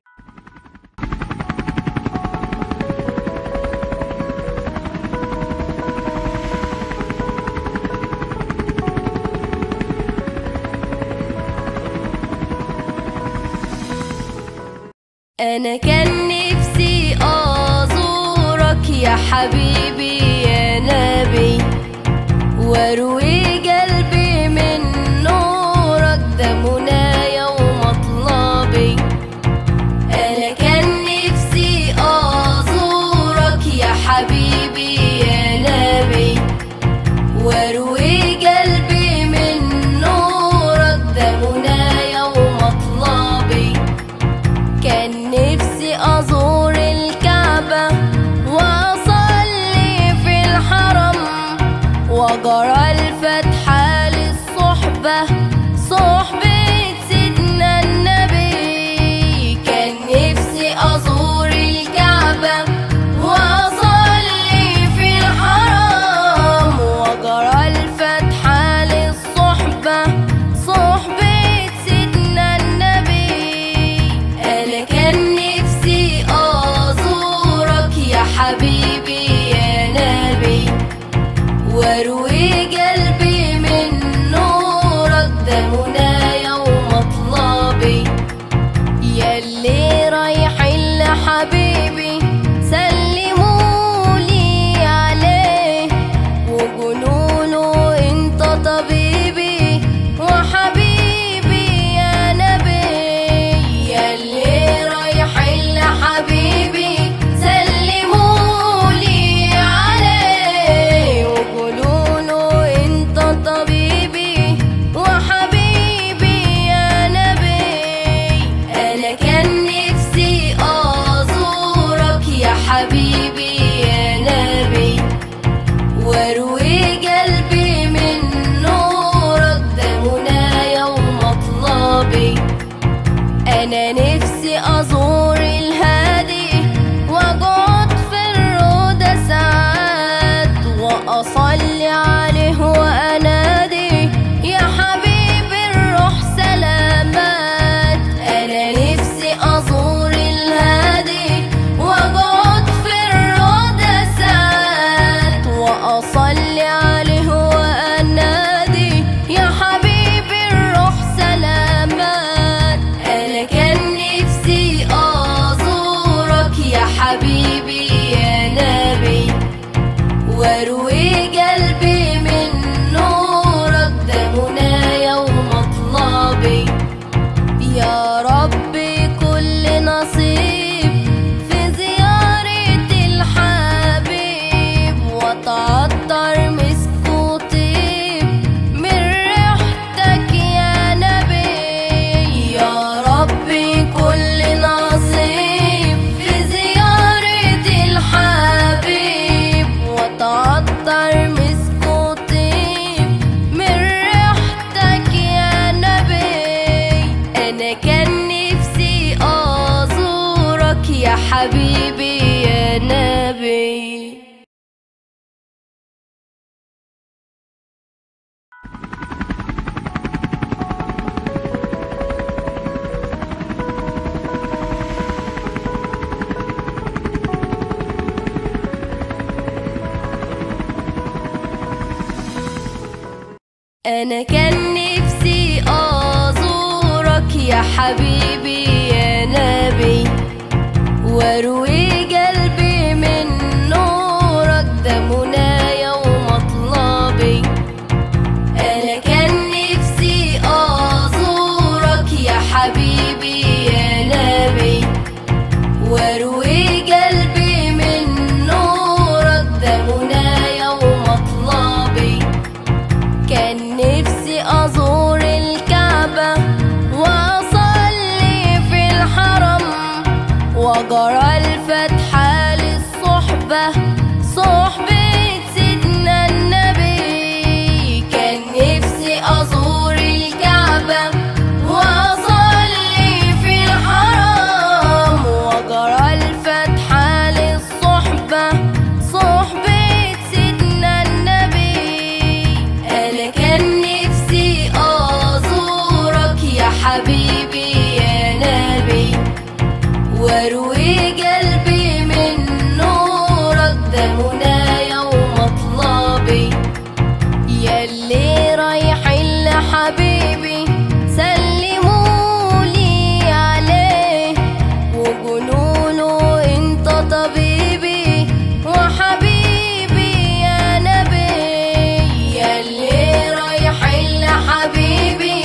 أنا كان نفسي أزورك يا حبيبي يا نبي واروي قلبي من نورك ده منايا ومطلبي أنا كان نفسي أزورك يا حبيبي يا نبي واروي قلبي من نورك ده منايا ومطلبي كان نفسي أزور الكعبة وأصلي في الحرم وجرى الفتحة للصحبة صحبة سيدنا النبي كان نفسي أزور الكعبة وأصلي في الحرم وجرى الفتحة للصحبة صحبة سيدنا النبي أنا كان نفسي أزورك يا حبيبي يا نبي واروي قلبي من نورك ده منايا ومطلبي ياللي رايحين لحبيبي سلمولي عليه وقولوله انت طبيبي وحبيبي يا نبي ياللي رايحين لحبيبي سلمولي عليه وقولوله انت طبيبي وحبيبي يا نبي انا كان نفسي ازورك يا حبيبي يا نبي واروي قلبي من نورك ده منايا ومطلبي انا نفسي ازور الهادي واقعد في الروضة ساعات واصلي عليه وانادي يا حبيبي الروح سلامات انا نفسي ازور الهادي واقعد في الروضة ساعات واصلي عليه وانادي يا حبيبي الروح سلامات انا كان نفسي ازورك يا حبيبي يا نبي واروي قلبي من نورك ده منايا ومطلبي يا ربي كل نصيب في زيارة الحبيب وتعطر مسك أنا كان نفسي أزورك يا حبيبي يا نبي واروي قلبي من نورك ده منايا ومطلبي أنا كان نفسي أزورك يا حبيبي يا نبي واروي قلبي من نورك ده منايا ومطلبي كان نفسي أزور الكعبة وأصلي في الحرم وجرى الفتحة للصحبة صحبة سيدنا النبي كان نفسي أزور الكعبة وأصلي في الحرم وجرى الفتحة للصحبة صحبة سيدنا النبي أنا كان نفسي أزورك يا حبيبي يا نبي واروي قلبي من نورك ده منايا ومطلبي ياللي رايحين لحبيبي سلمولي عليه وقولوله انت طبيبي وحبيبي يا نبي ياللي رايحين لحبيبي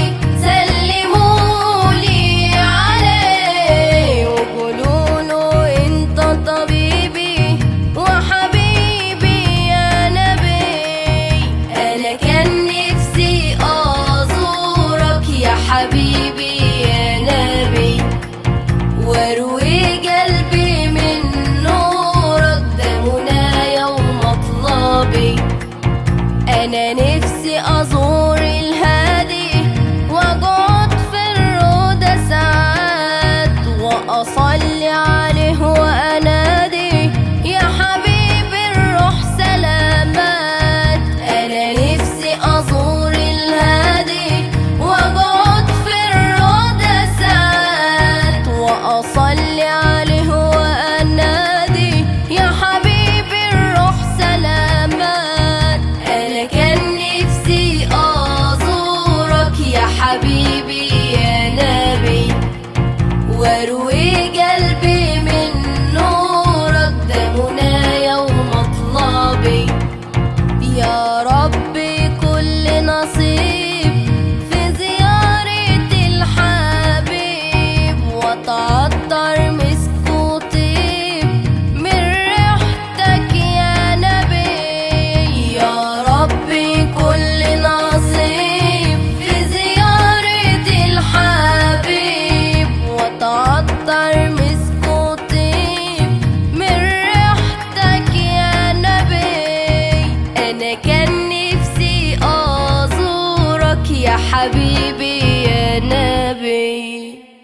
سلمولي عليه وقولوله انت طبيبي وحبيبي يا نبي انا كان نفسي ازورك يا حبيبي يا نبي واروي قلبي من نورك ده منايا ومطلبي انا نفسي ازور الهادي واقعد في الروضة ساعات واصلي عليه وانادي يا حبيبي الروح سلامات انا نفسي ازور الهادي واقعد في الروضة ساعات واصلي عليه وانادي يا حبيبي الروح سلامات انا كان نفسي ازورك يا حبيبي يا نبي واروي قلبي من نورك ده منايا ومطلبي يا ربي كل نصيب في زيارة الحبيب وتعطر مسك وطيب من ريحتك يا نبي يا ربي كل نصيب في زيارة الحبيب وتعطر مسك وطيب من ريحتك يا نبي أنا كان نفسي أزورك يا حبيبي يا نبي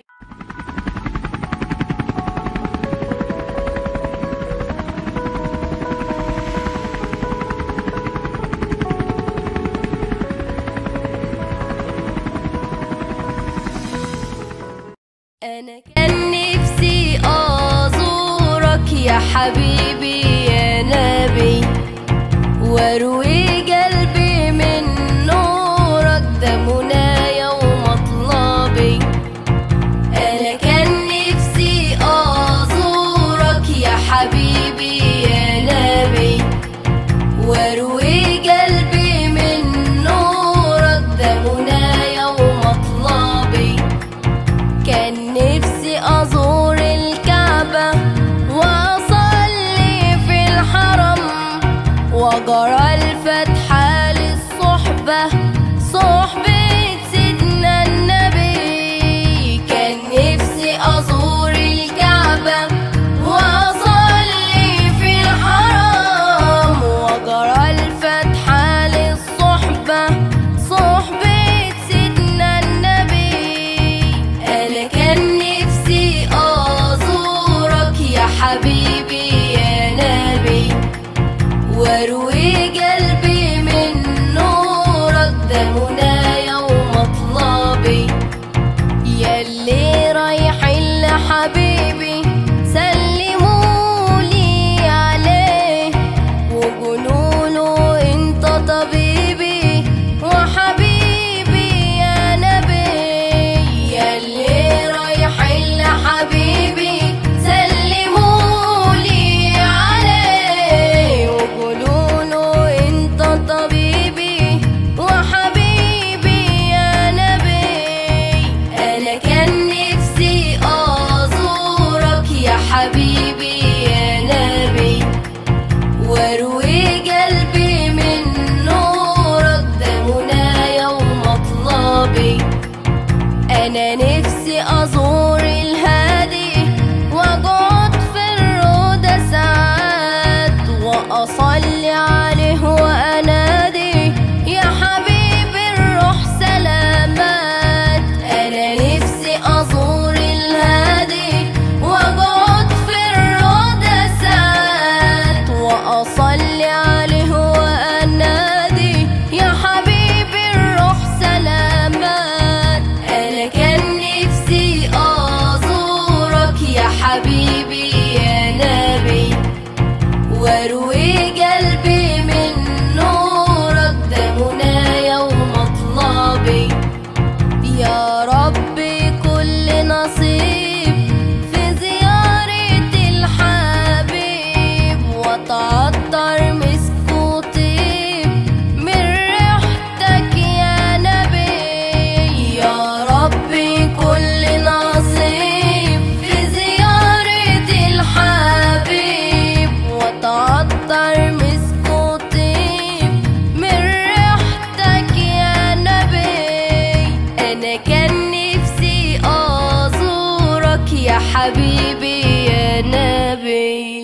أنا كان نفسي أزورك يا حبيبي يا نبي واروي قلبي من نورك ده منايا ومطلبي أنا كان نفسي أزورك يا حبيبي يا نبي واروي قلبي من نورك ده منايا ومطلبي كان نفسي أزور الكعبة وأصلي في الحرم وجرى الفتحة للصحبة صحبة سيدنا النبي كان نفسي أزور الكعبة وأصلي في الحرم وجرى الفتحة للصحبة صحبة سيدنا النبي أنا كان نفسي أزورك يا حبيبي يا نبي واروي قلبي من نورك أنا نفسي أزور الهادي وأقعد في الروضة ساعات وأصلي عليه وأنادي يا حبيبي الروح سلامات أنا نفسي أزور الهادي وأقعد في الروضة ساعات وأصلي عليه وأنادي يا حبيبي الروح سلامات أنا كان نفسي أزورك يا حبيبي يا نبي واروي قلبي من نورك ده منايا ومطلبي يا ربي كل نصيب في زيارة الحبيب وتعطر مسك وطيب من ريحتك يا نبي يا ربي كل نصيب في زيارة الحبيب وتعطر مسك وطيب من ريحتك يا نبي أنا كان نفسي أزورك يا حبيبي يا نبي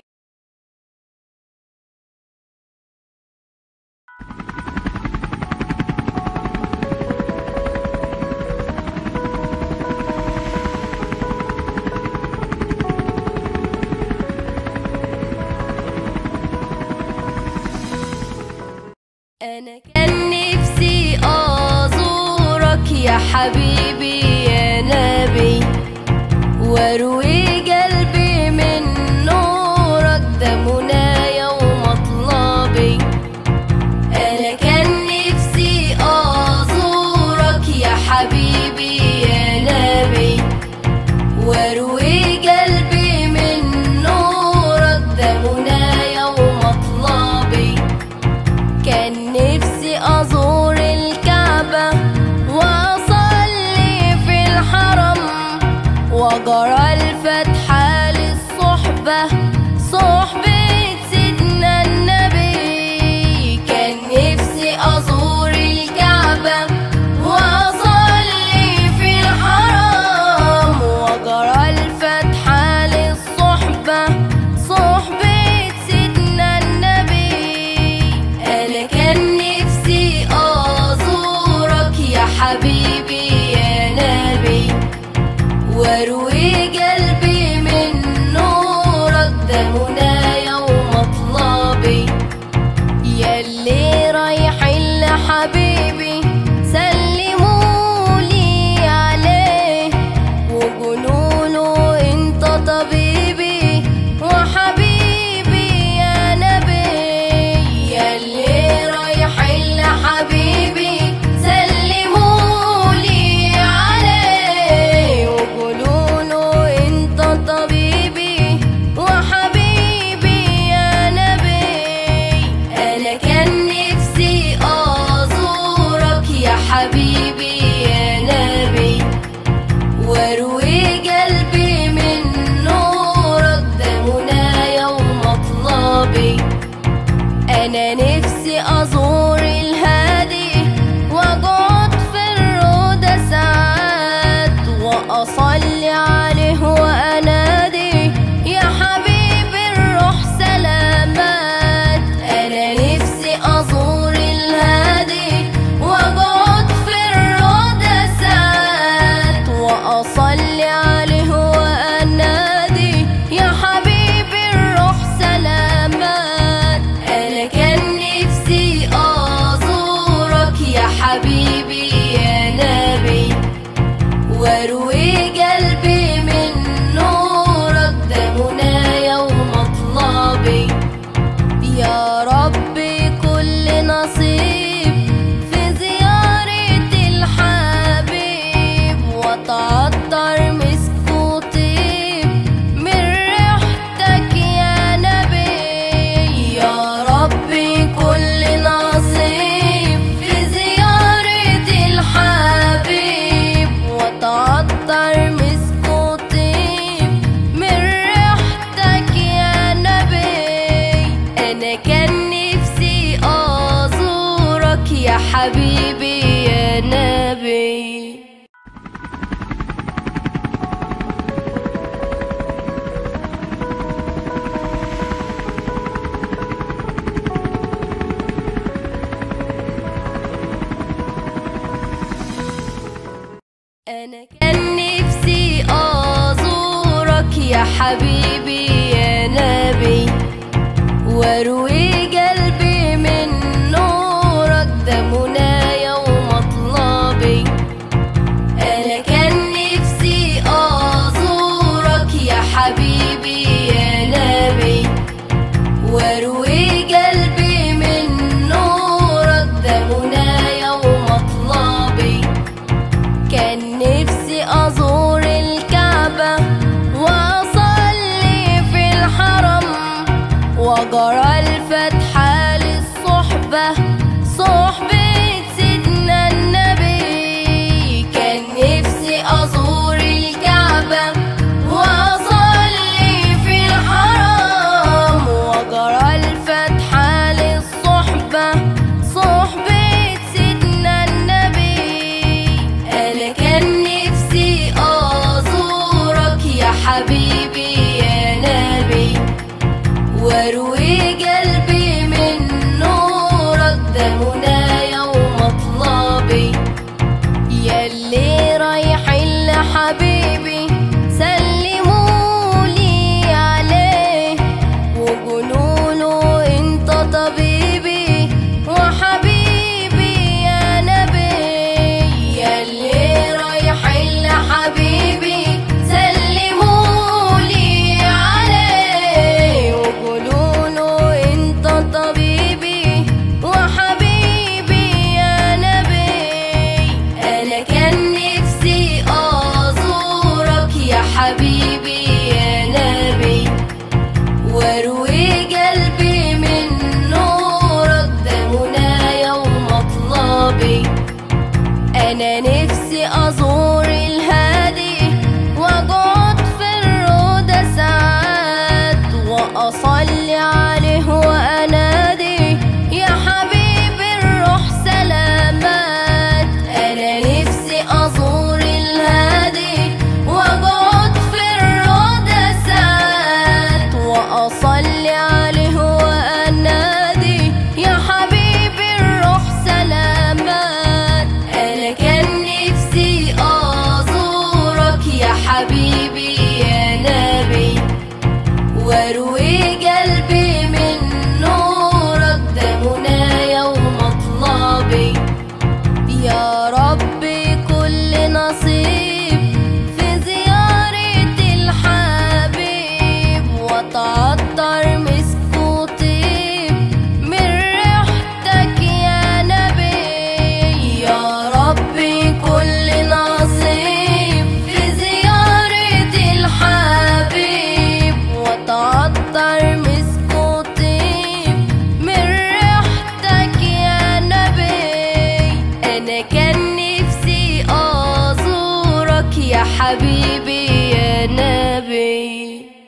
أنا كان نفسي أزورك يا حبيبي يا نبي واروي قلبي من نورك ده منايا ومطلبي أنا كان نفسي أزورك يا حبيبي يا نبي واروي قلبي من نورك ده منايا ومطلبي كان نفسي أزور الكعبة وأصلي في الحرم وجرى الفتحة للصحبة صحبة سيدنا النبي كان نفسي أزور الكعبة وأصلي في الحرم وجرى الفتحة للصحبة صحبة سيدنا النبي أنا كان نفسي أزورك يا حبيبي يا نبي واروي قلبي من نورك ده منايا ومطلبي ياللي رايحين لحبيبي سلمولي عليه وقولوله انت طبيبي وحبيبي يا نبي ياللي رايحين لحبيبي سلمولي عليه وقولوله انت طبيبي وحبيبي يا نبي انا كان نفسي ازورك يا حبيبي يا نبي واروي قلبي من نورك ده منايا ومطلبي انا نفسي ازور الهادي واقعد في الروضة ساعات واصلي عليه وانادي يا حبيبي الروح سلامات انا نفسي ازور الهادي واقعد في الروضة ساعات واصلي عليه وانادي يا حبيبي الروح سلامات انا كان نفسي ازورك يا حبيبي يا نبي واروي قلبي من نورك ده منايا ومطلبي يا ربي كل نصيب في زيارة الحبيب وتعطر مسك وطيب من ريحتك يا نبي يا ربي كل نصيب في زيارة الحبيب وتعطر مسك وطيب من ريحتك يا نبي أنا كان نفسي أزورك يا حبيبي يا نبي أنا كان نفسي أزورك يا حبيبي يا نبي واروي قلبي من نورك ده منايا ومطلبي أنا كان نفسي أزورك يا حبيبي يا نبي واروي قلبي من نورك ده منايا ومطلبي كان نفسي أزور الكعبة وأصلي في الحرم وجرى الفتحة للصحبة صحبة سيدنا النبي كان نفسي أزور الكعبة وأصلي في الحرم وجرى الفتحة للصحبة صحبة سيدنا النبي أنا كان نفسي أزورك يا حبيبي يا نبي واروي قلبي من نورك ده منايا ومطلبي ياللي رايحين لحبيبي سلمولي عليه وقولوله انت طبيبي وحبيبي يا نبي ياللي رايحين لحبيبي سلمولي عليه وقولوله انت طبيبي وحبيبي يا نبي انا كان نفسي ازورك يا حبيبي يا نبي واروي قلبي من نورك ده منايا ومطلبي انا نفسي ازور الهادي واقعد في الروضة ساعات واصلي عليه وانادي يا حبيبي الروح سلامات انا نفسي ازور الهادي واقعد في الروضة ساعات واصلي عليه وانادي يا حبيبي الروح سلامات انا كان نفسي ازورك يا حبيبي يا نبي واروي قلبي من نورك ده منايا ومطلبي يا ربي كل نصيب في زيارة الحبيب وتعطر مسك وطيب من ريحتك يا نبي يا ربي كل نصيب في زيارة الحبيب وتعطر مسك وطيب من ريحتك يا نبي أنا كان نفسي أزورك يا حبيبي يا نبي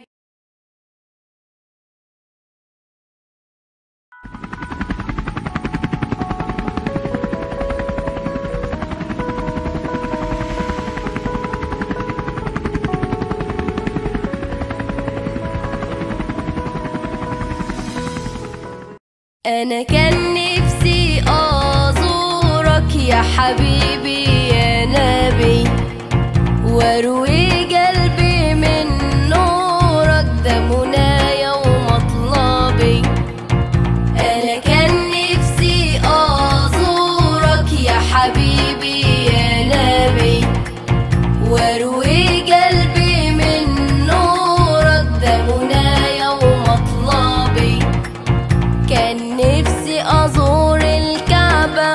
أنا كان نفسي أزورك يا حبيبي يا نبي واروي قلبي من نورك ده منايا ومطلبي أنا كان نفسي أزورك يا حبيبي يا نبي واروي قلبي من نورك ده منايا ومطلبي كان نفسي أزور الكعبة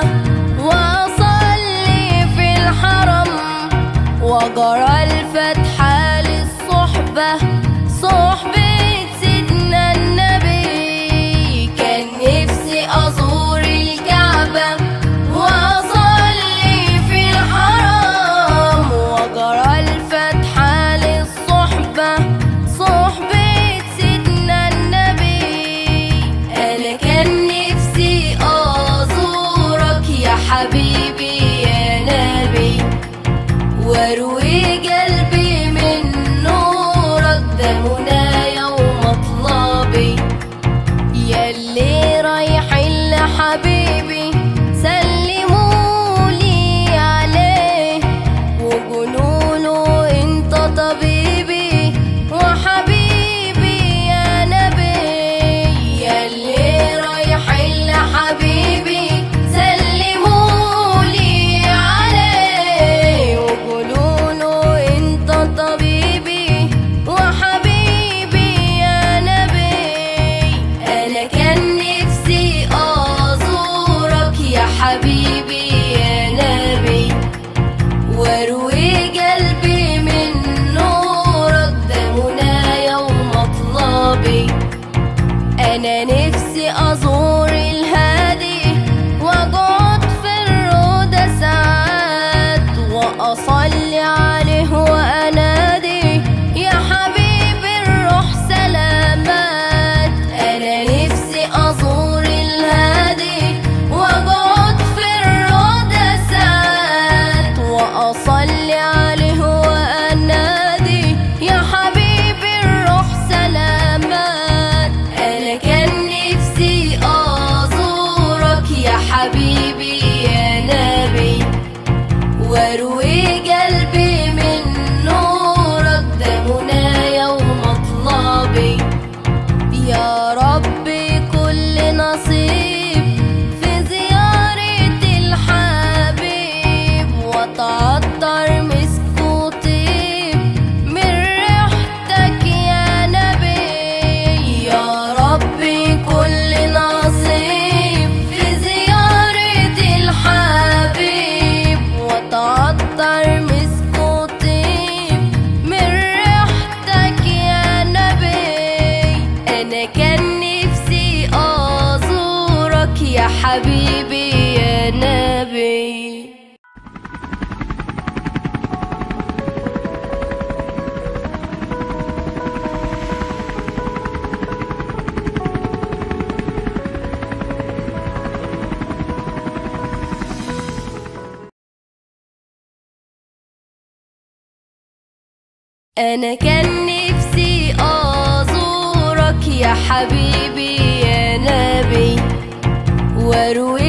وأصلي في الحرم وجرى الفتحة للصحبة صحبة سيدنا النبي كان نفسي أزور الكعبة وأصلي في الحرم وجرى الفتحة للصحبة صحبة سيدنا النبي أنا كان نفسي أزورك يا حبيبي يا نبي واروي قلبي من نورك ده منايا ومطلبي ياللي رايحين لحبيبي سلمولي عليه وقولوا حبيبي يا نبي واروي قلبي من نورك ده منايا ومطلبي انا نفسي ازور الهادي واقعد في الروضة ساعات واصلي عليه وانادي يا حبيبي الروح سلامات انا نفسي ازور الهادي واقعد في الروضة ساعات واصلي عليه وانادي يا حبيبي الروح سلامات انا كان نفسي ازورك يا حبيبي يا نبي واروي قلبي من نورك ده منايا ومطلبي يا ربي كل نصيب في زيارة الحبيب وتعطر مسك وطيب من ريحتك يا نبي يا ربي كل نصيب في زيارة الحبيب وتعطر مسك وطيب من ريحتك يا نبي انا كان نفسي ازورك يا حبيبي يا نبي أنا كان نفسي أزورك يا حبيبي يا نبي واروي